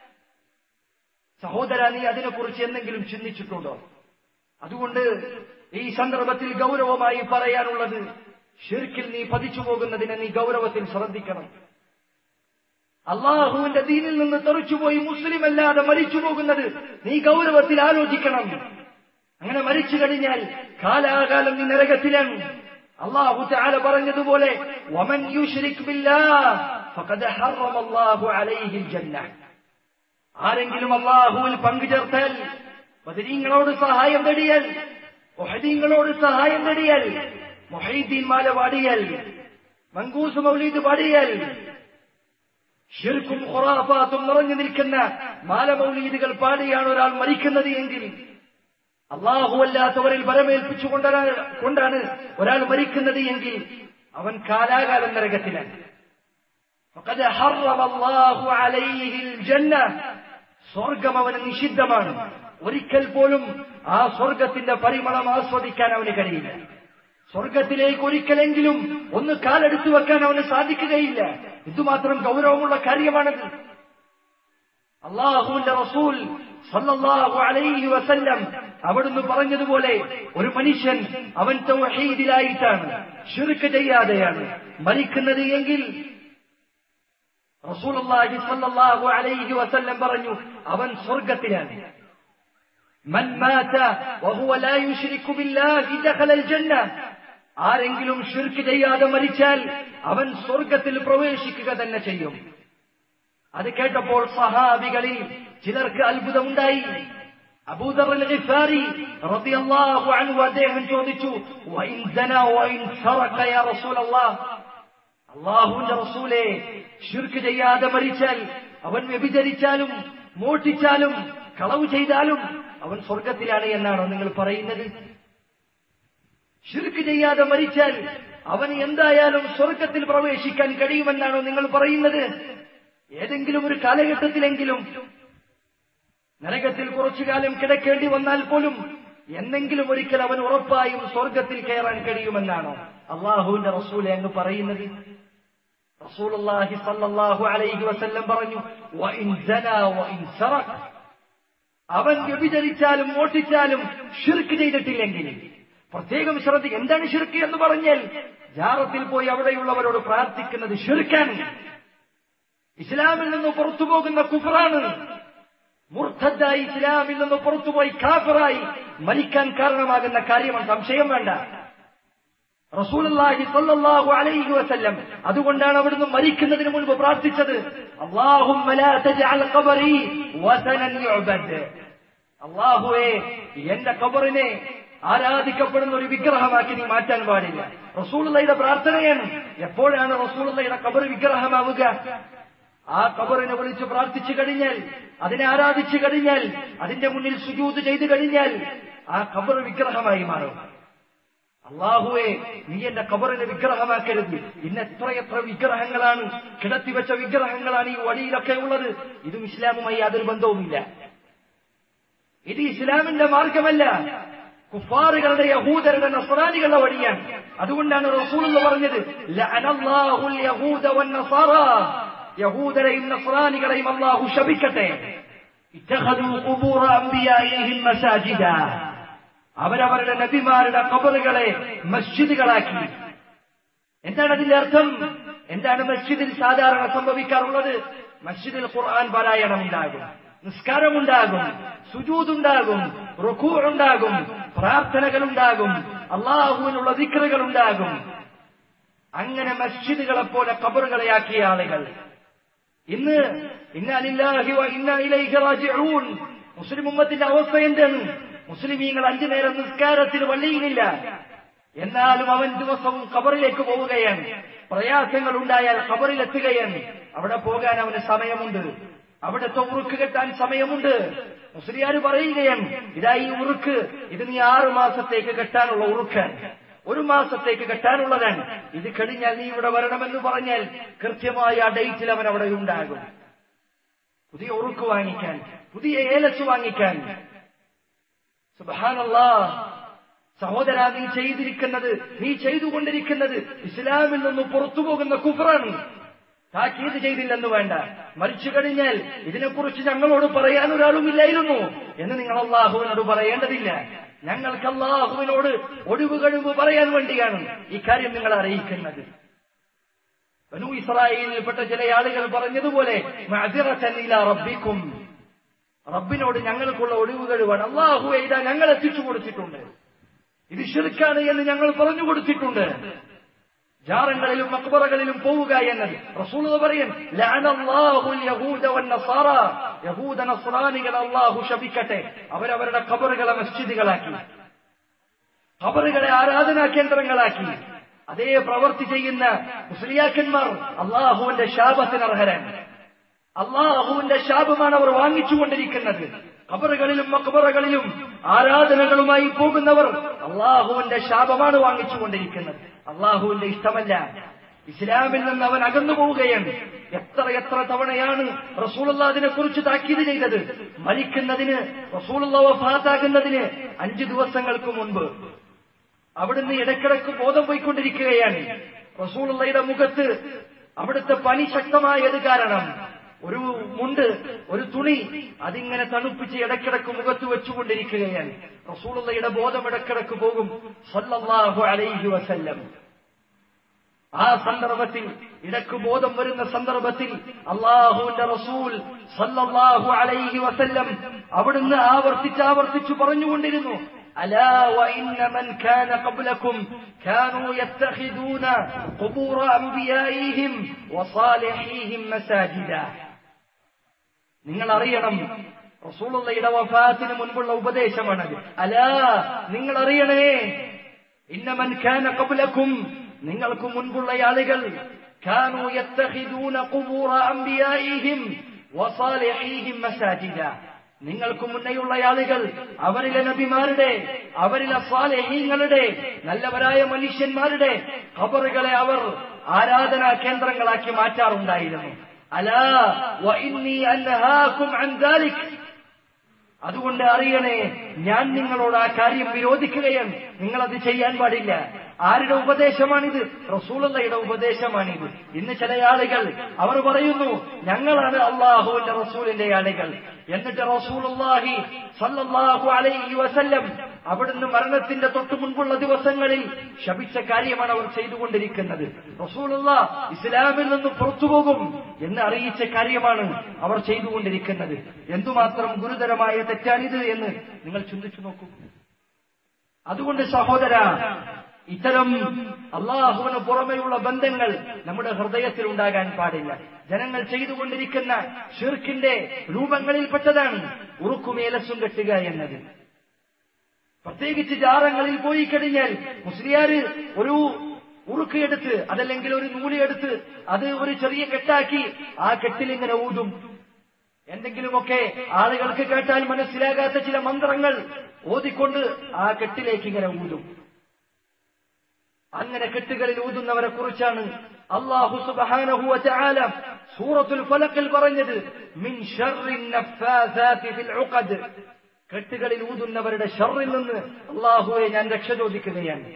സഹോദര നീ അതിനെക്കുറിച്ച് എന്തെങ്കിലും ചിന്തിച്ചിട്ടുണ്ടോ അതുകൊണ്ട് ഈ സന്ദർഭത്തിൽ ഗൗരവമായി പറയാനുള്ളത് ഷിർക്കിൽ നീ പതിച്ചു പോകുന്നതിനെ നീ ഗൗരവത്തിൽ ശ്രദ്ധിക്കണം അള്ളാഹുവിന്റെ ദീനിൽ നിന്ന് തെറിച്ചുപോയി മുസ്ലിം അല്ലാതെ മരിച്ചു പോകുന്നത് നീ ഗൗരവത്തിൽ ആലോചിക്കണം അങ്ങനെ മരിച്ചു കഴിഞ്ഞാൽ കാലാകാലം നീ നരകത്തിലാണ് അള്ളാഹു ചാല പറഞ്ഞതുപോലെ വമൻ യുശ്രിക് ബില്ലാഹ് ഫഖദ് ഹറമ അല്ലാഹു അലൈഹിൽ ജന്ന ആരെങ്കിലും അള്ളാഹുവിൽ പങ്കുചേർത്താൽ ബദരീങ്ങളോട് സഹായം തേടിയാൽ മുഹദീങ്ങളോട് സഹായം തേടിയാൽ മൊഹീദ്ദീൻ മാല പാടിയാൽ മങ്കൂസ് മൗലീദ് പാടിയാൽ ഷിർക്കും ഖുറാഫാത്തും നിറഞ്ഞു നിൽക്കുന്ന മാല മൗലീദുകൾ പാടിയാണ് ഒരാൾ മരിക്കുന്നത് എങ്കിൽ അള്ളാഹുവല്ലാത്തവരിൽ വരമേൽപ്പിച്ചുകൊണ്ടാണ് കൊണ്ടാണ് ഒരാൾ മരിക്കുന്നത് എങ്കിൽ അവൻ കാലാകാലം നരകത്തിലാണ് فقد حرم الله عليه الجنة സ്വർഗം അവന് നിഷിദ്ധമാണ് ഒരിക്കൽ പോലും ആ സ്വർഗത്തിന്റെ പരിമളം ആസ്വദിക്കാൻ അവന് കഴിയില്ല സ്വർഗത്തിലേക്ക് ഒരിക്കലെങ്കിലും ഒന്ന് കാലെടുത്തു വെക്കാൻ അവന് സാധിക്കുകയില്ല ഇതുമാത്രം ഗൗരവമുള്ള കാര്യമാണത് അള്ളാഹുവിന്റെ റസൂൽ സല്ലല്ലാഹു അലൈഹി വസല്ലം അവിടുന്ന് പറഞ്ഞതുപോലെ ഒരു മനുഷ്യൻ അവൻ തൗഹീദിലായിട്ടാണ് ഷിർക്ക് ചെയ്യാതെയാണ് മരിക്കുന്നത് എങ്കിൽ റസൂലുള്ളാഹി സല്ലല്ലാഹു അലൈഹി വസല്ലം പറഞ്ഞു അവൻ സ്വർഗത്തിലാണ് മൻ മാത വഹുവ ലാ യുശ്രികു ബില്ലാഹി ദഖലൽ ജന്ന ആരെങ്കിലും ഷിർക്ക് ചെയ്യാതെ മരിച്ചാൽ അവൻ സ്വർഗത്തിൽ പ്രവേശിക്കുക തന്നെ ചെയ്യും അത് കേട്ടപ്പോൾ സഹാബികളിൽ ചിലർക്ക് അത്ഭുതമുണ്ടായി അബൂദർ അൽ ഗിഫാരി റളിയല്ലാഹു അൻഹു അദ്ദേഹം ചോദിച്ചു വഇൻ സന വഇൻ സറക യാ റസൂലല്ലാഹ് അള്ളാഹുവിന്റെ റസൂലെ ഷിർക്ക് ചെയ്യാതെ മരിച്ചാൽ അവൻ വ്യഭിചരിച്ചാലും മോഷ്ടിച്ചാലും കളവ് ചെയ്താലും അവൻ സ്വർഗത്തിലാണ് എന്നാണോ നിങ്ങൾ പറയുന്നത് ഷിർക്ക് ചെയ്യാതെ മരിച്ചാൽ അവന് എന്തായാലും സ്വർഗത്തിൽ പ്രവേശിക്കാൻ കഴിയുമെന്നാണോ നിങ്ങൾ പറയുന്നത് ഏതെങ്കിലും ഒരു കാലഘട്ടത്തിലെങ്കിലും നരകത്തിൽ കുറച്ചു കാലം കിടക്കേണ്ടി വന്നാൽ പോലും എന്നെങ്കിലും ഒരിക്കൽ അവൻ ഉറപ്പായും സ്വർഗത്തിൽ കയറാൻ കഴിയുമെന്നാണോ അള്ളാഹുവിന്റെ റസൂലെ അങ്ങ് പറയുന്നത് റസൂലുള്ളാഹി സല്ലല്ലാഹു അലൈഹി വസല്ലം പറഞ്ഞു വഇൻ സന വഇൻ സറഖ അവൻ വ്യഭിചരിച്ചാലും മോഷ്ടിച്ചാലും ഷിർക്ക് ചെയ്തിട്ടില്ലെങ്കിൽ പ്രത്യേകം ശ്രദ്ധ എന്താണ് ഷിർക്ക് എന്ന് പറഞ്ഞാൽ ജാറത്തിൽ പോയി അവിടെയുള്ളവരോട് പ്രാർത്ഥിക്കുന്നത് ഷിർക്കാൻ ഇസ്ലാമിൽ നിന്ന് പുറത്തു പോകുന്ന കുഫറാണ് മുർത്തദ്ദായി ഇസ്ലാമിൽ നിന്ന് പുറത്തുപോയി കാഫറായി മരിക്കാൻ കാരണമാകുന്ന കാര്യമാണ് സംശയം വേണ്ട റസൂലുള്ളാഹി സ്വല്ലല്ലാഹു അലൈഹി വസല്ലം അതുകൊണ്ടാണ് അവിടുന്ന് മരിക്കുന്നതിന് മുൻപ് പ്രാർത്ഥിച്ചത് അല്ലാഹുമ്മ ലാ തജ്അൽ ഖബറി വസനൻ യുഅബദ് അല്ലാഹുവേ എന്റെ ഖബറിനെ ആരാധിക്കപ്പെടുന്ന ഒരു വിഗ്രഹമാക്കി നീ മാറ്റാൻ പാടില്ല റസൂലുള്ളയുടെ പ്രാർത്ഥനയാണ് എപ്പോഴാണ് റസൂലുള്ളയുടെ ഖബർ വിഗ്രഹമാവുക ആ ഖബറിനെ വിളിച്ച് പ്രാർത്ഥിച്ചു കഴിഞ്ഞാൽ അതിനെ ആരാധിച്ചു കഴിഞ്ഞാൽ അതിന്റെ മുന്നിൽ സുജൂത് ചെയ്തു കഴിഞ്ഞാൽ ആ ഖബർ വിഗ്രഹമായി മാറും അള്ളാഹുവെ നീ എന്റെ ഖബറിനെ വിഗ്രഹമാക്കരുത് ഇന്ന് എത്രയെത്ര വിഗ്രഹങ്ങളാണ് കിടത്തിവെച്ച വിഗ്രഹങ്ങളാണ് ഈ വഴിയിലൊക്കെ ഉള്ളത് ഇതും ഇസ്ലാമുമായി യാതൊരു ബന്ധവുമില്ല ഇത് ഇസ്ലാമിന്റെ മാർഗമല്ല കുഫാറുകളുടെ യഹൂദരുടെ നസ്രാനികളുടെ വഴിയാണ് അതുകൊണ്ടാണ് റസൂൽ എന്ന് പറഞ്ഞത് ലഅനല്ലാഹുൽ യഹൂദ വന്നസാറ യഹൂദരെയും നസ്രാനികളെയും അള്ളാഹു ശപിക്കട്ടെ ഇത്തഖദു ഖുബൂറ അംബിയാഇഹിം മസാജിദ അവരവരുടെ നബിമാരുടെ കബറുകളെ മസ്ജിദുകളാക്കി എന്താണ് അതിന്റെ അർത്ഥം എന്താണ് മസ്ജിദിൽ സാധാരണ സംഭവിക്കാറുള്ളത് മസ്ജിദിൽ ഖുർആൻ പാരായണം ഉണ്ടാകും നിസ്കാരമുണ്ടാകും സുജൂതുണ്ടാകും റുഖൂ ഉണ്ടാകും പ്രാർത്ഥനകൾ ഉണ്ടാകും അള്ളാഹുവിനുള്ള ദിക്റുകൾ ഉണ്ടാകും അങ്ങനെ മസ്ജിദുകളെ പോലെ കബറുകളെയാക്കിയ ആളുകൾ ഇന്ന് ഇന്നാലില്ലാഹി വ ഇന്നാ ഇലൈഹി റാജിഊൻ മുസ്ലിം ഉമ്മത്തിന്റെ അവസ്ഥ എന്താണ് മുസ്ലിമീങ്ങൾ അഞ്ചു നേരം നിസ്കാരത്തിന് പള്ളിയിലില്ല എന്നാലും അവൻ ദിവസവും ഖബറിലേക്ക് പോവുകയാണ് പ്രയാസങ്ങൾ ഉണ്ടായാൽ ഖബറിലെത്തുകയാണ് അവിടെ പോകാൻ അവന് സമയമുണ്ട് അവിടുത്തെ ഉറുക്ക് കെട്ടാൻ സമയമുണ്ട് മുസ്ലിയാർ പറയുകയാണ് ഇതാ ഈ ഉറുക്ക് ഇത് നീ ആറു മാസത്തേക്ക് കെട്ടാനുള്ള ഉറുക്കാണ് ഒരു മാസത്തേക്ക് കെട്ടാനുള്ളതാണ് ഇത് കഴിഞ്ഞാൽ നീ ഇവിടെ വരണമെന്ന് പറഞ്ഞാൽ കൃത്യമായ ആ ഡേറ്റിൽ അവൻ അവിടെ ഉണ്ടാകും പുതിയ ഉറുക്ക് വാങ്ങിക്കാൻ പുതിയ ഏലസ് വാങ്ങിക്കാൻ സുബാനല്ലാ സഹോദര നീ ചെയ്തിരിക്കുന്നത് നീ ചെയ്തുകൊണ്ടിരിക്കുന്നത് ഇസ്ലാമിൽ നിന്ന് പുറത്തു പോകുന്ന കുഫറാണ് താക്കീത് ചെയ്തില്ലെന്ന് വേണ്ട മരിച്ചു കഴിഞ്ഞാൽ ഇതിനെക്കുറിച്ച് ഞങ്ങളോട് പറയാൻ ഒരാളുമില്ലായിരുന്നു എന്ന് നിങ്ങൾ അള്ളാഹുവിനോട് പറയേണ്ടതില്ല ഞങ്ങൾക്ക് അള്ളാഹുവിനോട് ഒഴിവ് കഴിവ് പറയാൻ വേണ്ടിയാണ് ഇക്കാര്യം നിങ്ങൾ അറിയിക്കുന്നത് ബനു ഇസ്രായേലിൽപ്പെട്ട ചില ആളുകൾ പറഞ്ഞതുപോലെ റബ്ബിക്കും റബ്ബിനോട് ഞങ്ങൾക്കുള്ള ഒഴിവ് കഴിവാണ് അള്ളാഹു എഴുതാൻ ഞങ്ങൾ എത്തിച്ചു കൊടുത്തിട്ടുണ്ട് ഇത് ഷിർക്കാണ് എന്ന് ഞങ്ങൾ പറഞ്ഞു കൊടുത്തിട്ടുണ്ട് ജാറങ്ങളിലും മക്ബറകളിലും പോവുക എന്നത് റസൂൽ പറയും ലഅനല്ലാഹുൽ യഹൂദ വന്നസാറ യഹൂദ നസ്രാനികൾ അല്ലാഹു ശപിക്കട്ടെ അവരവരുടെ ഖബറുകളെ മസ്ജിദുകളാക്കി ഖബറുകളെ ആരാധനാ കേന്ദ്രങ്ങളാക്കി അതേ പ്രവൃത്തി ചെയ്യുന്ന മുസ്ലിയാക്കന്മാർ അള്ളാഹുവിന്റെ ശാപത്തിന് അർഹരാണ് അള്ളാഹുവിന്റെ ശാപമാണ് അവർ വാങ്ങിച്ചുകൊണ്ടിരിക്കുന്നത് ഖബറുകളിലും മക്ബറകളിലും ആരാധനകളുമായി പോകുന്നവർ അള്ളാഹുവിന്റെ ശാപമാണ് വാങ്ങിച്ചുകൊണ്ടിരിക്കുന്നത് അള്ളാഹുവിന്റെ ഇഷ്ടമല്ല ഇസ്ലാമിൽ നിന്ന് അവൻ അകന്നു പോവുകയാണ് എത്ര എത്ര തവണയാണ് റസൂലുള്ള അതിനെ കുറിച്ച് താക്കീത് ചെയ്തത് മരിക്കുന്നതിന് റസൂലുള്ള വഫാത്താകുന്നതിന് അഞ്ചു ദിവസങ്ങൾക്ക് മുൻപ് അവിടുന്ന് ഇടക്കിടക്ക് ബോധം പോയിക്കൊണ്ടിരിക്കുകയാണ് റസൂലുള്ളയുടെ മുഖത്ത് അവിടുത്തെ പനി ശക്തമായത് കാരണം ഒരു മുണ്ട് ഒരു തുണി അതിങ്ങനെ തണുപ്പിച്ച് ഇടക്കിടക്ക് മുഖത്ത് വെച്ചുകൊണ്ടിരിക്കുകയാണ് റസൂലുള്ളയുടെ ബോധം ഇടക്കിടക്ക് പോകും സല്ലല്ലാഹു അലൈഹി വസല്ലം ആ സന്ദർഭത്തിൽ ഇടക്ക് ബോധം വരുന്ന സന്ദർഭത്തിൽ അള്ളാഹുവിന്റെ റസൂൽ സല്ലല്ലാഹു അലൈഹി വസല്ലം അവിടുന്ന് ആവർത്തിച്ച് ആവർത്തിച്ചു പറഞ്ഞുകൊണ്ടിരുന്നു ألا وإن من كان قبلكم كانوا يتخذون قبور أنبيائهم وصالحيهم مساجدا നിങ്ങൾ അറിയണം റസൂളുള്ളയുടെ വഫാത്തിന് മുൻപുള്ള ഉപദേശമാണത് അലാ നിങ്ങൾ അറിയണേ ഇന്നമൻ ഖാന കബുലക്കും നിങ്ങൾക്ക് മുൻപുള്ള ആളുകൾ كانوا يتخذون قبور أنبيائهم وصالحيهم مساجدا നിങ്ങൾക്ക് മുന്നേയുള്ള ആളുകൾ അവരിലെ നബിമാരുടെ അവരിലെ സ്വാലഹീങ്ങളുടെ നല്ലവരായ മനുഷ്യന്മാരുടെ ഖബറുകളെ അവർ ആരാധനാ കേന്ദ്രങ്ങളാക്കി മാറ്റാറുണ്ടായിരുന്നു അലാ വഇന്നി അൻഹാകും അൻ ദാലിക് അതുകൊണ്ട് അറിയണേ ഞാൻ നിങ്ങളോട് ആ കാര്യം വിരോധിക്കുകയാണ് നിങ്ങളത് ചെയ്യാൻ പാടില്ല ആരുടെ ഉപദേശമാണിത് റസൂലുള്ളയുടെ ഉപദേശമാണിത് ഇന്ന് ചില ആളുകൾ അവർ പറയുന്നു ഞങ്ങളാണ് അള്ളാഹുവിന്റെ റസൂലിന്റെ ആളുകൾ എന്നിട്ട് റസൂലുള്ളാഹി സല്ലല്ലാഹു അലൈഹി വസല്ലം അവിടുന്ന് മരണത്തിന്റെ തൊട്ടു മുൻപുള്ള ദിവസങ്ങളിൽ ശപിച്ച കാര്യമാണ് അവർ ചെയ്തുകൊണ്ടിരിക്കുന്നത് റസൂലുള്ള ഇസ്ലാമിൽ നിന്ന് പുറത്തുപോകും എന്ന് അറിയിച്ച കാര്യമാണ് അവർ ചെയ്തുകൊണ്ടിരിക്കുന്നത് എന്തുമാത്രം ഗുരുതരമായ തെറ്റാണിത് എന്ന് നിങ്ങൾ ചിന്തിച്ചു നോക്കൂ അതുകൊണ്ട് സഹോദര ഇത്തരം അള്ളാഹുവിന് പുറമെയുള്ള ബന്ധങ്ങൾ നമ്മുടെ ഹൃദയത്തിൽ ഉണ്ടാകാൻ പാടില്ല ജനങ്ങൾ ചെയ്തുകൊണ്ടിരിക്കുന്ന ഷിർക്കിന്റെ രൂപങ്ങളിൽപ്പെട്ടതാണ് ഉറുക്കുമേലസും കെട്ടുക എന്നത് പ്രത്യേകിച്ച് ജാറങ്ങളിൽ പോയി കഴിഞ്ഞാൽ മുസ്ലിയാര് ഒരു ഉറുക്ക് എടുത്ത് അതല്ലെങ്കിൽ ഒരു നൂല് എടുത്ത് അത് ഒരു ചെറിയ കെട്ടാക്കി ആ കെട്ടിലിങ്ങനെ ഊതും എന്തെങ്കിലുമൊക്കെ ആളുകൾക്ക് കേട്ടാൽ മനസ്സിലാകാത്ത ചില മന്ത്രങ്ങൾ ഓതിക്കൊണ്ട് ആ കെട്ടിലേക്ക് ഇങ്ങനെ ഊതും അങ്ങനെ കെട്ടുകളിൽ ഊതുന്നവരെ കുറിച്ചാണ് അള്ളാഹു സുബഹാനഹുവ ചാല സൂറത്തുൽ ഫലക്കിൽ പറഞ്ഞത് മിൻ ഷർറിൻ നഫ്ഫാസാതി ഫിൽ ഉഖദ് കെട്ടുകളിൽ ഊതുന്നവരുടെ ഷർറിൽ നിന്ന് അള്ളാഹുവെ ഞാൻ രക്ഷ ചോദിക്കുകയാണ്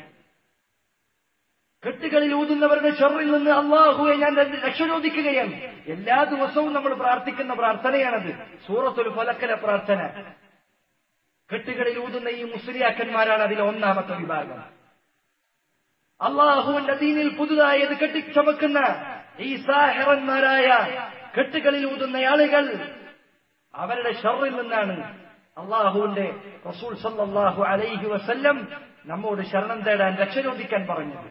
കെട്ടുകളിൽ ഊതുന്നവരുടെ ഷെറിൽ നിന്ന് അള്ളാഹുവെ ഞാൻ രക്ഷ ചോദിക്കുകയാണ് എല്ലാ ദിവസവും നമ്മൾ പ്രാർത്ഥിക്കുന്ന പ്രാർത്ഥനയാണത് സൂറത്തുൽ ഫലക്കല പ്രാർത്ഥന കെട്ടുകളിൽ ഊതുന്ന ഈ മുസ്ലിയാക്കന്മാരാണ് അതിലെ ഒന്നാമത്തെ വിഭാഗം അള്ളാഹുവിന്റെ ദീനിൽ പുതുതായത് കെട്ടിച്ചമക്കുന്ന ഈ സാഹറന്മാരായ കെട്ടുകളിൽ ഊതുന്ന ആളുകൾ അവരുടെ ഷറിൽ നിന്നാണ് അള്ളാഹുവിന്റെ റസൂൽ സല്ലാഹു അലൈഹി വസല്ലം നമ്മോട് ശരണം തേടാൻ രക്ഷ ചോദിക്കാൻ പറഞ്ഞത്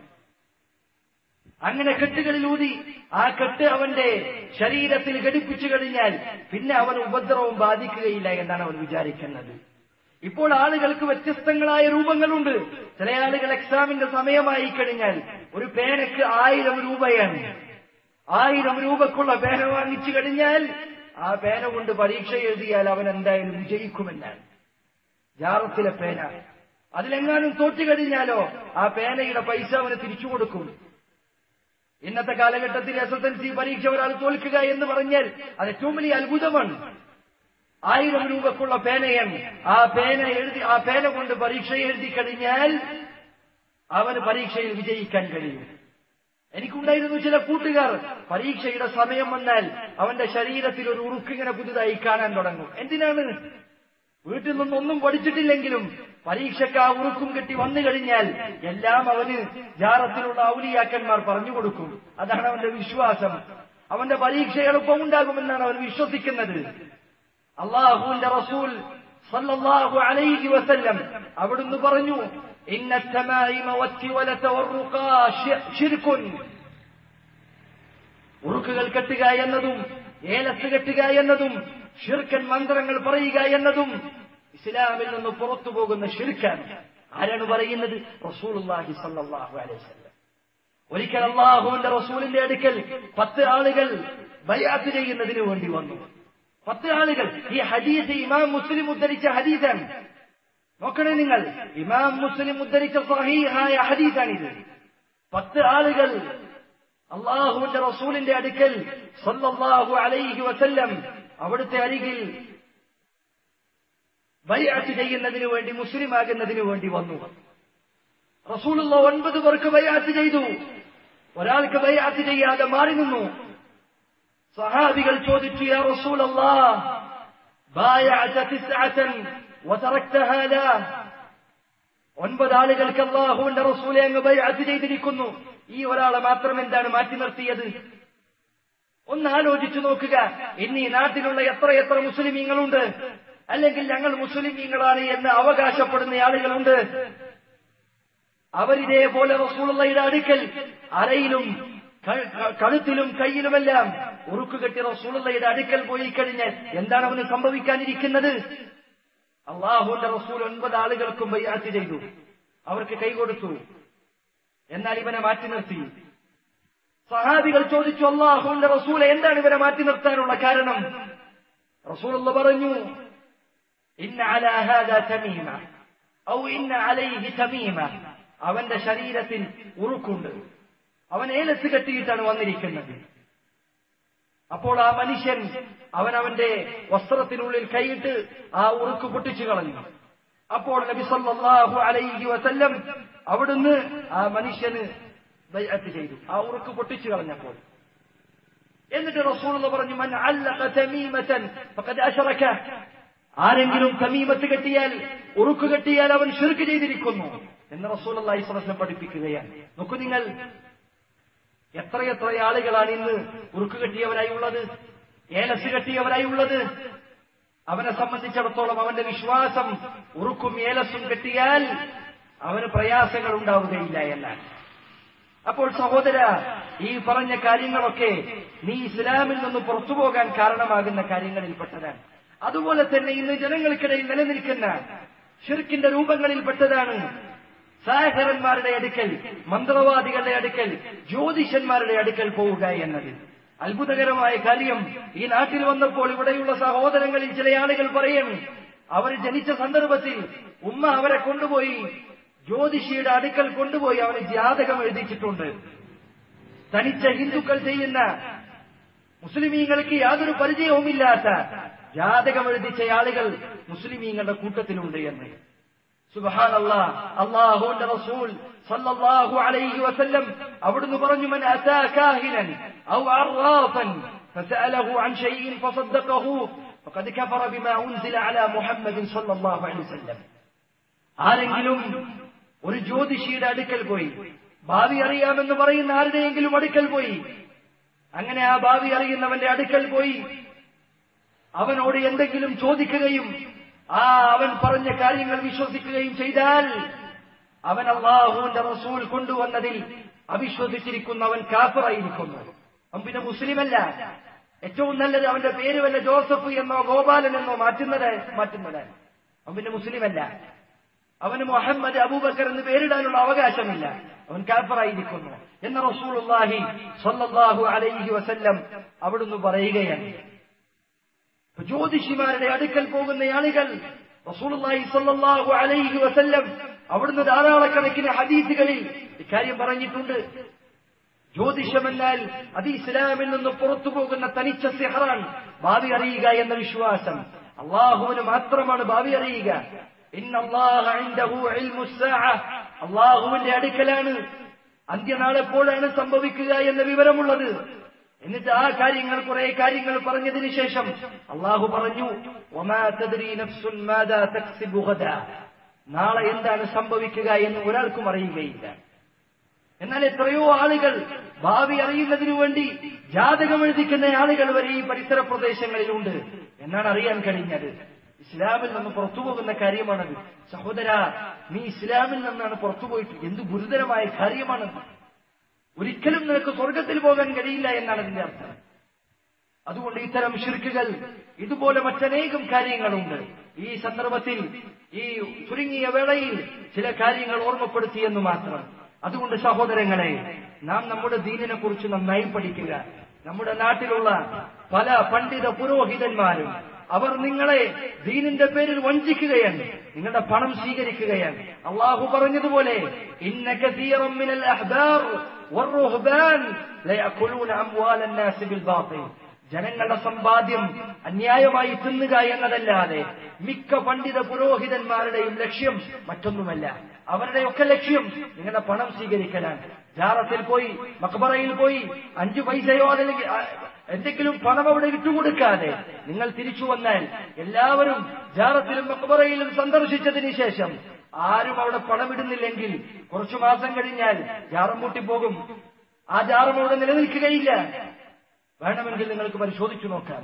അങ്ങനെ കെട്ടുകളിൽ ഊതി ആ കെട്ട് അവന്റെ ശരീരത്തിൽ ഘടിപ്പിച്ചു കഴിഞ്ഞാൽ പിന്നെ അവൻ ഉപദ്രവം ബാധിക്കുകയില്ല എന്നാണ് അവൻ വിചാരിക്കുന്നത് ഇപ്പോൾ ആളുകൾക്ക് വ്യത്യസ്തങ്ങളായ രൂപങ്ങളുണ്ട് ചില ആളുകൾ എക്സാമിന്റെ സമയമായി കഴിഞ്ഞാൽ ഒരു പേനക്ക് ആയിരം രൂപയാണ് ആയിരം രൂപക്കുള്ള പേന വാങ്ങിച്ചു കഴിഞ്ഞാൽ ആ പേന കൊണ്ട് പരീക്ഷ എഴുതിയാൽ അവൻ എന്തായാലും വിജയിക്കുമെന്നാണ് ജാറത്തിലെ പേന അതിലെങ്ങാനും തോറ്റു കഴിഞ്ഞാലോ ആ പേനയുടെ പൈസ അവന് തിരിച്ചു കൊടുക്കും ഇന്നത്തെ കാലഘട്ടത്തിൽ എസ് എസ് എൽ സി പരീക്ഷ ഒരാൾ തോൽക്കുക എന്ന് പറഞ്ഞാൽ അത് ഏറ്റവും വലിയ അത്ഭുതമാണ് ആയിരം രൂപക്കുള്ള പേനയാണ് ആ പേന എഴുതി ആ പേന കൊണ്ട് പരീക്ഷ എഴുതി കഴിഞ്ഞാൽ അവന് പരീക്ഷയിൽ വിജയിക്കാൻ കഴിയും എനിക്കുണ്ടായിരുന്നു ചില കൂട്ടുകാർ പരീക്ഷയുടെ സമയം വന്നാൽ അവന്റെ ശരീരത്തിൽ ഒരു ഉറുക്കിങ്ങനെ പുതുതായി കാണാൻ തുടങ്ങും എന്തിനാണ് വീട്ടിൽ നിന്നൊന്നും പഠിച്ചിട്ടില്ലെങ്കിലും പരീക്ഷയ്ക്ക് ആ ഉറുക്കും കെട്ടി വന്നു കഴിഞ്ഞാൽ എല്ലാം അവന് ജാറത്തിലുള്ള ഔലിയാക്കന്മാർ പറഞ്ഞു കൊടുക്കും അതാണ് അവന്റെ വിശ്വാസം അവന്റെ പരീക്ഷ എളുപ്പമുണ്ടാകുമെന്നാണ് അവൻ വിശ്വസിക്കുന്നത് അള്ളാഹുവിന്റെ റസൂൽ സല്ലല്ലാഹു അലൈഹി വസല്ലം അവിടുന്ന് പറഞ്ഞു ഇന്ന التمائم والتولة والرقى شرك ഉറുക്കുകൾ കെട്ടുക എന്നതും ഏലസ് കെട്ടുക എന്നതും ഷിർക്കൻ മന്ത്രങ്ങൾ പറയുക എന്നതും ഇസ്ലാമിൽ നിന്ന് പുറത്തു പോകുന്ന ഷിർക്കാണ് ആരാണ് പറയുന്നത് റസൂലുള്ളാഹി സല്ലല്ലാഹു അലൈഹി വസല്ലം ഒരിക്കൽ അള്ളാഹുവിന്റെ റസൂലിന്റെ അടുക്കൽ പത്ത് ആളുകൾ ബയാത്ത് ചെയ്യുന്നതിന് വേണ്ടി വന്നു പത്ത് ആളുകൾ ഈ ഹദീസ് ഇമാം മുസ്ലിം ഉദ്ധരിച്ച ഹദീസാണ് നോക്കണേ നിങ്ങൾ ഇമാം മുസ്ലിം ഉദ്ധരിച്ച സഹീഹായ ഹദീസാണിത് പത്ത് ആളുകൾ അള്ളാഹുവിന്റെ റസൂലിന്റെ അടുക്കൽ സല്ലല്ലാഹു അലൈഹി വസല്ലം അവിടുത്തെ അരികിൽ ബൈഅത്ത് ചെയ്യുന്നതിന് വേണ്ടി മുസ്ലിം ആകുന്നതിന് വേണ്ടി വന്നു റസൂലുള്ള ഒൻപത് പേർക്ക് ബൈഅത്ത് ചെയ്തു ഒരാൾക്ക് ബൈഅത്ത് ചെയ്യാതെ മാറി നിന്നു സഹാബികൾ ചോദിച്ചു യാ റസൂലല്ലാ بايعت تسعة وتركت هذا ഒൻപത് ആളുകൾക്ക് അള്ളാഹുവിന്റെ റസൂലെ അങ്ങ് ബൈഅത്ത് ചെയ്തിരിക്കുന്നു ഈ ഒരാളെ മാത്രം എന്താണ് മാറ്റി നിർത്തിയത് ഒന്ന് ആലോചിച്ചു നോക്കുക ഇന്ന് ഈ നാട്ടിലുള്ള എത്ര എത്ര മുസ്ലിമീങ്ങളുണ്ട് അല്ലെങ്കിൽ ഞങ്ങൾ മുസ്ലിമീങ്ങളാണ് എന്ന് അവകാശപ്പെടുന്ന ആളുകളുണ്ട് അവരിതേപോലെ റസൂളുള്ളയുടെ അടുക്കൽ അരയിലും കഴുത്തിലും കയ്യിലുമെല്ലാം ഉറുക്കുകെട്ടി റസൂളുള്ളയുടെ അടുക്കൽ പോയി കഴിഞ്ഞാൽ എന്താണ് അവന് സംഭവിക്കാനിരിക്കുന്നത് അള്ളാഹുന്റെ റസൂൽ ഒൻപത് ആളുകൾക്കും ബയ്യാറ്റ് ചെയ്തു അവർക്ക് കൈകൊടുത്തു എന്നാൽ ഇവനെ മാറ്റി നിർത്തി സഹാബികൾ ചോദിച്ചു അള്ളാഹുന്റെ റസൂൽ എന്താണ് ഇവരെ മാറ്റി നിർത്താനുള്ള കാരണം റസൂൽ പറഞ്ഞു ഇന്ന അലാ ഹാദാ തമീമ ഔ ഇന്ന അലൈഹി തമീമ അവന്റെ ശരീരത്തിൽ ഉറുക്കുണ്ട് അവൻ ഏലസ് കെട്ടിയിട്ടാണ് വന്നിരിക്കുന്നത് അപ്പോൾ ആ മനുഷ്യൻ അവൻ അവന്റെ വസ്ത്രത്തിനുള്ളിൽ കൈയിട്ട് ആ ഉറുക്ക് പൊട്ടിച്ചു കളഞ്ഞു അപ്പോൾ നബി സല്ലല്ലാഹു അലൈഹി വസല്ലം അവിടുന്ന് ആ മനുഷ്യന് ബൈഅത്ത് ചെയ്തു ആ ഉറുക്ക് പൊട്ടിച്ചു കളഞ്ഞപ്പോൾ എന്നിട്ട് റസൂൽ പറഞ്ഞു മൻ അല്ലഖ തമീമതൻ ഫഖദ് അശറക ആരെങ്കിലും തമീമത്ത് കെട്ടിയാൽ ഉറുക്ക് കെട്ടിയാൽ അവൻ ഷിർക്ക് ചെയ്തിരിക്കുന്നു എന്ന് റസൂൽ അള്ളാഹി സ്വലം പഠിപ്പിക്കുകയാണ് നോക്കൂ നിങ്ങൾ എത്രയെത്ര ആളുകളാണ് ഇന്ന് ഉറുക്ക് കെട്ടിയവരായി ഉള്ളത് ഏലസ് കെട്ടിയവരായി ഉള്ളത് അവനെ സംബന്ധിച്ചിടത്തോളം അവന്റെ വിശ്വാസം ഉറുക്കും ഏലസും കെട്ടിയാൽ അവന് പ്രയാസങ്ങൾ ഉണ്ടാവുകയില്ല എന്ന അപ്പോൾ സഹോദര ഈ പറഞ്ഞ കാര്യങ്ങളൊക്കെ നീ ഇസ്ലാമിൽ നിന്ന് പുറത്തു പോകാൻ കാരണമാകുന്ന കാര്യങ്ങളിൽപ്പെട്ടതാണ് അതുപോലെ തന്നെ ഇന്ന് ജനങ്ങൾക്കിടയിൽ നിലനിൽക്കുന്ന ഷിർക്കിന്റെ രൂപങ്ങളിൽപ്പെട്ടതാണ് സാഹരന്മാരുടെ അടുക്കൽ മന്ത്രവാദികളുടെ അടുക്കൽ ജ്യോതിഷന്മാരുടെ അടുക്കൽ പോവുക എന്നത് അത്ഭുതകരമായ കാര്യം ഈ നാട്ടിൽ വന്നപ്പോൾ ഇവിടെയുള്ള സഹോദരങ്ങളിൽ ചില ആളുകൾ പറയുന്നു അവർ ജനിച്ച സന്ദർഭത്തിൽ ഉമ്മ അവരെ കൊണ്ടുപോയി ജ്യോതിഷിയുടെ അടുക്കൽ കൊണ്ടുപോയി അവന് ജാതകം എഴുതിച്ചിട്ടുണ്ട് തനിച്ച ഹിന്ദുക്കൾ ചെയ്യുന്ന മുസ്ലിമീങ്ങൾക്ക് യാതൊരു പരിചയവുമില്ലാത്ത ജാതകം എഴുതിച്ച ആളുകൾ മുസ്ലിമീങ്ങളുടെ കൂട്ടത്തിലുണ്ട് എന്ന് സുബഹാനല്ലാ അള്ളാഹുവിന്റെ റസൂൽ സല്ലല്ലാഹു അലൈഹി വസല്ലം അവിടുന്ന് പറഞ്ഞു മൻ അതാ കാഹിനൻ ഔ അറാഫൻ فسأله عن شيء فصدقه فقد كفر بما أنزل على محمد صلى الله عليه وسلم ആരെങ്കിലും ഒരു ജ്യോതിഷിയുടെ അടുക്കൽ പോയി ഭാവി അറിയാമെന്ന് പറയുന്ന ആരുടെയെങ്കിലും അടുക്കൽ പോയി അങ്ങനെ ആ ഭാവി അറിയുന്നവന്റെ അടുക്കൽ പോയി അവനോട് എന്തെങ്കിലും ചോദിക്കുകയും ആ അവൻ പറഞ്ഞ കാര്യങ്ങൾ വിശ്വസിക്കുകയും ചെയ്താൽ അവൻ അള്ളാഹുവിന്റെ റസൂൽ കൊണ്ടുവന്നതിൽ അവിശ്വസിച്ചിരിക്കുന്ന അവൻ കാഫറായിരിക്കുന്നു അവൻ പിന്നെ മുസ്ലിമല്ല ഏറ്റവും നല്ലത് അവന്റെ പേര് വല്ല ജോസഫ് എന്നോ ഗോപാലൻ എന്നോ മാറ്റുന്നത് മാറ്റുന്നത് അവൻ പിന്നെ മുസ്ലിമല്ല അവന് മുഹമ്മദ് അബൂബക്കർ എന്ന് പേരിടാനുള്ള അവകാശമില്ല അവൻ കാഫറായിരിക്കുന്നു എന്ന റസൂലുള്ളാഹി സ്വല്ലല്ലാഹു അലൈഹി വസല്ലം അവിടുന്ന് പറയുകയാണ് ജ്യോതിഷിമാരുടെ അടുക്കൽ പോകുന്ന ആളുകൾ റസൂലുള്ളാഹി സ്വല്ലല്ലാഹു അലൈഹി വസല്ലം അവിടുന്ന് ധാരാളക്കണക്കിന് ഹദീസുകളിൽ ഇക്കാര്യം പറഞ്ഞിട്ടുണ്ട് ജ്യോതിഷമെന്നാൽ അത് ഇസ്ലാമിൽ നിന്ന് പുറത്തു പോകുന്ന തനിച്ച സിഹറാൻ ഭാവി അറിയുക എന്ന വിശ്വാസം അള്ളാഹുവിന് മാത്രമാണ് ഭാവി അറിയുക അള്ളാഹുവിന്റെ അടുക്കലാണ് അന്ത്യനാളെപ്പോഴാണ് സംഭവിക്കുക എന്ന വിവരമുള്ളത് എന്നിട്ട് ആ കാര്യങ്ങൾ കുറെ കാര്യങ്ങൾ പറഞ്ഞതിന് ശേഷം അള്ളാഹു പറഞ്ഞു നാളെ എന്താണ് സംഭവിക്കുക എന്ന് ഒരാൾക്കും അറിയുകയില്ല എന്നാൽ എത്രയോ ആളുകൾ ഭാവി അറിയുന്നതിനു വേണ്ടി ജാതകം എഴുതിക്കുന്ന ആളുകൾ വരെ ഈ പരിസര പ്രദേശങ്ങളിലുണ്ട് എന്നാണ് അറിയാൻ കഴിഞ്ഞത് ഇസ്ലാമിൽ നിന്ന് പുറത്തു പോകുന്ന കാര്യമാണത് സഹോദര നീ ഇസ്ലാമിൽ നിന്നാണ് പുറത്തു പോയിട്ട് എന്ത് ഗുരുതരമായ കാര്യമാണത് ഒരിക്കലും നിനക്ക് സ്വർഗത്തിൽ പോകാൻ കഴിയില്ല എന്നാണ് അതിന്റെ അർത്ഥം അതുകൊണ്ട് ഇത്തരം ഷിർക്കുകൾ ഇതുപോലെ മറ്റനേകം കാര്യങ്ങളുണ്ട് ഈ സന്ദർഭത്തിൽ ഈ ചുരുങ്ങിയ വേളയിൽ ചില കാര്യങ്ങൾ ഓർമ്മപ്പെടുത്തിയെന്ന് മാത്രം അതുകൊണ്ട് സഹോദരങ്ങളെ നാം നമ്മുടെ ദീനിനെ കുറിച്ച് നന്നായി പഠിക്കുക നമ്മുടെ നാട്ടിലുള്ള പല പണ്ഡിത പുരോഹിതന്മാരും അവർ നിങ്ങളെ ദീനിന്റെ പേരിൽ വഞ്ചിക്കുകയാണ് നിങ്ങളുടെ പണം സ്വീകരിക്കുകയാണ് അള്ളാഹു പറഞ്ഞതുപോലെ ഇന്ന കസീറം മിനൽ അഹ്ബാർ والرهبان ليأكلون أموال الناس بالباطل ജനങ്ങളുടെ സമ്പാദ്യം അന്യായമായി തിന്നുക എന്നതല്ലാതെ മിക്ക പണ്ഡിത പുരോഹിതന്മാരുടെയും ലക്ഷ്യം മറ്റൊന്നുമല്ല അവരുടെയൊക്കെ ലക്ഷ്യം നിങ്ങളുടെ പണം സ്വീകരിക്കലാണ് ജാറത്തിൽ പോയി മക്ബറയിൽ പോയി അഞ്ചു പൈസയോ അതല്ലെങ്കിൽ ആ, എന്തെങ്കിലും പണം അവിടെ ഇട്ടുകൊടുക്കാതെ നിങ്ങൾ തിരിച്ചു വന്നാൽ എല്ലാവരും ജാറത്തിലും മക്ബറയിലും സന്ദർശിച്ചതിന് ശേഷം ആരും അവിടെ പണമിടുന്നില്ലെങ്കിൽ കുറച്ചു മാസം കഴിഞ്ഞാൽ ജാറം പൂട്ടിപ്പോകും ആ ജാറം അവിടെ നിലനിൽക്കുകയില്ല വേണമെങ്കിൽ നിങ്ങൾക്ക് പരിശോധിച്ചു നോക്കാം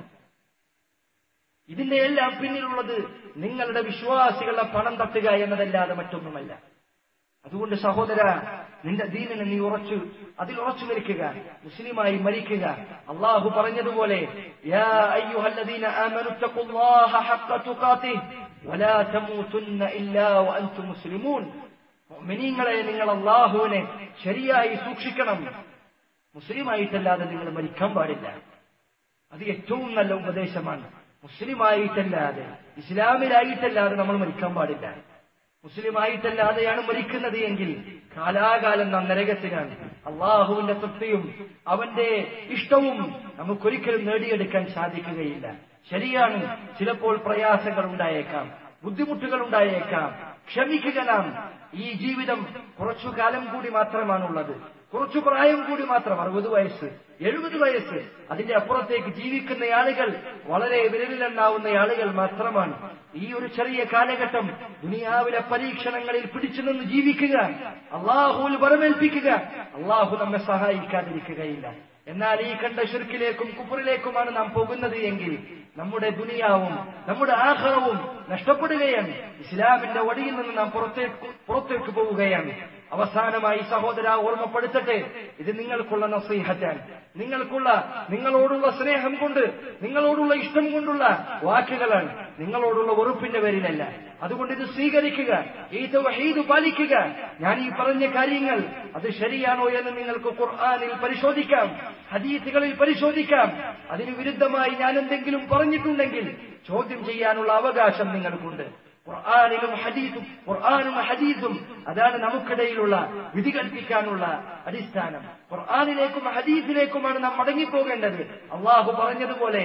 ഇതിന്റെ എല്ലാം പിന്നിലുള്ളത് നിങ്ങളുടെ വിശ്വാസികളുടെ പണം തട്ടുക എന്നതല്ലാതെ മറ്റൊന്നുമല്ല അതുകൊണ്ട് സഹോദര നിന്റെ ദീനിനെ നീ ഉറച്ചു അതിൽ ഉറച്ചു നിൽക്കുക മുസ്ലിമായി മരിക്കുക അള്ളാഹു പറഞ്ഞതുപോലെ യാ അയ്യുഹല്ലദീന ആമനു തഖുല്ലാഹ ഹഖ്ക തുഖാതിഹ് വലാ തമൂതുന്ന ഇല്ലാ വഅൻതും മുസ്ലിമൂൻ മുഅ്മിനീങ്ങളെ നിങ്ങൾ അള്ളാഹുവിനെ ശരിയായി സൂക്ഷിക്കണം മുസ്ലിമായിട്ടല്ലാതെ നിങ്ങൾ മരിക്കാൻ പാടില്ല അത് ഏറ്റവും നല്ല ഉപദേശമാണ് മുസ്ലിമായിട്ടല്ലാതെ ഇസ്ലാമിലായിട്ടല്ലാതെ നമ്മൾ മരിക്കാൻ പാടില്ല മുസ്ലിമായിട്ടല്ലാതെയാണ് മരിക്കുന്നത് എങ്കിൽ കാലാകാലം നാം നരകത്തിലാണ് അള്ളാഹുവിന്റെ തൃപ്തിയും അവന്റെ ഇഷ്ടവും നമുക്കൊരിക്കലും നേടിയെടുക്കാൻ സാധിക്കുകയില്ല ശരിയാണ് ചിലപ്പോൾ പ്രയാസങ്ങൾ ഉണ്ടായേക്കാം ബുദ്ധിമുട്ടുകൾ ഉണ്ടായേക്കാം ക്ഷമിക്കുക നാം ഈ ജീവിതം കുറച്ചു കാലം കൂടി മാത്രമാണുള്ളത് കുറച്ചു പ്രായം കൂടി മാത്രം അറുപത് വയസ്സ് എഴുപത് വയസ്സ് അതിന്റെ അപ്പുറത്തേക്ക് ജീവിക്കുന്ന ആളുകൾ വളരെ വിരലിലെണ്ണാവുന്ന ആളുകൾ മാത്രമാണ് ഈ ഒരു ചെറിയ കാലഘട്ടം ദുനിയാവിലെ പരീക്ഷണങ്ങളിൽ പിടിച്ചു നിന്ന് ജീവിക്കുക അള്ളാഹുവിൽ വരമേൽപ്പിക്കുക അള്ളാഹു നമ്മെ സഹായിക്കാതിരിക്കുകയില്ല എന്നാൽ ഈ കണ്ട ഷിർക്കിലേക്കും കുപ്പറിലേക്കുമാണ് നാം പോകുന്നത് എങ്കിൽ നമ്മുടെ ദുനിയാവും നമ്മുടെ ആഹാരവും നഷ്ടപ്പെടുകയാണ് ഇസ്ലാമിന്റെ വടിയിൽ നിന്ന് നാം പുറത്തേക്ക് പുറത്തേക്ക് പോവുകയാണ് അവസാനമായി സഹോദര ഓർമ്മപ്പെടുത്തട്ടെ ഇത് നിങ്ങൾക്കുള്ള നസീഹറ്റാൻ നിങ്ങൾക്കുള്ള നിങ്ങളോടുള്ള സ്നേഹം കൊണ്ട് നിങ്ങളോടുള്ള ഇഷ്ടം കൊണ്ടുള്ള വാക്കുകളാണ് നിങ്ങളോടുള്ള വെറുപ്പിന്റെ പേരിലല്ല അതുകൊണ്ട് ഇത് സ്വീകരിക്കുക ഈ തൗഹീദ് പാലിക്കുക ഞാൻ ഈ പറഞ്ഞ കാര്യങ്ങൾ അത് ശരിയാണോ എന്ന് നിങ്ങൾക്ക് ഖുർആാനിൽ പരിശോധിക്കാം ഹദീസുകളിൽ പരിശോധിക്കാം അതിന് വിരുദ്ധമായി ഞാൻ എന്തെങ്കിലും പറഞ്ഞിട്ടുണ്ടെങ്കിൽ ചോദ്യം ചെയ്യാനുള്ള അവകാശം നിങ്ങൾക്കുണ്ട് ഖുർആാനിലും ഹദീസും ഖുർആാനും ഹദീസും അതാണ് നമുക്കിടയിലുള്ള വിധി കൽപ്പിക്കാനുള്ള അടിസ്ഥാനം ഖുർആാനിലേക്കും ഹദീസിലേക്കുമാണ് നാം മടങ്ങിപ്പോകേണ്ടത് അള്ളാഹു പറഞ്ഞതുപോലെ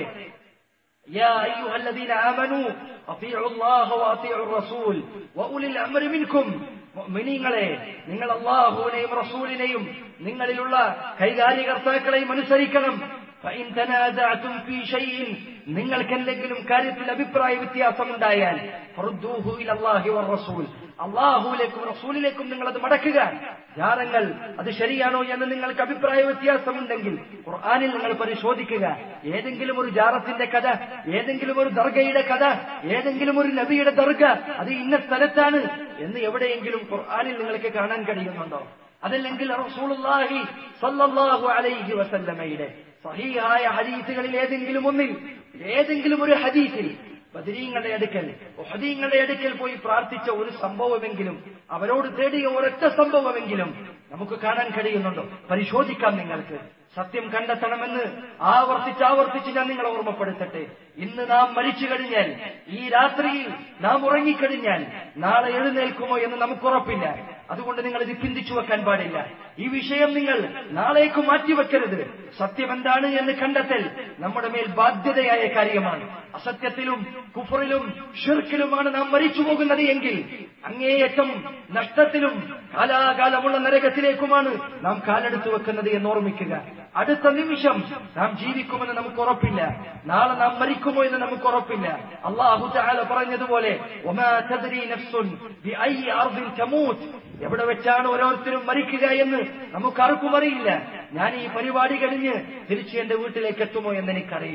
يا أيها الذين آمنوا أطيعوا الله وأطيعوا الرسول وأولي الأمر منكم മുഅ്മിനീങ്ങളെ നിങ്ങൾ അള്ളാഹുവിനെയും റസൂലിനെയും നിങ്ങളിലുള്ള കൈകാര്യകർത്താക്കളെയും അനുസരിക്കണം فإن تنازعتم في شيء നിങ്ങൾക്ക് എന്തെങ്കിലും കാര്യത്തിൽ അഭിപ്രായ വ്യത്യാസമുണ്ടായാൽ ഫറുദ്ദൂഹു ഇലല്ലാഹി വറസൂൽ അള്ളാഹുവിലേക്കും റസൂലിലേക്കും നിങ്ങൾ അത് മടക്കുക ജാറങ്ങൾ അത് ശരിയാണോ എന്ന് നിങ്ങൾക്ക് അഭിപ്രായ വ്യത്യാസമുണ്ടെങ്കിൽ ഖുർആാനിൽ നിങ്ങൾ പരിശോധിക്കുക ഏതെങ്കിലും ഒരു ജാറത്തിന്റെ കഥ ഏതെങ്കിലും ഒരു ദർഗയുടെ കഥ ഏതെങ്കിലും ഒരു നബിയുടെ ദർഗ അത് ഇന്ന സ്ഥലത്താണ് എന്ന് എവിടെയെങ്കിലും ഖുർആാനിൽ നിങ്ങൾക്ക് കാണാൻ കഴിയുന്നുണ്ടോ അതല്ലെങ്കിൽ റസൂലുള്ളാഹി സല്ലല്ലാഹു അലൈഹി വസല്ലമയുടെ സഹീഹായ ഹദീസുകളിൽ ഏതെങ്കിലും ഒന്നിൽ ഏതെങ്കിലും ഒരു ഹദീസിൽ ബദരീങ്ങളുടെ അടുക്കൽ ഒഹദീങ്ങളുടെ അടുക്കൽ പോയി പ്രാർത്ഥിച്ച ഒരു സംഭവമെങ്കിലും അവരോട് തേടിയ ഒരൊറ്റ സംഭവമെങ്കിലും നമുക്ക് കാണാൻ കഴിയുന്നുണ്ടോ പരിശോധിക്കാം നിങ്ങൾക്ക് സത്യം കണ്ടെത്തണമെന്ന് ആവർത്തിച്ച് ആവർത്തിച്ച് ഞാൻ നിങ്ങളെ ഓർമ്മപ്പെടുത്തട്ടെ ഇന്ന് നാം മരിച്ചു കഴിഞ്ഞാൽ ഈ രാത്രിയിൽ നാം ഉറങ്ങിക്കഴിഞ്ഞാൽ നാളെ എഴുന്നേൽക്കുമോ എന്ന് നമുക്കുറപ്പില്ല അതുകൊണ്ട് നിങ്ങൾ ഇത് ചിന്തിച്ചു വെക്കാൻ പാടില്ല ഈ വിഷയം നിങ്ങൾ നാളേക്ക് മാറ്റിവെക്കരുത് സത്യം എന്താണ് എന്ന് കണ്ടെത്തൽ നമ്മുടെ മേൽ ബാധ്യതയായ കാര്യമാണ് അസത്യത്തിലും കുഫറിലും ഷിർക്കിലുമാണ് നാം മരിച്ചു പോകുന്നത് എങ്കിൽ അങ്ങേയറ്റം നഷ്ടത്തിലും കാലാകാലമുള്ള നരകത്തിലേക്കുമാണ് നാം കാലെടുത്തു വെക്കുന്നത് എന്ന് ഓർമ്മിക്കുക അടുത്ത നിമിഷം നാം ജീവിക്കുമെന്ന് നമുക്ക് ഉറപ്പില്ല നാളെ നാം മരിക്കുമോ എന്ന് നമുക്ക് ഉറപ്പില്ല അള്ളാഹു ചാല പറഞ്ഞതുപോലെ "വമാ തദ്രി നഫ്സുൻ ബിഅയ്യി അർദിൻ തമൂത്ത്." എവിടെ വെച്ചാണ് ഓരോരുത്തരും മരിക്കുക എന്ന് നമുക്ക് ആർക്കും അറിയില്ല ഞാൻ ഈ പരിപാടി കഴിഞ്ഞ് തിരിച്ച് എന്റെ വീട്ടിലേക്ക് എത്തുമോ എന്ന് എനിക്കറിയില്ല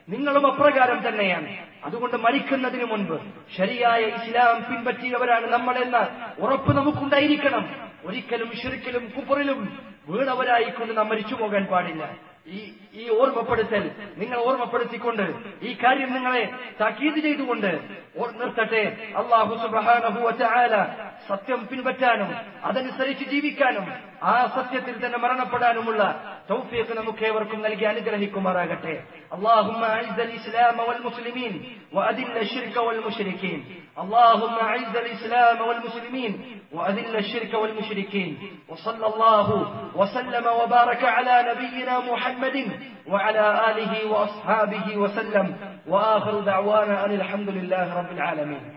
നിങ്ങളും അപ്രകാരം തന്നെയാണ് അതുകൊണ്ട് മരിക്കുന്നതിന് മുൻപ് ശരിയായ ഇസ്ലാം പിൻപറ്റിയവരാണ് നമ്മളെന്ന ഉറപ്പ് നമുക്കുണ്ടായിരിക്കണം ഒരിക്കലും ഷിർക്കിലും കുപ്പറിലും വീണവരായിക്കൊണ്ട് നാം മരിച്ചു പോകാൻ പാടില്ല ഈ ഈ ഓർമ്മപ്പെടുത്തൽ നിങ്ങൾ ഓർമ്മപ്പെടുത്തിക്കൊണ്ട് ഈ കാര്യം നിങ്ങളെ താക്കീത് ചെയ്തുകൊണ്ട് ഓർ- നിർത്തട്ടെ അള്ളാഹു സുബ്ഹാനഹു വതആല സത്യം പിൻപറ്റാനും അതനുസരിച്ച് ജീവിക്കാനും ആ സത്യത്തിൽ തന്നെ മരണപ്പെടാനുമുള്ള തൗഫീഖ് നമുക്ക് ഏവർക്കും നൽകി അനുഗ്രഹിക്കുമാറാകട്ടെ اللهم أعز الإسلام والمسلمين وأذل الشرك والمشركين اللهم أعز الإسلام والمسلمين وأذل الشرك والمشركين وصلى الله وسلم وبارك على نبينا محمد وعلى آله وأصحابه وسلم وآخر دعوانا أن الحمد لله رب العالمين